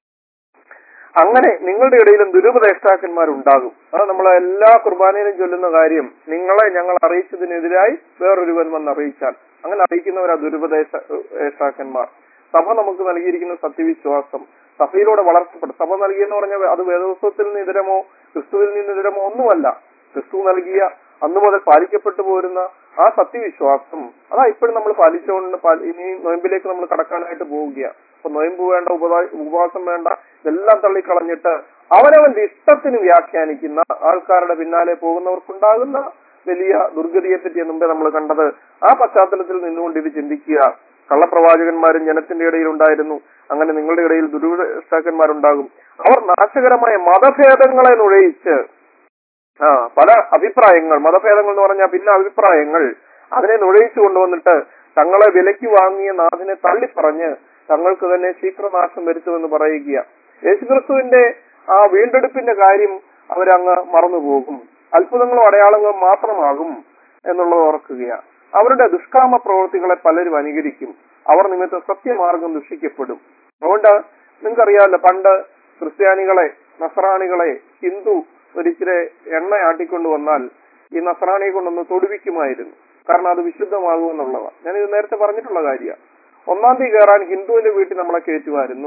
അങ്ങനെ നിങ്ങളുടെ ഇടയിലും ദുരുപദേഷ്ടാക്കന്മാരുണ്ടാകും അത് നമ്മൾ എല്ലാ കുർബാനയിലും ചൊല്ലുന്ന കാര്യം നിങ്ങളെ ഞങ്ങൾ അറിയിച്ചതിനെതിരായി വേറൊരുവൻ വന്ന് അറിയിച്ചാൽ അങ്ങനെ അറിയിക്കുന്നവരാ ദുരുപദേശാക്കന്മാർ സഭ നമുക്ക് നൽകിയിരിക്കുന്ന സത്യവിശ്വാസം സഭയിലൂടെ വളർത്തപ്പെടും സഭ നൽകിയെന്ന് പറഞ്ഞാൽ അത് വേദോത്സവത്തിൽ നിന്ന് ഇതരമോ ക്രിസ്തുവിൽ നിന്ന് ഇതരമോ ഒന്നുമല്ല ക്രിസ്തു നൽകിയ അന്നു മുതൽ പാലിക്കപ്പെട്ടു പോരുന്ന ആ സത്യവിശ്വാസം അതാ ഇപ്പോഴും നമ്മൾ പാലിച്ചുകൊണ്ട് പാലി- ഇനി നോയമ്പിലേക്ക് നമ്മൾ കടക്കാനായിട്ട് പോവുകയാണ് അപ്പൊ നോയമ്പ് വേണ്ട ഉപവാ- ഉപവാസം വേണ്ട ഇതെല്ലാം തള്ളിക്കളഞ്ഞിട്ട് അവനവന്റെ ഇഷ്ടത്തിന് വ്യാഖ്യാനിക്കുന്ന ആൾക്കാരുടെ പിന്നാലെ പോകുന്നവർക്കുണ്ടാകുന്ന വലിയ ദുർഗതിയെ പറ്റി മുമ്പേ നമ്മൾ കണ്ടത് ആ പശ്ചാത്തലത്തിൽ നിന്നുകൊണ്ട് ഇത് ചിന്തിക്കുക കള്ളപ്രവാചകന്മാരും ജനത്തിന്റെ ഇടയിൽ ഉണ്ടായിരുന്നു അങ്ങനെ നിങ്ങളുടെ ഇടയിൽ ദുരുപദേഷ്ടാക്കന്മാരുണ്ടാകും അവർ നാശകരമായ മതഭേദങ്ങളെ നുഴയിച്ച് ആ പല അഭിപ്രായങ്ങൾ മതഭേദങ്ങൾ എന്ന് പറഞ്ഞാൽ പിന്നെ അഭിപ്രായങ്ങൾ അതിനെ നുഴയിച്ചു കൊണ്ടുവന്നിട്ട് തങ്ങളെ വിലയ്ക്ക് വാങ്ങിയ നാഥിനെ തള്ളിപ്പറഞ്ഞ് തങ്ങൾക്ക് തന്നെ ശീഘ്രനാശം വരുത്തുമെന്ന് പറയുക യേശുക്രിസ്തുവിന്റെ ആ വീണ്ടെടുപ്പിന്റെ കാര്യം അവരങ്ങ് മറന്നുപോകും അത്ഭുതങ്ങളും അടയാളങ്ങളും മാത്രമാകും എന്നുള്ളത് ഓർക്കുകയാണ് അവരുടെ ദുഷ്കാമ പ്രവൃത്തികളെ പലരും അനുകരിക്കും അവർ നിമിത്തം സത്യമാർഗം ദുഷിക്കപ്പെടും അതുകൊണ്ട് നിങ്ങൾക്കറിയാമല്ലോ പണ്ട് ക്രിസ്ത്യാനികളെ നസറാണികളെ ഹിന്ദു ഒരിച്ചിരി എണ്ണ ആട്ടിക്കൊണ്ട് വന്നാൽ ഈ നസറാണിയെ കൊണ്ടൊന്ന് തൊടുവിക്കുമായിരുന്നു കാരണം അത് വിശുദ്ധമാകുമെന്നുള്ളതാണ് ഞാൻ ഇത് നേരത്തെ പറഞ്ഞിട്ടുള്ള കാര്യമാണ് ഒന്നാം തീയതി കയറാൻ ഹിന്ദുവിന്റെ വീട്ടിൽ നമ്മളെ കയറ്റുമായിരുന്നു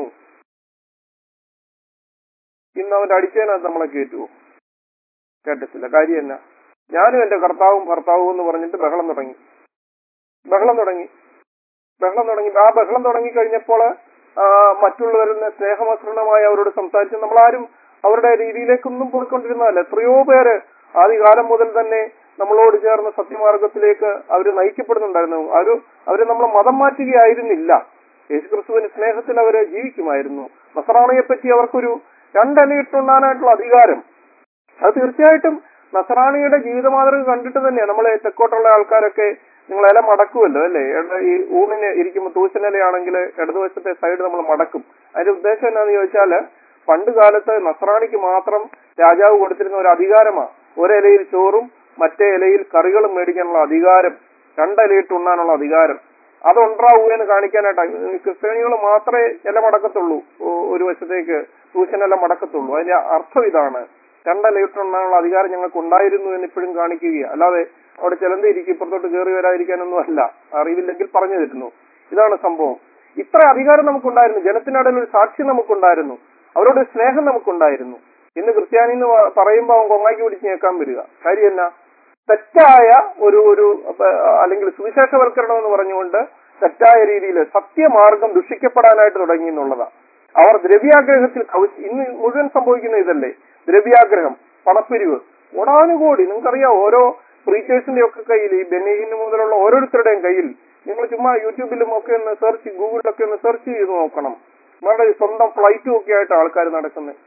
ഇന്ന് അവന്റെ അടിച്ചതിനകത്ത് നമ്മളെ കയറ്റുവോ കേട്ടത്തില്ല കാര്യം എന്നാ ഞാനും എന്റെ കർത്താവും ഭർത്താവും എന്ന് പറഞ്ഞിട്ട് ബഹളം തുടങ്ങി ബഹളം തുടങ്ങി ബഹളം തുടങ്ങി ആ ബഹളം തുടങ്ങി കഴിഞ്ഞപ്പോൾ മറ്റുള്ളവരിൽ സ്നേഹമസൃണമായി അവരോട് സംസാരിച്ച് നമ്മളാരും അവരുടെ രീതിയിലേക്കൊന്നും പോയിക്കൊണ്ടിരുന്നതല്ല എത്രയോ പേര് ആദ്യകാലം മുതൽ തന്നെ നമ്മളോട് ചേർന്ന് സത്യമാർഗത്തിലേക്ക് അവർ നയിക്കപ്പെടുന്നുണ്ടായിരുന്നു അവർ അവര് നമ്മളെ മതം മാറ്റുകയായിരുന്നില്ല യേശുക്രിസ്തുവിന്റെ സ്നേഹത്തിൽ അവര് ജീവിക്കുമായിരുന്നു നസറാണിയെ പറ്റി അവർക്കൊരു രണ്ടലയിട്ടുണ്ടാനായിട്ടുള്ള അധികാരം അത് തീർച്ചയായിട്ടും നസറാണിയുടെ ജീവിത മാതൃക കണ്ടിട്ട് തന്നെയാണ് നമ്മളെ തെക്കോട്ടുള്ള ആൾക്കാരൊക്കെ നിങ്ങൾ ഇല മടക്കുമല്ലോ അല്ലേ ഇട- ഈ ഊണിന് ഇരിക്കുമ്പോൾ തൂശനിലയാണെങ്കിൽ ഇടതുവശത്തെ സൈഡ് നമ്മൾ മടക്കും അതിന്റെ ഉദ്ദേശം എന്നാന്ന് ചോദിച്ചാല് പണ്ട് കാലത്ത് നസ്രാണിക്ക് മാത്രം രാജാവ് കൊടുത്തിരുന്ന ഒരു അധികാരമാണ് ഒരിലയിൽ ചോറും മറ്റേ ഇലയിൽ കറികളും മേടിക്കാനുള്ള അധികാരം രണ്ടിലയിട്ട് ഉണ്ണാനുള്ള അധികാരം അതുണ്ടാവൂ എന്ന് കാണിക്കാനായിട്ടാണ് ക്രിസ്ത്യാനികൾ മാത്രമേ ഇല മടക്കത്തുള്ളൂ ഒ- ഒരു വശത്തേക്ക് ട്യൂഷനില മടക്കത്തുള്ളൂ അതിന്റെ അർത്ഥം ഇതാണ് രണ്ടിലയിട്ട് ഉണ്ണാനുള്ള അധികാരം ഞങ്ങൾക്ക് ഉണ്ടായിരുന്നു എന്ന് ഇപ്പോഴും കാണിക്കുകയാണ് അല്ലാതെ അവിടെ ചിലന്തി ഇരിക്കും ഇപ്പുറത്തോട്ട് കയറി വരാതിരിക്കാനൊന്നും അല്ല അറിവില്ലെങ്കിൽ പറഞ്ഞു തരുന്നു ഇതാണ് സംഭവം ഇത്ര അധികാരം നമുക്കുണ്ടായിരുന്നു ജനത്തിനിടയിൽ ഒരു സാക്ഷി നമുക്കുണ്ടായിരുന്നു അവരോട് ഒരു സ്നേഹം നമുക്കുണ്ടായിരുന്നു ഇന്ന് ക്രിസ്ത്യാനി എന്ന് പ- പറയുമ്പോൾ അവൻ കൊങ്ങാക്കി പിടിച്ച് ഞേക്കാൻ വരിക കാര്യം എന്നാ തെറ്റായ ഒരു ഒരു അഹ് അല്ലെങ്കിൽ സുവിശേഷവൽക്കരണം എന്ന് പറഞ്ഞുകൊണ്ട് തെറ്റായ രീതിയിൽ സത്യമാർഗം ദുഷിക്കപ്പെടാനായിട്ട് തുടങ്ങി എന്നുള്ളതാ അവർ ദ്രവ്യാഗ്രഹത്തിൽ കവി- ഇന്ന് മുഴുവൻ സംഭവിക്കുന്ന ഇതല്ലേ ദ്രവ്യാഗ്രഹം പണപ്പിരിവ് ഓടാനുകൂടി നിങ്ങൾക്കറിയാം ഓരോ പ്രീച്ചേഴ്സിന്റെ ഒക്കെ കയ്യിൽ ഈ ബെനീഹിന് മുതലുള്ള ഓരോരുത്തരുടെയും കയ്യിൽ നിങ്ങൾ ചുമ്മാ യൂട്യൂബിലും ഒക്കെ ഒന്ന് സെർച്ച് ഗൂഗിളിലൊക്കെ ഒന്ന് സെർച്ച് ചെയ്ത് നോക്കണം നമ്മുടെ സ്വന്തം ഫ്ലൈറ്റും ഒക്കെ ആയിട്ട് ആൾക്കാർ നടക്കുന്നത്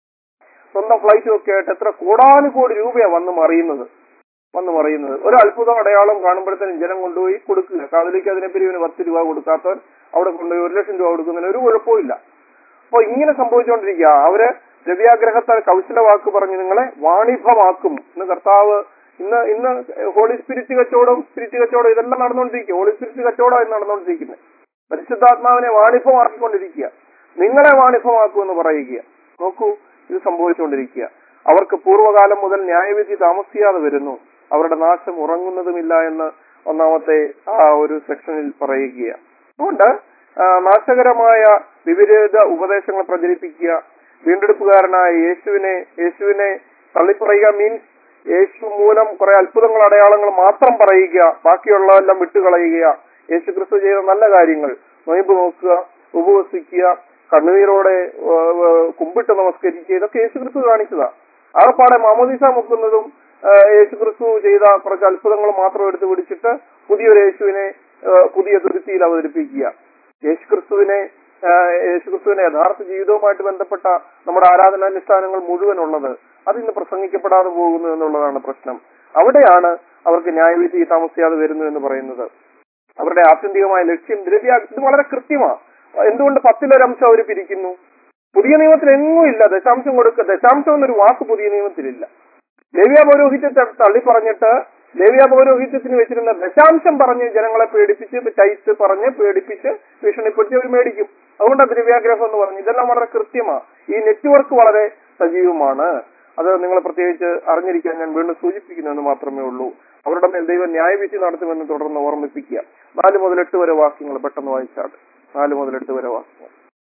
സ്വന്തം ഫ്ലൈറ്റും ഒക്കെ ആയിട്ട് എത്ര കോടാനുകോടി രൂപയാ വന്ന് മറിയുന്നത് വന്ന് മറിയുന്നത് ഒരു അത്ഭുതം അടയാളം കാണുമ്പോഴത്തേനും ജനം കൊണ്ടുപോയി കൊടുക്കുക കാതലിക്ക് അതിനെ പിരിവിന് പത്ത് രൂപ കൊടുക്കാത്തവർ അവിടെ കൊണ്ടുപോയി ഒരു ലക്ഷം രൂപ കൊടുക്കുന്നതിന് ഒരു കുഴപ്പമില്ല അപ്പൊ ഇങ്ങനെ സംഭവിച്ചുകൊണ്ടിരിക്കുക അവര് ദ്രവ്യാഗ്രഹത്താൽ കൗശല വാക്ക് പറഞ്ഞ് നിങ്ങളെ വാണിഭമാക്കും ഇന്ന് കർത്താവ് ഇന്ന് ഇന്ന് ഹോളി സ്പിരിറ്റ് കച്ചവടം സ്പിരിറ്റ് കച്ചവടം ഇതെല്ലാം നടന്നുകൊണ്ടിരിക്കുക ഹോളി സ്പിരിറ്റ് കച്ചവടം നടന്നുകൊണ്ടിരിക്കുന്നത് പരിശുദ്ധാത്മാവിനെ വാണിഭമാക്കിക്കൊണ്ടിരിക്കുക നിങ്ങളെ വാണിഭമാക്കുമെന്ന് പറയുക നോക്കൂ ഇത് സംഭവിച്ചുകൊണ്ടിരിക്കുക അവർക്ക് പൂർവ്വകാലം മുതൽ ന്യായവിധി താമസിയാതെ വരുന്നു അവരുടെ നാശം ഉറങ്ങുന്നതുമില്ല എന്ന് ഒന്നാമത്തെ ആ ഒരു സെക്ഷനിൽ പറയുകയാണ് അതുകൊണ്ട് ആ, നാശകരമായ വിപരീത ഉപദേശങ്ങൾ പ്രചരിപ്പിക്കുക വീണ്ടെടുപ്പുകാരനായ യേശുവിനെ യേശുവിനെ തള്ളിപ്പറയുക മീൻസ് യേശു മൂലം കുറെ അത്ഭുതങ്ങൾ അടയാളങ്ങൾ മാത്രം പറയുക ബാക്കിയുള്ളതെല്ലാം വിട്ടുകളയുക യേശു ക്രിസ്തു ചെയ്ത നല്ല കാര്യങ്ങൾ നൊയമ്പ് നോക്കുക ഉപവസിക്കുക കണ്ണുനീരോടെ ആ, ആ, കുമ്പിട്ട് നമസ്കരിക്കുക ഇതൊക്കെ യേശു ക്രിസ്തു കാണിച്ചതാ ആകപ്പാടെ മാമോദീസ മുക്കുന്നതും ആ, യേശു ക്രിസ്തു ചെയ്ത കുറച്ച് അത്ഭുതങ്ങൾ മാത്രം എടുത്തു പിടിച്ചിട്ട് പുതിയൊരു യേശുവിനെ ആ, പുതിയ തുരുത്തിയിൽ അവതരിപ്പിക്കുക യേശു ക്രിസ്തുവിനെ യേശു ക്രിസ്തുവിന്റെ യഥാർത്ഥ ജീവിതവുമായിട്ട് ബന്ധപ്പെട്ട നമ്മുടെ ആരാധനാനുഷ്ഠാനങ്ങൾ മുഴുവൻ ഉള്ളത് അത് ഇന്ന് പ്രസംഗിക്കപ്പെടാതെ പോകുന്നു എന്നുള്ളതാണ് പ്രശ്നം അവിടെയാണ് അവർക്ക് ന്യായവിധി താമസിയാതെ വരുന്നു എന്ന് പറയുന്നത് അവരുടെ ആത്യന്തികമായ ലക്ഷ്യം ദ്രവ്യ ഇത് വളരെ കൃത്യമാണ് എന്തുകൊണ്ട് പത്തിലൊരംശം അവർ പിരിക്കുന്നു പുതിയ നിയമത്തിൽ എങ്ങും ഇല്ല ദശാംശം കൊടുക്കുക ദശാംശം എന്നൊരു വാക്ക് പുതിയ നിയമത്തിലില്ല ലേവ്യ പൗരോഹിത്യത്തെ തള്ളി പറഞ്ഞിട്ട് ലേവ്യ പൗരോഹിത്യത്തിന് വെച്ചിരുന്ന ദശാംശം പറഞ്ഞ് ജനങ്ങളെ പേടിപ്പിച്ച് ടൈറ്റ് പറഞ്ഞ് പേടിപ്പിച്ച് ഭീഷണിപ്പെടുത്തി അവർ മേടിക്കും അതുകൊണ്ട് ദ്രവ്യാഗ്രഹം എന്ന് പറഞ്ഞു ഇതെല്ലാം വളരെ കൃത്യമാണ് ഈ നെറ്റ്വർക്ക് വളരെ സജീവമാണ് അത് നിങ്ങൾ പ്രത്യേകിച്ച് അറിഞ്ഞിരിക്കാൻ ഞാൻ വീണ്ടും സൂചിപ്പിക്കുന്നെന്ന് മാത്രമേ ഉള്ളൂ അവരുടെ മേൽ ദൈവം ന്യായവിധി നടത്തുമെന്ന് തുടർന്ന് ഓർമ്മിപ്പിക്കുക നാല് മുതൽ എട്ട് വരെ വാക്യങ്ങൾ പെട്ടെന്ന് വായിച്ചാട് നാല് മുതൽ എട്ട് വരെ വാക്യങ്ങൾ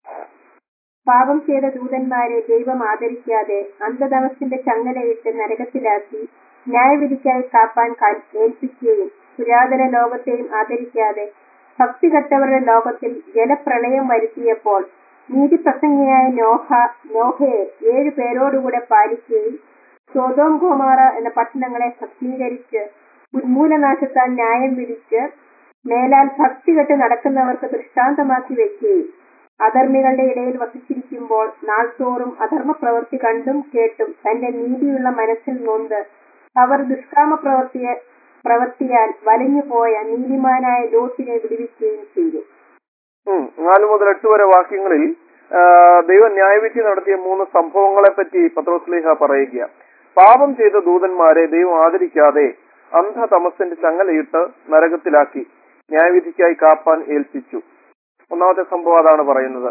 പാപം ചെയ്ത ദൂതന്മാരെ ദൈവം ആദരിക്കാതെ അന്ധതമസിന്റെ ചങ്ങലയിട്ട് നരകത്തിലാക്കി ന്യായവിധിക്കായി കാപ്പാൻ കാൽ- ഏൽപ്പിക്കുകയും പുരാതന ലോകത്തെയും ആദരിക്കാതെ ഭക്തികെട്ടവരുടെ ലോകത്തിൽ ജലപ്രളയം വരുത്തിയപ്പോൾ നീതിപ്രസംഗിയായ നോഹ നോഹയെ ഏഴു പേരോടുകൂടെ പാലിക്കുകയും സോതോം ഗോമാറ എന്ന പട്ടണങ്ങളെ ഭക്തീകരിച്ച് ഉന്മൂലനാശത്താൽ ന്യായം വിധിച്ച് മേലാൽ ഭക്തികെട്ട് നടക്കുന്നവർക്ക് ദൃഷ്ടാന്തമാക്കി വെക്കുകയും അധർമ്മികളുടെ ഇടയിൽ വസിച്ചിരിക്കുമ്പോൾ നാൾതോറും അധർമ്മ പ്രവൃത്തി കണ്ടും കേട്ടും തന്റെ നീതിയുള്ള മനസ്സിൽ നൊന്ത് അവർ ദുഷ്കാമ പ്രവൃത്തിയെ പ്രവൃത്തിയാൽ വലഞ്ഞുപോയ നീതിമാനായ ലോട്ടിനെ വിടുവിക്കുകയും ചെയ്തു ഉം. നാല് മുതൽ എട്ട് വരെ വാക്യങ്ങളിൽ ആ, ദൈവം ന്യായവിധി നടത്തിയ മൂന്ന് സംഭവങ്ങളെ പറ്റി പത്രോസ്ലിഹ പറയുക പാപം ചെയ്ത ദൂതന്മാരെ ദൈവം ആദരിക്കാതെ അന്ധ തമസിന്റെ ചങ്ങലയിട്ട് നരകത്തിലാക്കി ന്യായവിധിക്കായി കാപ്പാൻ ഏൽപ്പിച്ചു ഒന്നാമത്തെ സംഭവം അതാണ് പറയുന്നത്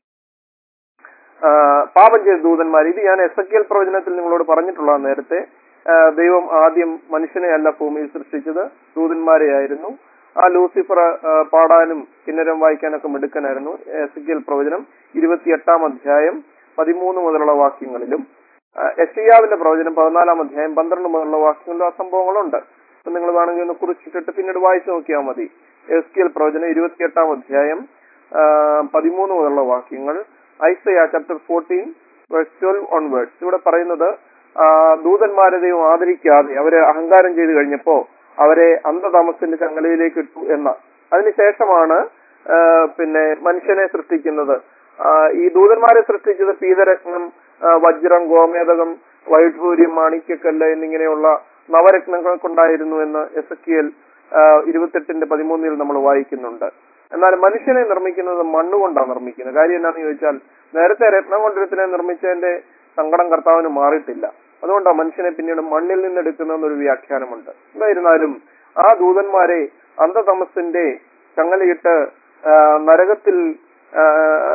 ആ, പാപം ചെയ്ത ദൂതന്മാർ ഇത് ഞാൻ എസ് എ പ്രവചനത്തിൽ നിങ്ങളോട് പറഞ്ഞിട്ടുള്ള നേരത്തെ ആ, ദൈവം ആദ്യം മനുഷ്യനെ അല്ല ഭൂമിയിൽ സൃഷ്ടിച്ചത് ദൂതന്മാരെയായിരുന്നു ആ ലൂസിഫർ ആ, പാടാനും കിന്നരം വായിക്കാനൊക്കെ മിടുക്കനായിരുന്നു എസ് എ പ്രവചനം ഇരുപത്തിയെട്ടാം അധ്യായം പതിമൂന്ന് മുതലുള്ള വാക്യങ്ങളിലും എഷിയാവിന്റെ പ്രവചനം പതിനാലാം അധ്യായം പന്ത്രണ്ട് മുതലുള്ള വാക്യങ്ങളിലും ആ സംഭവങ്ങളുണ്ട് അപ്പൊ നിങ്ങൾ വേണമെങ്കിൽ ഒന്ന് കുറിച്ചിട്ടിട്ട് പിന്നീട് വായിച്ചു നോക്കിയാൽ മതി എസ് കെ എൽ പ്രവചനം ഇരുപത്തിയെട്ടാം അധ്യായം ആ, പതിമൂന്ന് മുതലുള്ള വാക്യങ്ങൾ Isaiah chapter fourteen twelve onwards ഇവിടെ പറയുന്നത് ആ, ദൂതന്മാരെ ദൈവം ആദരിക്കാതെ അവരെ അഹങ്കാരം ചെയ്തു കഴിഞ്ഞപ്പോ അവരെ അന്ധതാമസത്തിന്റെ ചങ്ങലയിലേക്ക് ഇട്ടു എന്ന അതിനുശേഷമാണ് ആ, പിന്നെ മനുഷ്യനെ സൃഷ്ടിക്കുന്നത് ആ, ഈ ദൂതന്മാരെ സൃഷ്ടിച്ചത് പീതരത്നം ആ, വജ്രം ഗോമേതകം വൈഡൂര്യം മാണിക്യക്കല്ല് എന്നിങ്ങനെയുള്ള നവരത്നങ്ങൾ കൊണ്ടായിരുന്നു എന്ന് എസ് ആ, ഇരുപത്തെട്ടിന്റെ പതിമൂന്നിൽ നമ്മൾ വായിക്കുന്നുണ്ട് എന്നാൽ മനുഷ്യനെ നിർമ്മിക്കുന്നത് മണ്ണുകൊണ്ടാണ് നിർമ്മിക്കുന്നത് കാര്യം എന്താണെന്ന് ചോദിച്ചാൽ നേരത്തെ രത്നം കൊണ്ടിരുത്തിനെ നിർമ്മിച്ചതിന്റെ സങ്കടം കർത്താവിന് മാറിയിട്ടില്ല അതുകൊണ്ടാണ് മനുഷ്യനെ പിന്നീട് മണ്ണിൽ നിന്ന് എടുക്കുന്നതെന്നൊരു വ്യാഖ്യാനമുണ്ട് എന്തായിരുന്നാലും ആ ദൂതന്മാരെ അന്ധതമസിന്റെ ചങ്ങലയിട്ട് ആ, നരകത്തിൽ ആ,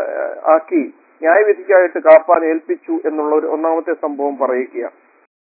ആക്കി ന്യായവിധിക്കായിട്ട് കാപ്പാൻ ഏൽപ്പിച്ചു എന്നുള്ള ഒരു ഒന്നാമത്തെ സംഭവം പറയുകയാണ്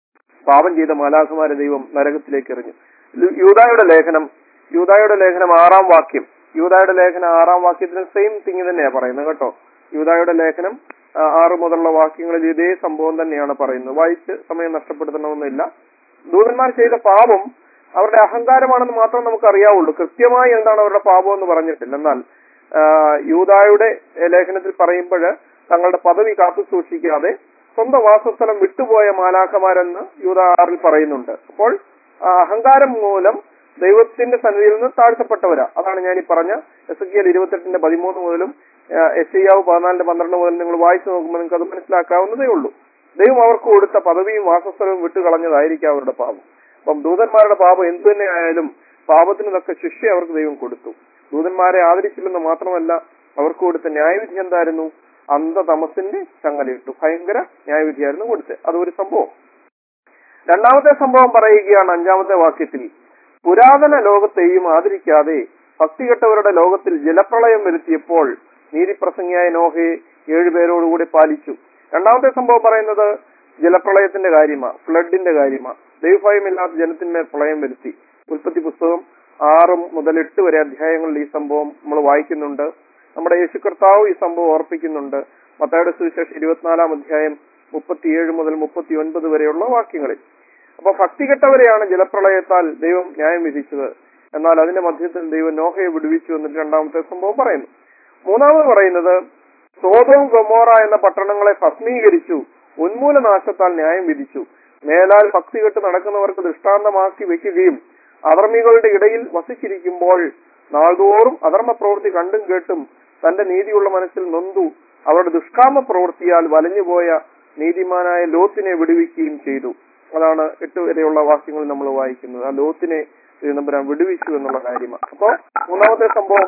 പാപം ചെയ്ത മാലാഖമാരെ ദൈവം നരകത്തിലേക്ക് എറിഞ്ഞു ലു- യൂദായുടെ ലേഖനം യൂദായുടെ ലേഖനം ആറാം വാക്യം യൂദായുടെ ലേഖനം ആറാം വാക്യത്തിന് സെയിം തിങ് തന്നെയാ പറയുന്നത് കേട്ടോ യൂദായുടെ ലേഖനം ആ, ആറ് മുതലുള്ള വാക്യങ്ങളിൽ ഇതേ സംഭവം തന്നെയാണ് പറയുന്നത് വായിച്ച് സമയം നഷ്ടപ്പെടുത്തണമെന്നില്ല ദൂതന്മാർ ചെയ്ത പാപം അവരുടെ അഹങ്കാരമാണെന്ന് മാത്രം നമുക്ക് അറിയാവുള്ളൂ കൃത്യമായി എന്താണ് അവരുടെ പാപം എന്ന് പറഞ്ഞിട്ടില്ല എന്നാൽ ആ, യൂദായുടെ ലേഖനത്തിൽ പറയുമ്പോൾ തങ്ങളുടെ പദവി കാത്തു സൂക്ഷിക്കാതെ സ്വന്തം വാസസ്ഥലം വിട്ടുപോയ മാലാഖമാരെന്ന് യൂദ ആറിൽ പറയുന്നുണ്ട് അപ്പോൾ ആ അഹങ്കാരം മൂലം ദൈവത്തിന്റെ സന്നിധിയിൽ നിന്ന് താഴ്ത്തപ്പെട്ടവരാ അതാണ് ഞാൻ ഈ പറഞ്ഞ എസ് കെ എൽ ഇരുപത്തെട്ടിന്റെ പതിമൂന്ന് മുതലും എസ് ഐയാവ് പതിനാലിന്റെ പന്ത്രണ്ട് മുതൽ നിങ്ങൾ വായിച്ചു നോക്കുമ്പോൾ നിങ്ങൾക്ക് അത് മനസ്സിലാക്കാവുന്നതേ ഉള്ളൂ ദൈവം അവർക്ക് കൊടുത്ത പദവിയും വാസസ്ഥലവും വിട്ടുകളഞ്ഞതായിരിക്കും അവരുടെ പാപം അപ്പം ദൂതന്മാരുടെ പാപം എന്തു തന്നെ ആയാലും പാപത്തിന് തക്ക ശിക്ഷ അവർക്ക് ദൈവം കൊടുത്തു ദൂതന്മാരെ ആദരിച്ചില്ലെന്ന് മാത്രമല്ല അവർക്ക് കൊടുത്ത ന്യായവിധി എന്തായിരുന്നു അന്ധതമസിന്റെ ചങ്ങലയിട്ടു ഭയങ്കര ന്യായവിധിയായിരുന്നു കൊടുത്തത് അതൊരു സംഭവം രണ്ടാമത്തെ സംഭവം പറയുകയാണ് അഞ്ചാമത്തെ വാക്യത്തിൽ പുരാതന ലോകത്തെയും ആദരിക്കാതെ ഭക്തികെട്ടവരുടെ ലോകത്തിൽ ജലപ്രളയം വരുത്തിയപ്പോൾ നീതിപ്രസംഗിയായ നോഹയെ ഏഴുപേരോടുകൂടി പാലിച്ചു രണ്ടാമത്തെ സംഭവം പറയുന്നത് ജലപ്രളയത്തിന്റെ കാര്യമാ ഫ്ലഡിന്റെ കാര്യമാ ദൈവഭയമില്ലാത്ത ജനത്തിന്മേൽ പ്രളയം വരുത്തി ഉൽപ്പത്തി പുസ്തകം ആറ് മുതൽ എട്ട് വരെ അധ്യായങ്ങളിൽ ഈ സംഭവം നമ്മൾ വായിക്കുന്നുണ്ട് നമ്മുടെ യേശു കർത്താവ് ഈ സംഭവം ഓർപ്പിക്കുന്നുണ്ട് മത്തായുടെ സുവിശേഷം ഇരുപത്തിനാലാം അധ്യായം മുപ്പത്തിയേഴ് മുതൽ മുപ്പത്തി ഒൻപത് വരെയുള്ള വാക്യങ്ങളിൽ അപ്പൊ ഭക്തികെട്ടവരെയാണ് ജലപ്രളയത്താൽ ദൈവം ന്യായം വിധിച്ചത് എന്നാൽ അതിന്റെ മധ്യത്തിൽ ദൈവം നോഹയെ വിടുവിച്ചു എന്നിട്ട് രണ്ടാമത്തെ സംഭവം പറയുന്നു മൂന്നാമത് പറയുന്നത് സോതവും ഗൊമോറ എന്ന പട്ടണങ്ങളെ ഭസ്മീകരിച്ചു ഉന്മൂലനാശത്താൽ ന്യായം വിധിച്ചു മേലാൽ ഭക്തികെട്ട് നടക്കുന്നവർക്ക് ദൃഷ്ടാന്തമാക്കി വെക്കുകയും അധർമ്മികളുടെ ഇടയിൽ വസിച്ചിരിക്കുമ്പോൾ നാൾതോറും അധർമ്മ പ്രവൃത്തി കണ്ടും കേട്ടും തന്റെ നീതിയുള്ള മനസ്സിൽ നൊന്തു അവരുടെ ദുഷ്കാമ പ്രവൃത്തിയാൽ വലഞ്ഞുപോയ നീതിമാനായ ലോത്തിനെ വിടുവിക്കുകയും ചെയ്തു അതാണ് എട്ട് വരെയുള്ള വാക്യങ്ങൾ നമ്മൾ വായിക്കുന്നത് ആ ലോത്തിനെ നമ്പരാൻ വിടുവിച്ചു എന്നുള്ള കാര്യമാണ് അപ്പോ മൂന്നാമത്തെ സംഭവം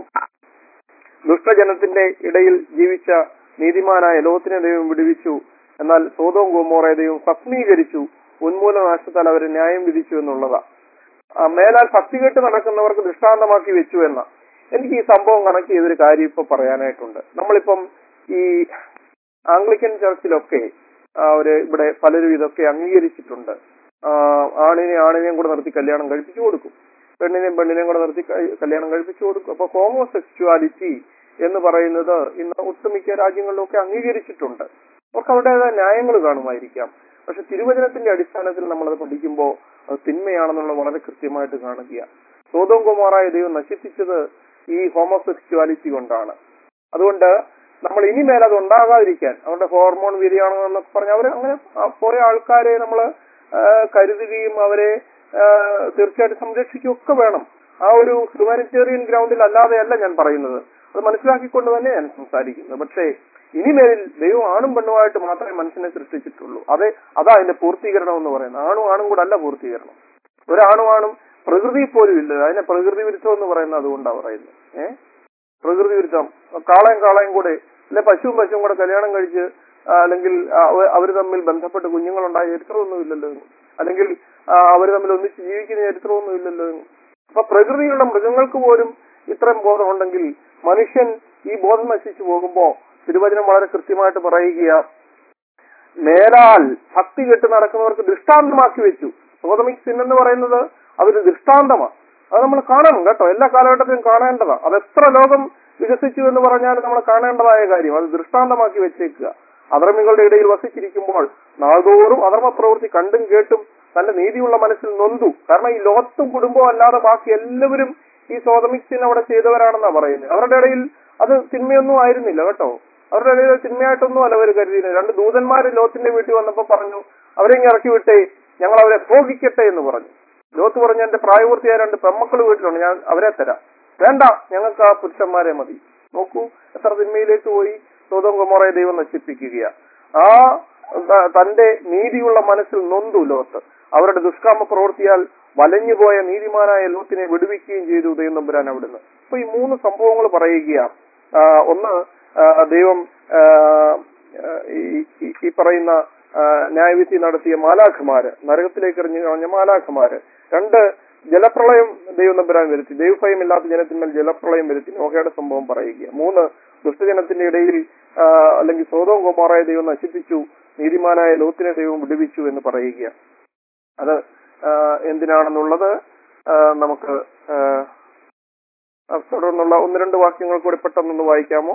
ദുഷ്ടജനത്തിന്റെ ഇടയിൽ ജീവിച്ച നീതിമാനായ ലോത്തിനെ ദൈവം വിടുവിച്ചു എന്നാൽ സോതവും ഗോമോറെ ദൈവം ഭസ്മീകരിച്ചു ഉന്മൂലനാശത്താൽ അവരെ ന്യായം വിധിച്ചു എന്നുള്ളതാ ആ, മേലാൽ ഭക്തി കേട്ട് നടക്കുന്നവർക്ക് ദൃഷ്ടാന്തമാക്കി വെച്ചു എന്ന എനിക്ക് ഈ സംഭവം കണക്ട് ചെയ്തൊരു കാര്യം ഇപ്പൊ പറയാനായിട്ടുണ്ട് നമ്മളിപ്പം ഈ ആംഗ്ലിക്കൻ ചർച്ചിലൊക്കെ ആ, ഒരു ഇവിടെ പലരും ഇതൊക്കെ അംഗീകരിച്ചിട്ടുണ്ട് ആ, ആണിനെ ആണിനെയും കൂടെ നിർത്തി കല്യാണം കഴിപ്പിച്ചു കൊടുക്കും പെണ്ണിനെയും പെണ്ണിനെയും കൂടെ നിർത്തി ക- കല്യാണം കഴിപ്പിച്ചു കൊടുക്കും അപ്പൊ ഹോമോസെക്ച്വാലിറ്റി എന്ന് പറയുന്നത് ഇന്ന് ഒട്ടുമിക്ക രാജ്യങ്ങളിലൊക്കെ അംഗീകരിച്ചിട്ടുണ്ട് അവർക്ക് അവരുടേതായ ന്യായങ്ങൾ കാണുമായിരിക്കാം പക്ഷെ തിരുവചനത്തിന്റെ അടിസ്ഥാനത്തിൽ നമ്മളത് പഠിക്കുമ്പോൾ അത് തിന്മയാണെന്നുള്ള വളരെ കൃത്യമായിട്ട് കാണുക സോതോം കുമാറായ ദൈവം നശിപ്പിച്ചത് ഈ ഹോമോസെക്ച്വാലിറ്റി കൊണ്ടാണ് അതുകൊണ്ട് നമ്മൾ ഇനിമേൽ അത് ഉണ്ടാകാതിരിക്കാൻ അവരുടെ ഹോർമോൺ വ്യതിയാനം എന്നൊക്കെ പറഞ്ഞ് അവർ അങ്ങനെ ആ പോയ ആൾക്കാരെ നമ്മൾ കരുതുകയും അവരെ ആ, തീർച്ചയായിട്ടും സംരക്ഷിക്കുകയൊക്കെ വേണം ആ ഒരു ഹ്യൂമാനിറ്റേറിയൻ ഗ്രൗണ്ടിൽ അല്ലാതെയല്ല ഞാൻ പറയുന്നത് അത് മനസ്സിലാക്കിക്കൊണ്ട് തന്നെ ഞാൻ സംസാരിക്കുന്നത് പക്ഷേ ഇനിമേലിൽ ദൈവം ആണും പെണ്ണുമായിട്ട് മാത്രമേ മനുഷ്യനെ സൃഷ്ടിച്ചിട്ടുള്ളൂ അതെ അതാ അതിന്റെ പൂർത്തീകരണം എന്ന് പറയുന്നത് ആണും ആണും കൂടെ അല്ല പൂർത്തീകരണം ഒരാണും ആണും പ്രകൃതി പോലും ഇല്ല അതിനെ പ്രകൃതി വിരുദ്ധം എന്ന് പറയുന്നത് അതുകൊണ്ടാണ് പറയുന്നത് ഏഹ് പ്രകൃതി വിരുദ്ധം കാളയും കാളയും കൂടെ അല്ലെ പശുവും പശുവും കൂടെ കല്യാണം കഴിച്ച് ആ, അല്ലെങ്കിൽ അവർ തമ്മിൽ ബന്ധപ്പെട്ട് കുഞ്ഞുങ്ങളുണ്ടായ ചരിത്രമൊന്നും ഇല്ലല്ലോ അല്ലെങ്കിൽ അവർ തമ്മിൽ ഒന്നിച്ച് ജീവിക്കുന്ന ചരിത്രമൊന്നും ഇല്ലല്ലോ അപ്പൊ പ്രകൃതിയുള്ള മൃഗങ്ങൾക്ക് പോലും ഇത്രയും ബോധമുണ്ടെങ്കിൽ മനുഷ്യൻ ഈ ബോധം നശിച്ചു പോകുമ്പോ തിരുവചനം വളരെ കൃത്യമായിട്ട് പറയുക മേലാൽ ഭക്തി കെട്ട് നടക്കുന്നവർക്ക് ദൃഷ്ടാന്തമാക്കി വെച്ചു സോതമിക് സിൻ എന്ന് പറയുന്നത് അതൊരു ദൃഷ്ടാന്തമാണ് അത് നമ്മൾ കാണണം കേട്ടോ എല്ലാ കാലഘട്ടത്തിലും കാണേണ്ടതാ അത് എത്ര ലോകം വികസിച്ചു എന്ന് പറഞ്ഞാൽ നമ്മൾ കാണേണ്ടതായ കാര്യം അത് ദൃഷ്ടാന്തമാക്കി വെച്ചേക്കുക അധർമ്മികളുടെ ഇടയിൽ വസിച്ചിരിക്കുമ്പോൾ നാൾതോറും അധർമ്മ പ്രവൃത്തി കണ്ടും കേട്ടും തന്റെ നീതിയുള്ള മനസ്സിൽ നൊന്തു കാരണം ഈ ലോകത്തും കുടുംബവും അല്ലാതെ ബാക്കി എല്ലാവരും ഈ സോതമിക്സിന് അവിടെ ചെയ്തവരാണെന്നാ പറയുന്നത് അവരുടെ ഇടയിൽ അത് തിന്മയൊന്നും ആയിരുന്നില്ല കേട്ടോ അവരുടെ ഇടയിൽ അത് തിന്മയായിട്ടൊന്നും അല്ല അവർ കരുതിയിരുന്നത് രണ്ട് ദൂതന്മാര് ലോത്തിന്റെ വീട്ടിൽ വന്നപ്പോ പറഞ്ഞു അവരെ ഇങ്ങ് ഇറക്കി വിട്ടേ ഞങ്ങൾ അവരെ ഭോഗിക്കട്ടെ എന്ന് പറഞ്ഞു ലോത്ത് പറഞ്ഞു എന്റെ പ്രായപൂർത്തിയായ രണ്ട് പെമ്മക്കൾ വീട്ടിലുണ്ട് ഞാൻ അവരെ തരാം വേണ്ട ഞങ്ങൾക്ക് ആ പുരുഷന്മാരെ മതി നോക്കൂ എത്ര തിന്മയിലേക്ക് പോയി സ്വതം കുമോറയെ ദൈവം നശിപ്പിക്കുക ആ ത- തന്റെ നീതിയുള്ള മനസ്സിൽ നൊന്തു ലോത്ത് അവരുടെ ദുഷ്കാമ പ്രവൃത്തിയാൽ വലഞ്ഞുപോയ നീതിമാനായ ലോത്തിനെ വിടുവിക്കുകയും ചെയ്തു ദൈവം തമ്പുരാൻ അവിടുന്ന് അപ്പൊ ഈ മൂന്ന് സംഭവങ്ങൾ പറയുക ആ, ഒന്ന് ആ, ദൈവം ആ, ആ, ഈ- ഈ- ഈ പറയുന്ന ആ, ന്യായവിധി നടത്തിയ മാലാഖമാര് നരകത്തിലേക്ക് എറിഞ്ഞു കളഞ്ഞ മാലാഖമാര് രണ്ട് ജലപ്രളയം ദൈവം തമ്പുരാൻ വരുത്തി ദൈവഭയമില്ലാത്ത ജനത്തിന്മേൽ ജലപ്രളയം വരുത്തി നോഹയുടെ സംഭവം പറയുക മൂന്ന് ദുഷ്ടജനത്തിന്റെ ഇടയിൽ ആ, അല്ലെങ്കിൽ സ്വതവും കുമാറായ ദൈവം നശിപ്പിച്ചു നീതിമാനായ ലോത്തിനെ ദൈവം വിടുവിച്ചു എന്ന് പറയുക അത് ആ, എന്തിനാണെന്നുള്ളത് ആ, നമുക്ക് ആ, ആ, തുടർന്നുള്ള ഒന്ന് രണ്ട് വാക്യങ്ങൾ കൂടി പെട്ടെന്നൊന്ന് വായിക്കാമോ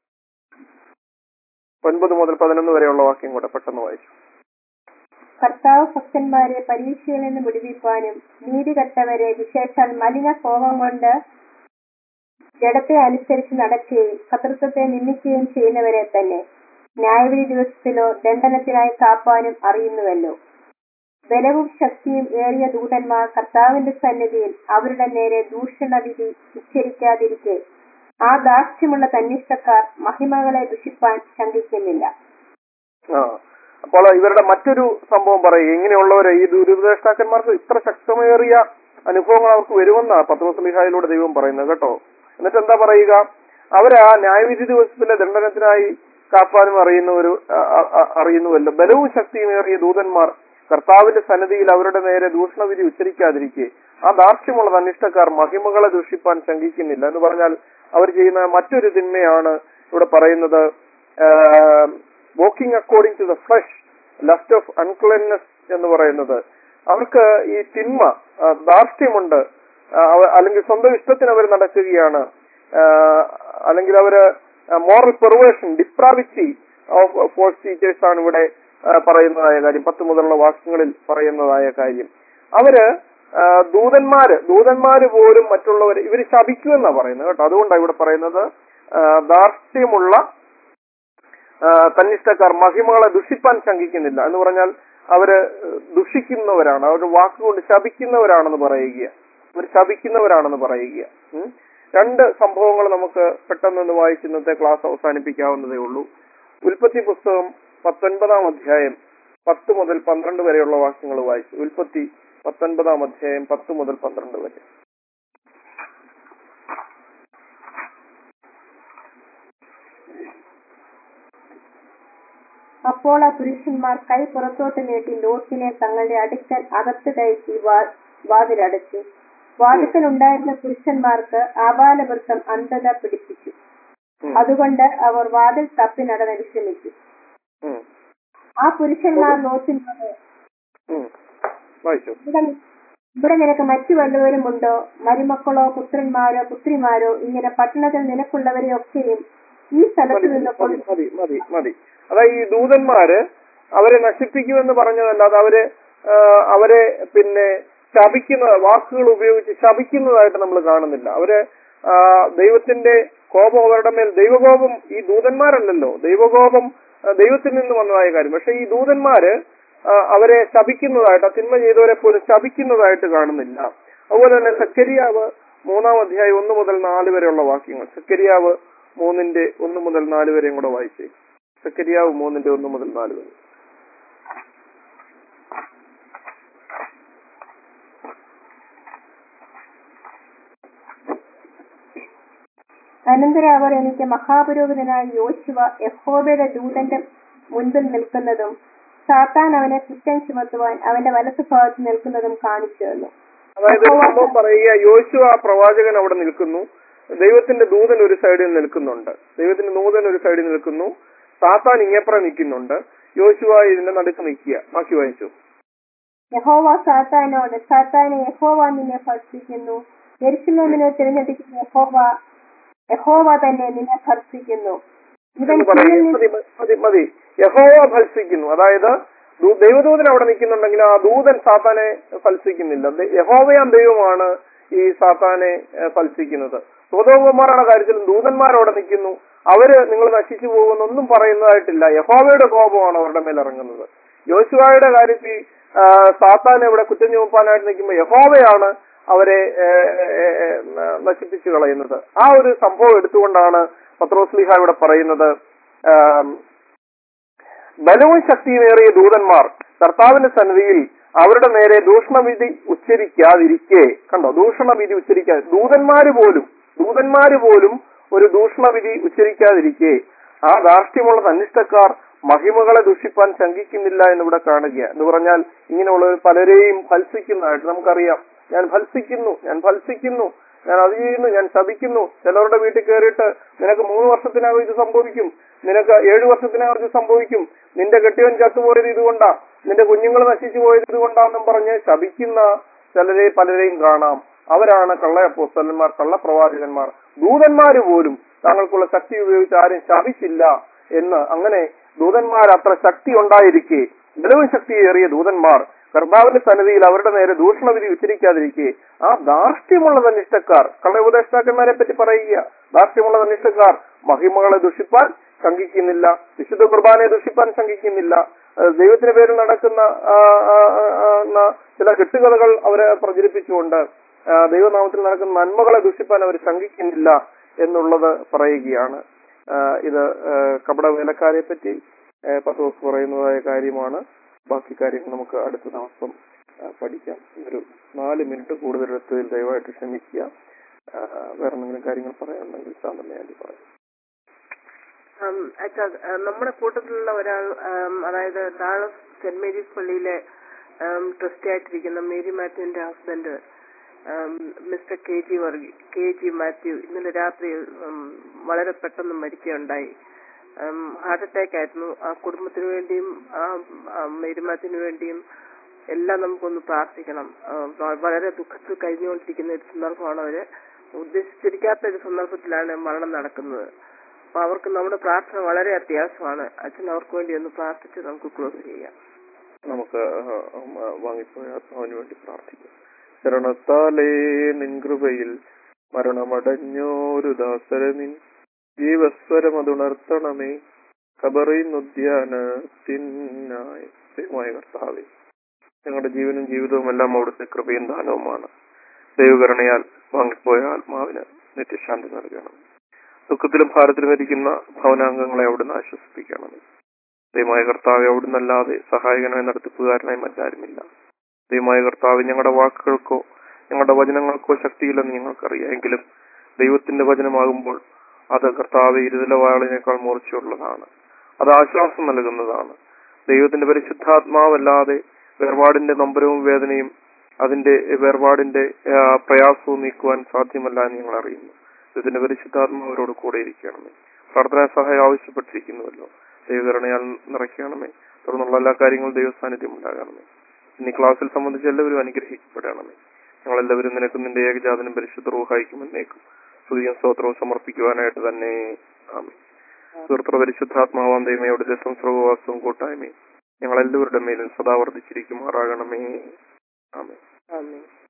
ഒൻപത് മുതൽ പതിനൊന്ന് വരെയുള്ള വാക്യം കൂടെ പെട്ടെന്ന് വായിച്ചു കർത്താവ് ഭക്തന്മാരെ പരീക്ഷയിൽ നിന്ന് വിടുവിപ്പാനും നീതികെട്ടവരെ വിശേഷാൽ മലിന കോപം കൊണ്ട് ജഡത്തെ അനുസരിച്ച് നടക്കുകയും ശത്രുത്വത്തെ നിന്ദിക്കുകയും ചെയ്യുന്നവരെ തന്നെ ന്യായവിധി ദിവസത്തിലോ ദണ്ഡനത്തിനായി കാപ്പാനും അറിയുന്നുവല്ലോ ബലവും ശക്തിയും ഏറിയ ദൂതന്മാർ കർത്താവിന്റെ സന്നിധിയിൽ അവരുടെ നേരെ ദൂഷണവിധി ഉച്ചരിക്കാതിരിക്കെ ആ ദാക്ഷ്യമുള്ള തന്നിഷ്ടക്കാർ മഹിമകളെ ദുഷിപ്പാൻ ശങ്കിക്കുന്നില്ല ആ അപ്പോൾ ഇവരുടെ മറ്റൊരു സംഭവം പറയുക ഇങ്ങനെയുള്ളവരെ ഈ ദുരിതഷ്ടാക്കന്മാർക്ക് ഇത്ര ശക്തമേറിയ അനുഭവങ്ങൾ അവർക്ക് വരുമെന്നാ പത്രോസ്ലിഹായിലൂടെ ദൈവം പറയുന്നത് കേട്ടോ എന്നിട്ട് എന്താ പറയുക അവര് ആ ന്യായവിധി ദിവസത്തിലെ ദണ്ഡനത്തിനായി കാപ്പാനും അറിയുന്ന ഒരു അ- അ- അ- അറിയുന്നുവല്ലോ ബലവും ശക്തിയുമേറിയ ദൂതന്മാർ കർത്താവിന്റെ സന്നിധിയിൽ അവരുടെ നേരെ ദൂഷണവിധി ഉച്ചരിക്കാതിരിക്കെ ആ ദാർഷ്ട്യമുള്ള തന്നിഷ്ടക്കാർ മഹിമകളെ ദൂഷിപ്പാൻ ശങ്കിക്കുന്നില്ല എന്ന് പറഞ്ഞാൽ അവർ ചെയ്യുന്ന മറ്റൊരു തിന്മയാണ് ഇവിടെ പറയുന്നത് walking according to the flesh lust of uncleanness എന്ന് പറയുന്നത് അവർക്ക് ഈ തിന്മ ആ, ധാർഷ്ട്യമുണ്ട് ആ, അവ- അല്ലെങ്കിൽ സ്വന്തം ഇഷ്ടത്തിന് അവർ നടക്കുകയാണ് ആ, അല്ലെങ്കിൽ അവര് moral perversion depravity of false teachers ആണ് ഇവിടെ ആ, പറയുന്നതായ കാര്യം പത്ത് മുതലുള്ള വാക്യങ്ങളിൽ പറയുന്നതായ കാര്യം അവര് ആ, ദൂതന്മാര് ദൂതന്മാര് പോലും മറ്റുള്ളവർ ഇവര് ശപിക്കുമെന്നാ പറയുന്നത് കേട്ടോ അതുകൊണ്ടാണ് ഇവിടെ പറയുന്നത് ആ, ധാർഷ്ട്യമുള്ള ആ, തന്നിഷ്ടക്കാർ മഹിമകളെ ദുഷിപ്പാൻ ശങ്കിക്കുന്നില്ല എന്ന് പറഞ്ഞാൽ അവര് ദുഷിക്കുന്നവരാണ് അവരുടെ വാക്കുകൊണ്ട് ശപിക്കുന്നവരാണെന്ന് പറയുക അവർ ശപിക്കുന്നവരാണെന്ന് പറയുക ഉം. രണ്ട് സംഭവങ്ങൾ നമുക്ക് പെട്ടെന്നൊന്ന് വായിച്ച് ഇന്നത്തെ ക്ലാസ് അവസാനിപ്പിക്കാവുന്നതേ ഉള്ളൂ ഉൽപ്പത്തി പുസ്തകം പത്തൊൻപതാം അധ്യായം പത്ത് മുതൽ പന്ത്രണ്ട് വരെയുള്ള വാക്യങ്ങൾ വായിച്ചു ഉൽപ്പത്തി പത്തൊൻപതാം അധ്യായം പത്ത് മുതൽ പന്ത്രണ്ട് വരെ അപ്പോൾ ആ പുരുഷന്മാർ കൈ പുറത്തോട്ട് നീട്ടി ലോത്തിനെ തങ്ങളുടെ അടുക്കൽ അകത്ത് കയറ്റി വാ- വാതിലടച്ചു വാതിക്കലുണ്ടായിരുന്ന പുരുഷന്മാർക്ക് ആബാലവൃത്തം അന്ധത പിടിപ്പിച്ചു ഉം. അതുകൊണ്ട് അവർ വാതിൽ തപ്പി നടന്ന് വിശ്രമിച്ചു ഉം. ആ പുരുഷന്മാർ ലോത്തിനോട് ഉം. വായിച്ചു ഇവിടെ ഇവിടെ നിനക്ക് മറ്റു വല്ലവരുമുണ്ടോ മരുമക്കളോ പുത്രന്മാരോ പുത്രിമാരോ ഇങ്ങനെ പട്ടണത്തിൽ നിനക്കുള്ളവരെയൊക്കെയും ഈ സ്ഥലത്ത് മതി നിന്ന് മതി കൊണ്ട് മതി മതി മതി അതായത് ഈ ദൂതന്മാര് അവരെ നശിപ്പിക്കുമെന്ന് പറഞ്ഞതല്ലാതെ അവരെ ആ, അവരെ പിന്നെ ശപിക്കുന്ന വാക്കുകൾ ഉപയോഗിച്ച് ശപിക്കുന്നതായിട്ട് നമ്മൾ കാണുന്നില്ല അവര് ആ, ദൈവത്തിന്റെ കോപം അവരുടെ മേൽ ദൈവകോപം ഈ ദൂതന്മാരല്ലല്ലോ ദൈവകോപം ആ, ദൈവത്തിൽ നിന്ന് വന്നതായ കാര്യം പക്ഷെ ഈ ദൂതന്മാര് ആ, അവരെ ശപിക്കുന്നതായിട്ട് ആ തിന്മ ചെയ്തവരെ പോലും ശപിക്കുന്നതായിട്ട് കാണുന്നില്ല അതുപോലെ തന്നെ സക്കരിയാവ് മൂന്നാം അധ്യായം ഒന്ന് മുതൽ നാല് വരെയുള്ള വാക്യങ്ങൾ സക്കരിയാവ് മൂന്നിന്റെ ഒന്ന് മുതൽ നാല് വരെയും കൂടെ വായിച്ചേ സക്കരിയാവ് മൂന്നിന്റെ ഒന്ന് മുതൽ നാല് വരെ അനന്തരം അവർ എനിക്ക് മഹാപുരോഹിതനായ യോശുവ യഹോബയുടെ ദൂതന്റെ മുൻപിൽ നിൽക്കുന്നതും സാത്താൻ അവനെ കുറ്റം ചുമത്തുവാൻ അവന്റെ വലത്തുഭാഗത്ത് നിൽക്കുന്നതും കാണിച്ചു തന്നു അതായത് ഒരു സംഭവം പറയുക യോശു ആ പ്രവാചകൻ അവിടെ നിൽക്കുന്നു ദൈവത്തിന്റെ ദൂതൻ ഒരു സൈഡിൽ നിൽക്കുന്നുണ്ട് ദൈവത്തിന്റെ ദൂതൻ ഒരു സൈഡിൽ നിൽക്കുന്നു സാത്താൻ ഇങ്ങേപ്പുറം നിൽക്കുന്നുണ്ട് യോശുവ ഇതിന്റെ നടുക്ക് നിൽക്കുക ബാക്കി വായിച്ചു യഹോവ സാത്താനോട് സാത്താനെ യഹോവ നിന്നെ ഭർഷിക്കുന്നു യെരുശലേമിനെ തിരഞ്ഞെടുക്കുന്ന യഹോവ യഹോവ തന്നെ നിന്നെ ഭർഷിക്കുന്നു ഇവൻ എന്ന് കീഴിൽ പറയുക നിന്ന് മതി മതി മതി യഹോവ ഫൽസിക്കുന്നു അതായത് ദൂ- ദൈവദൂതൻ അവിടെ നിൽക്കുന്നുണ്ടെങ്കിൽ ആ ദൂതൻ സാത്താനെ ഫൽസിക്കുന്നില്ല ദ- യഹോവയാം ദൈവമാണ് ഈ സാത്താനെ ഏഹ്, ഫൽസിക്കുന്നത് സ്വതോകുമാരുടെ കാര്യത്തിലും ദൂതന്മാർ അവിടെ നിൽക്കുന്നു അവര് നിങ്ങൾ നശിച്ചു പോകുന്നൊന്നും പറയുന്നതായിട്ടില്ല യഹോവയുടെ കോപമാണ് അവരുടെ മേൽ ഇറങ്ങുന്നത് യോശുവായുടെ കാര്യത്തിൽ ആ, സാത്താൻ ഇവിടെ കുറ്റം ചുമപ്പാനായിട്ട് നിൽക്കുമ്പോൾ യഹോവയാണ് അവരെ ഏഹ്, ഏഹ്, ഏഹ്, ന- നശിപ്പിച്ചു കളയുന്നത് ആ ഒരു സംഭവം എടുത്തുകൊണ്ടാണ് പത്രോസ്ലിഹ ഇവിടെ പറയുന്നത് ആം, ബലവും ശക്തിയുമേറിയ ദൂതന്മാർ കർത്താവിന്റെ സന്നിധിയിൽ അവരുടെ നേരെ ദൂഷണവിധി ഉച്ചരിക്കാതിരിക്കെ കണ്ടോ ദൂഷണവിധി ഉച്ചരിക്കാതെ ദൂതന്മാര് പോലും ദൂതന്മാര് പോലും ഒരു ദൂഷണവിധി ഉച്ചരിക്കാതിരിക്കെ ആ ധാർഷ്ട്യമുള്ള തന്നിഷ്ടക്കാർ മഹിമകളെ ദുഷിപ്പാൻ ശങ്കിക്കുന്നില്ല എന്നിവിടെ കാണുക എന്ന് പറഞ്ഞാൽ ഇങ്ങനെയുള്ള പലരെയും ഫൽസിക്കുന്നതായിട്ട് നമുക്കറിയാം ഞാൻ ഫൽസിക്കുന്നു ഞാൻ ഫൽസിക്കുന്നു ഞാൻ അത് ചെയ്യുന്നു ഞാൻ ശപിക്കുന്നു ചിലരുടെ വീട്ടിൽ കയറിയിട്ട് നിനക്ക് മൂന്ന് വർഷത്തിനകം ഇത് സംഭവിക്കും നിനക്ക് ഏഴു വർഷത്തിനകം ഇത് സംഭവിക്കും നിന്റെ കെട്ടിയവൻ ചത്തുപോയത് ഇതുകൊണ്ടാ നിന്റെ കുഞ്ഞുങ്ങൾ നശിച്ചു പോയത് ഇതുകൊണ്ടാണെന്നും പറഞ്ഞ് ശപിക്കുന്ന ചിലരെ പലരെയും കാണാം അവരാണ് കള്ളയപ്പോസ്തലന്മാർ കള്ളപ്രവാചകന്മാർ ദൂതന്മാര് പോലും തങ്ങൾക്കുള്ള ശക്തി ഉപയോഗിച്ച് ആരും ശപിച്ചില്ല എന്ന് അങ്ങനെ ദൂതന്മാർ അത്ര ശക്തി ഉണ്ടായിരിക്കെ ബലവും ശക്തിയേറിയ ദൂതന്മാർ കർത്താവിന്റെ സന്നിധിയിൽ അവരുടെ നേരെ ദൂഷണവിധി ഉച്ചരിക്കാതിരിക്കെ ആ ധാർഷ്ട്യമുള്ള തന്നിഷ്ടക്കാർ കള്ളോപദേഷ്ടാക്കന്മാരെ പറ്റി പറയുക ധാർഷ്ട്യമുള്ള തന്നിഷ്ടക്കാർ മഹിമകളെ ദുഷിപ്പാൻ ശങ്കിക്കുന്നില്ല വിശുദ്ധ കുർബാനയെ ദുഷിപ്പാൻ ശങ്കിക്കുന്നില്ല ആ, ദൈവത്തിന്റെ പേരിൽ നടക്കുന്ന ആ, ആ, ആ, ആ, ന- ചില കെട്ടുകഥകൾ അവരെ പ്രചരിപ്പിച്ചുകൊണ്ട് ആ, ദൈവനാമത്തിൽ നടക്കുന്ന നന്മകളെ ദുഷിപ്പാൻ അവർ ശങ്കിക്കുന്നില്ല എന്നുള്ളത് പറയുകയാണ് ആ, ഇത് ആ, കപട വേലക്കാരെ പറ്റി ആ, പത്രോസ് പറയുന്നതായ കാര്യമാണ് ബാക്കി കാര്യങ്ങൾ നമുക്ക് അടുത്ത ദിവസം ആ, പഠിക്കാം ഒരു നാല് മിനിറ്റ് കൂടുതൽ എടുത്തതിൽ ദയവായിട്ട് ക്ഷമിക്കുക ആ, വേറെ എന്തെങ്കിലും കാര്യങ്ങൾ പറയാനുണ്ടെങ്കിൽ ശാന്തമയാണ്ടി പറയാം ഉം, അച്ഛാ ആ, നമ്മുടെ കൂട്ടത്തിലുള്ള ഒരാൾ ഉം, അതായത് താഴെ സെന്റ് മേരീസ് പള്ളിയിലെ ട്രസ്റ്റി ആയിട്ടിരിക്കുന്ന മേരി മാത്യുവിന്റെ husband mister K G Varghese K G Matthew ഇന്നലെ രാത്രി ഉം, വളരെ പെട്ടെന്ന് മരിക്കുകയുണ്ടായി ഹാർട്ട് അറ്റാക്ക് ആയിരുന്നു ആ കുടുംബത്തിന് വേണ്ടിയും ആ ആ മേരി മാത്യുവിന് വേണ്ടിയും എല്ലാം നമുക്കൊന്ന് പ്രാർത്ഥിക്കണം ആ, വ- വളരെ ദുഃഖത്തിൽ കഴിഞ്ഞുകൊണ്ടിരിക്കുന്ന ഒരു സന്ദർഭമാണ് അവര് ഉദ്ദേശിച്ചിരിക്കാത്ത ഒരു സന്ദർഭത്തിലാണ് മരണം നടക്കുന്നത് അപ്പൊ അവർക്ക് നമ്മുടെ പ്രാർത്ഥന വളരെ അത്യാവശ്യമാണ് അച്ഛൻ അവർക്ക് വേണ്ടി ഒന്ന് പ്രാർത്ഥിച്ച് നമുക്ക് ക്ലോസ് ചെയ്യാം നമുക്ക് ആ, ഉം, ആ, വാങ്ങിപ്പോയ ആത്മാവിന് വേണ്ടി പ്രാർത്ഥിക്കാം ശരണത്താലേ നിൻ കൃപയിൽ മരണമടഞ്ഞോരു ദാസര നിൻ ജീവസ്വരം അതുണർത്തണമേ കബറിന്നുദ്യാനത്തിനായി ദൈവമായ കർത്താവേ ഞങ്ങളുടെ ജീവനും ജീവിതവും എല്ലാം അവിടുത്തെ കൃപയും ദാനവുമാണ് ദൈവകരണയാൽ വാങ്ങിപ്പോയ ആത്മാവിന് നിത്യശാന്തി നൽകണം ദുഃഖത്തിലും ഭാരത്തിലും ഇരിക്കുന്ന ഭവനാംഗങ്ങളെ അവിടുന്ന് ആശ്വസിപ്പിക്കണം ദൈവമായ കർത്താവെ അവിടുന്ന് അല്ലാതെ സഹായകനായി നടത്തിപ്പുകാരനായി മറ്റാരുമില്ല ദൈവമായ കർത്താവ് ഞങ്ങളുടെ വാക്കുകൾക്കോ ഞങ്ങളുടെ വചനങ്ങൾക്കോ ശക്തിയില്ലെന്ന് ഞങ്ങൾക്കറിയാം എങ്കിലും ദൈവത്തിന്റെ വചനമാകുമ്പോൾ അത് കർത്താവ് ഇരുതലവാളിനേക്കാൾ മൂർച്ചയുള്ളതാണ് അത് ആശ്വാസം നൽകുന്നതാണ് ദൈവത്തിന്റെ പരിശുദ്ധാത്മാവല്ലാതെ വേർപാടിന്റെ നമ്പരവും വേദനയും അതിന്റെ വേർപാടിന്റെ ആ, പ്രയാസവും നീക്കുവാൻ സാധ്യമല്ല എന്ന് ഞങ്ങൾ അറിയുന്നു ഇതിന്റെ പരിശുദ്ധാത്മാവ് അവരോട് കൂടെ ഇരിക്കണമേ പ്രാർത്ഥനാ സഹായം ആവശ്യപ്പെട്ടിരിക്കുന്നുവല്ലോ ദൈവകരണയാൽ നിറയ്ക്കണമേ തുടർന്നുള്ള എല്ലാ കാര്യങ്ങളും ദൈവ സാന്നിധ്യം ഉണ്ടാകണമേ ഇനി ക്ലാസ്സിൽ സംബന്ധിച്ച് എല്ലാവരും അനുഗ്രഹിക്കപ്പെടണമേ ഞങ്ങളെല്ലാവരും നിനക്കും നിന്റെ ഏകജാതനും പരിശുദ്ധ റൂഹായിക്കും എന്നേക്കും സ്തുതിയും സ്തോത്രവും സമർപ്പിക്കുവാനായിട്ട് തന്നെ ആമേ സുഹൃത്ര പരിശുദ്ധാത്മാവാം ദൈവയുടെ സംസർവവാസവും കൂട്ടായ്മയും ഞങ്ങളെല്ലാവരുടെ മേലും സദാ വർദ്ധിച്ചിരിക്കുമാറാകണമേ ആമേ ആമേൻ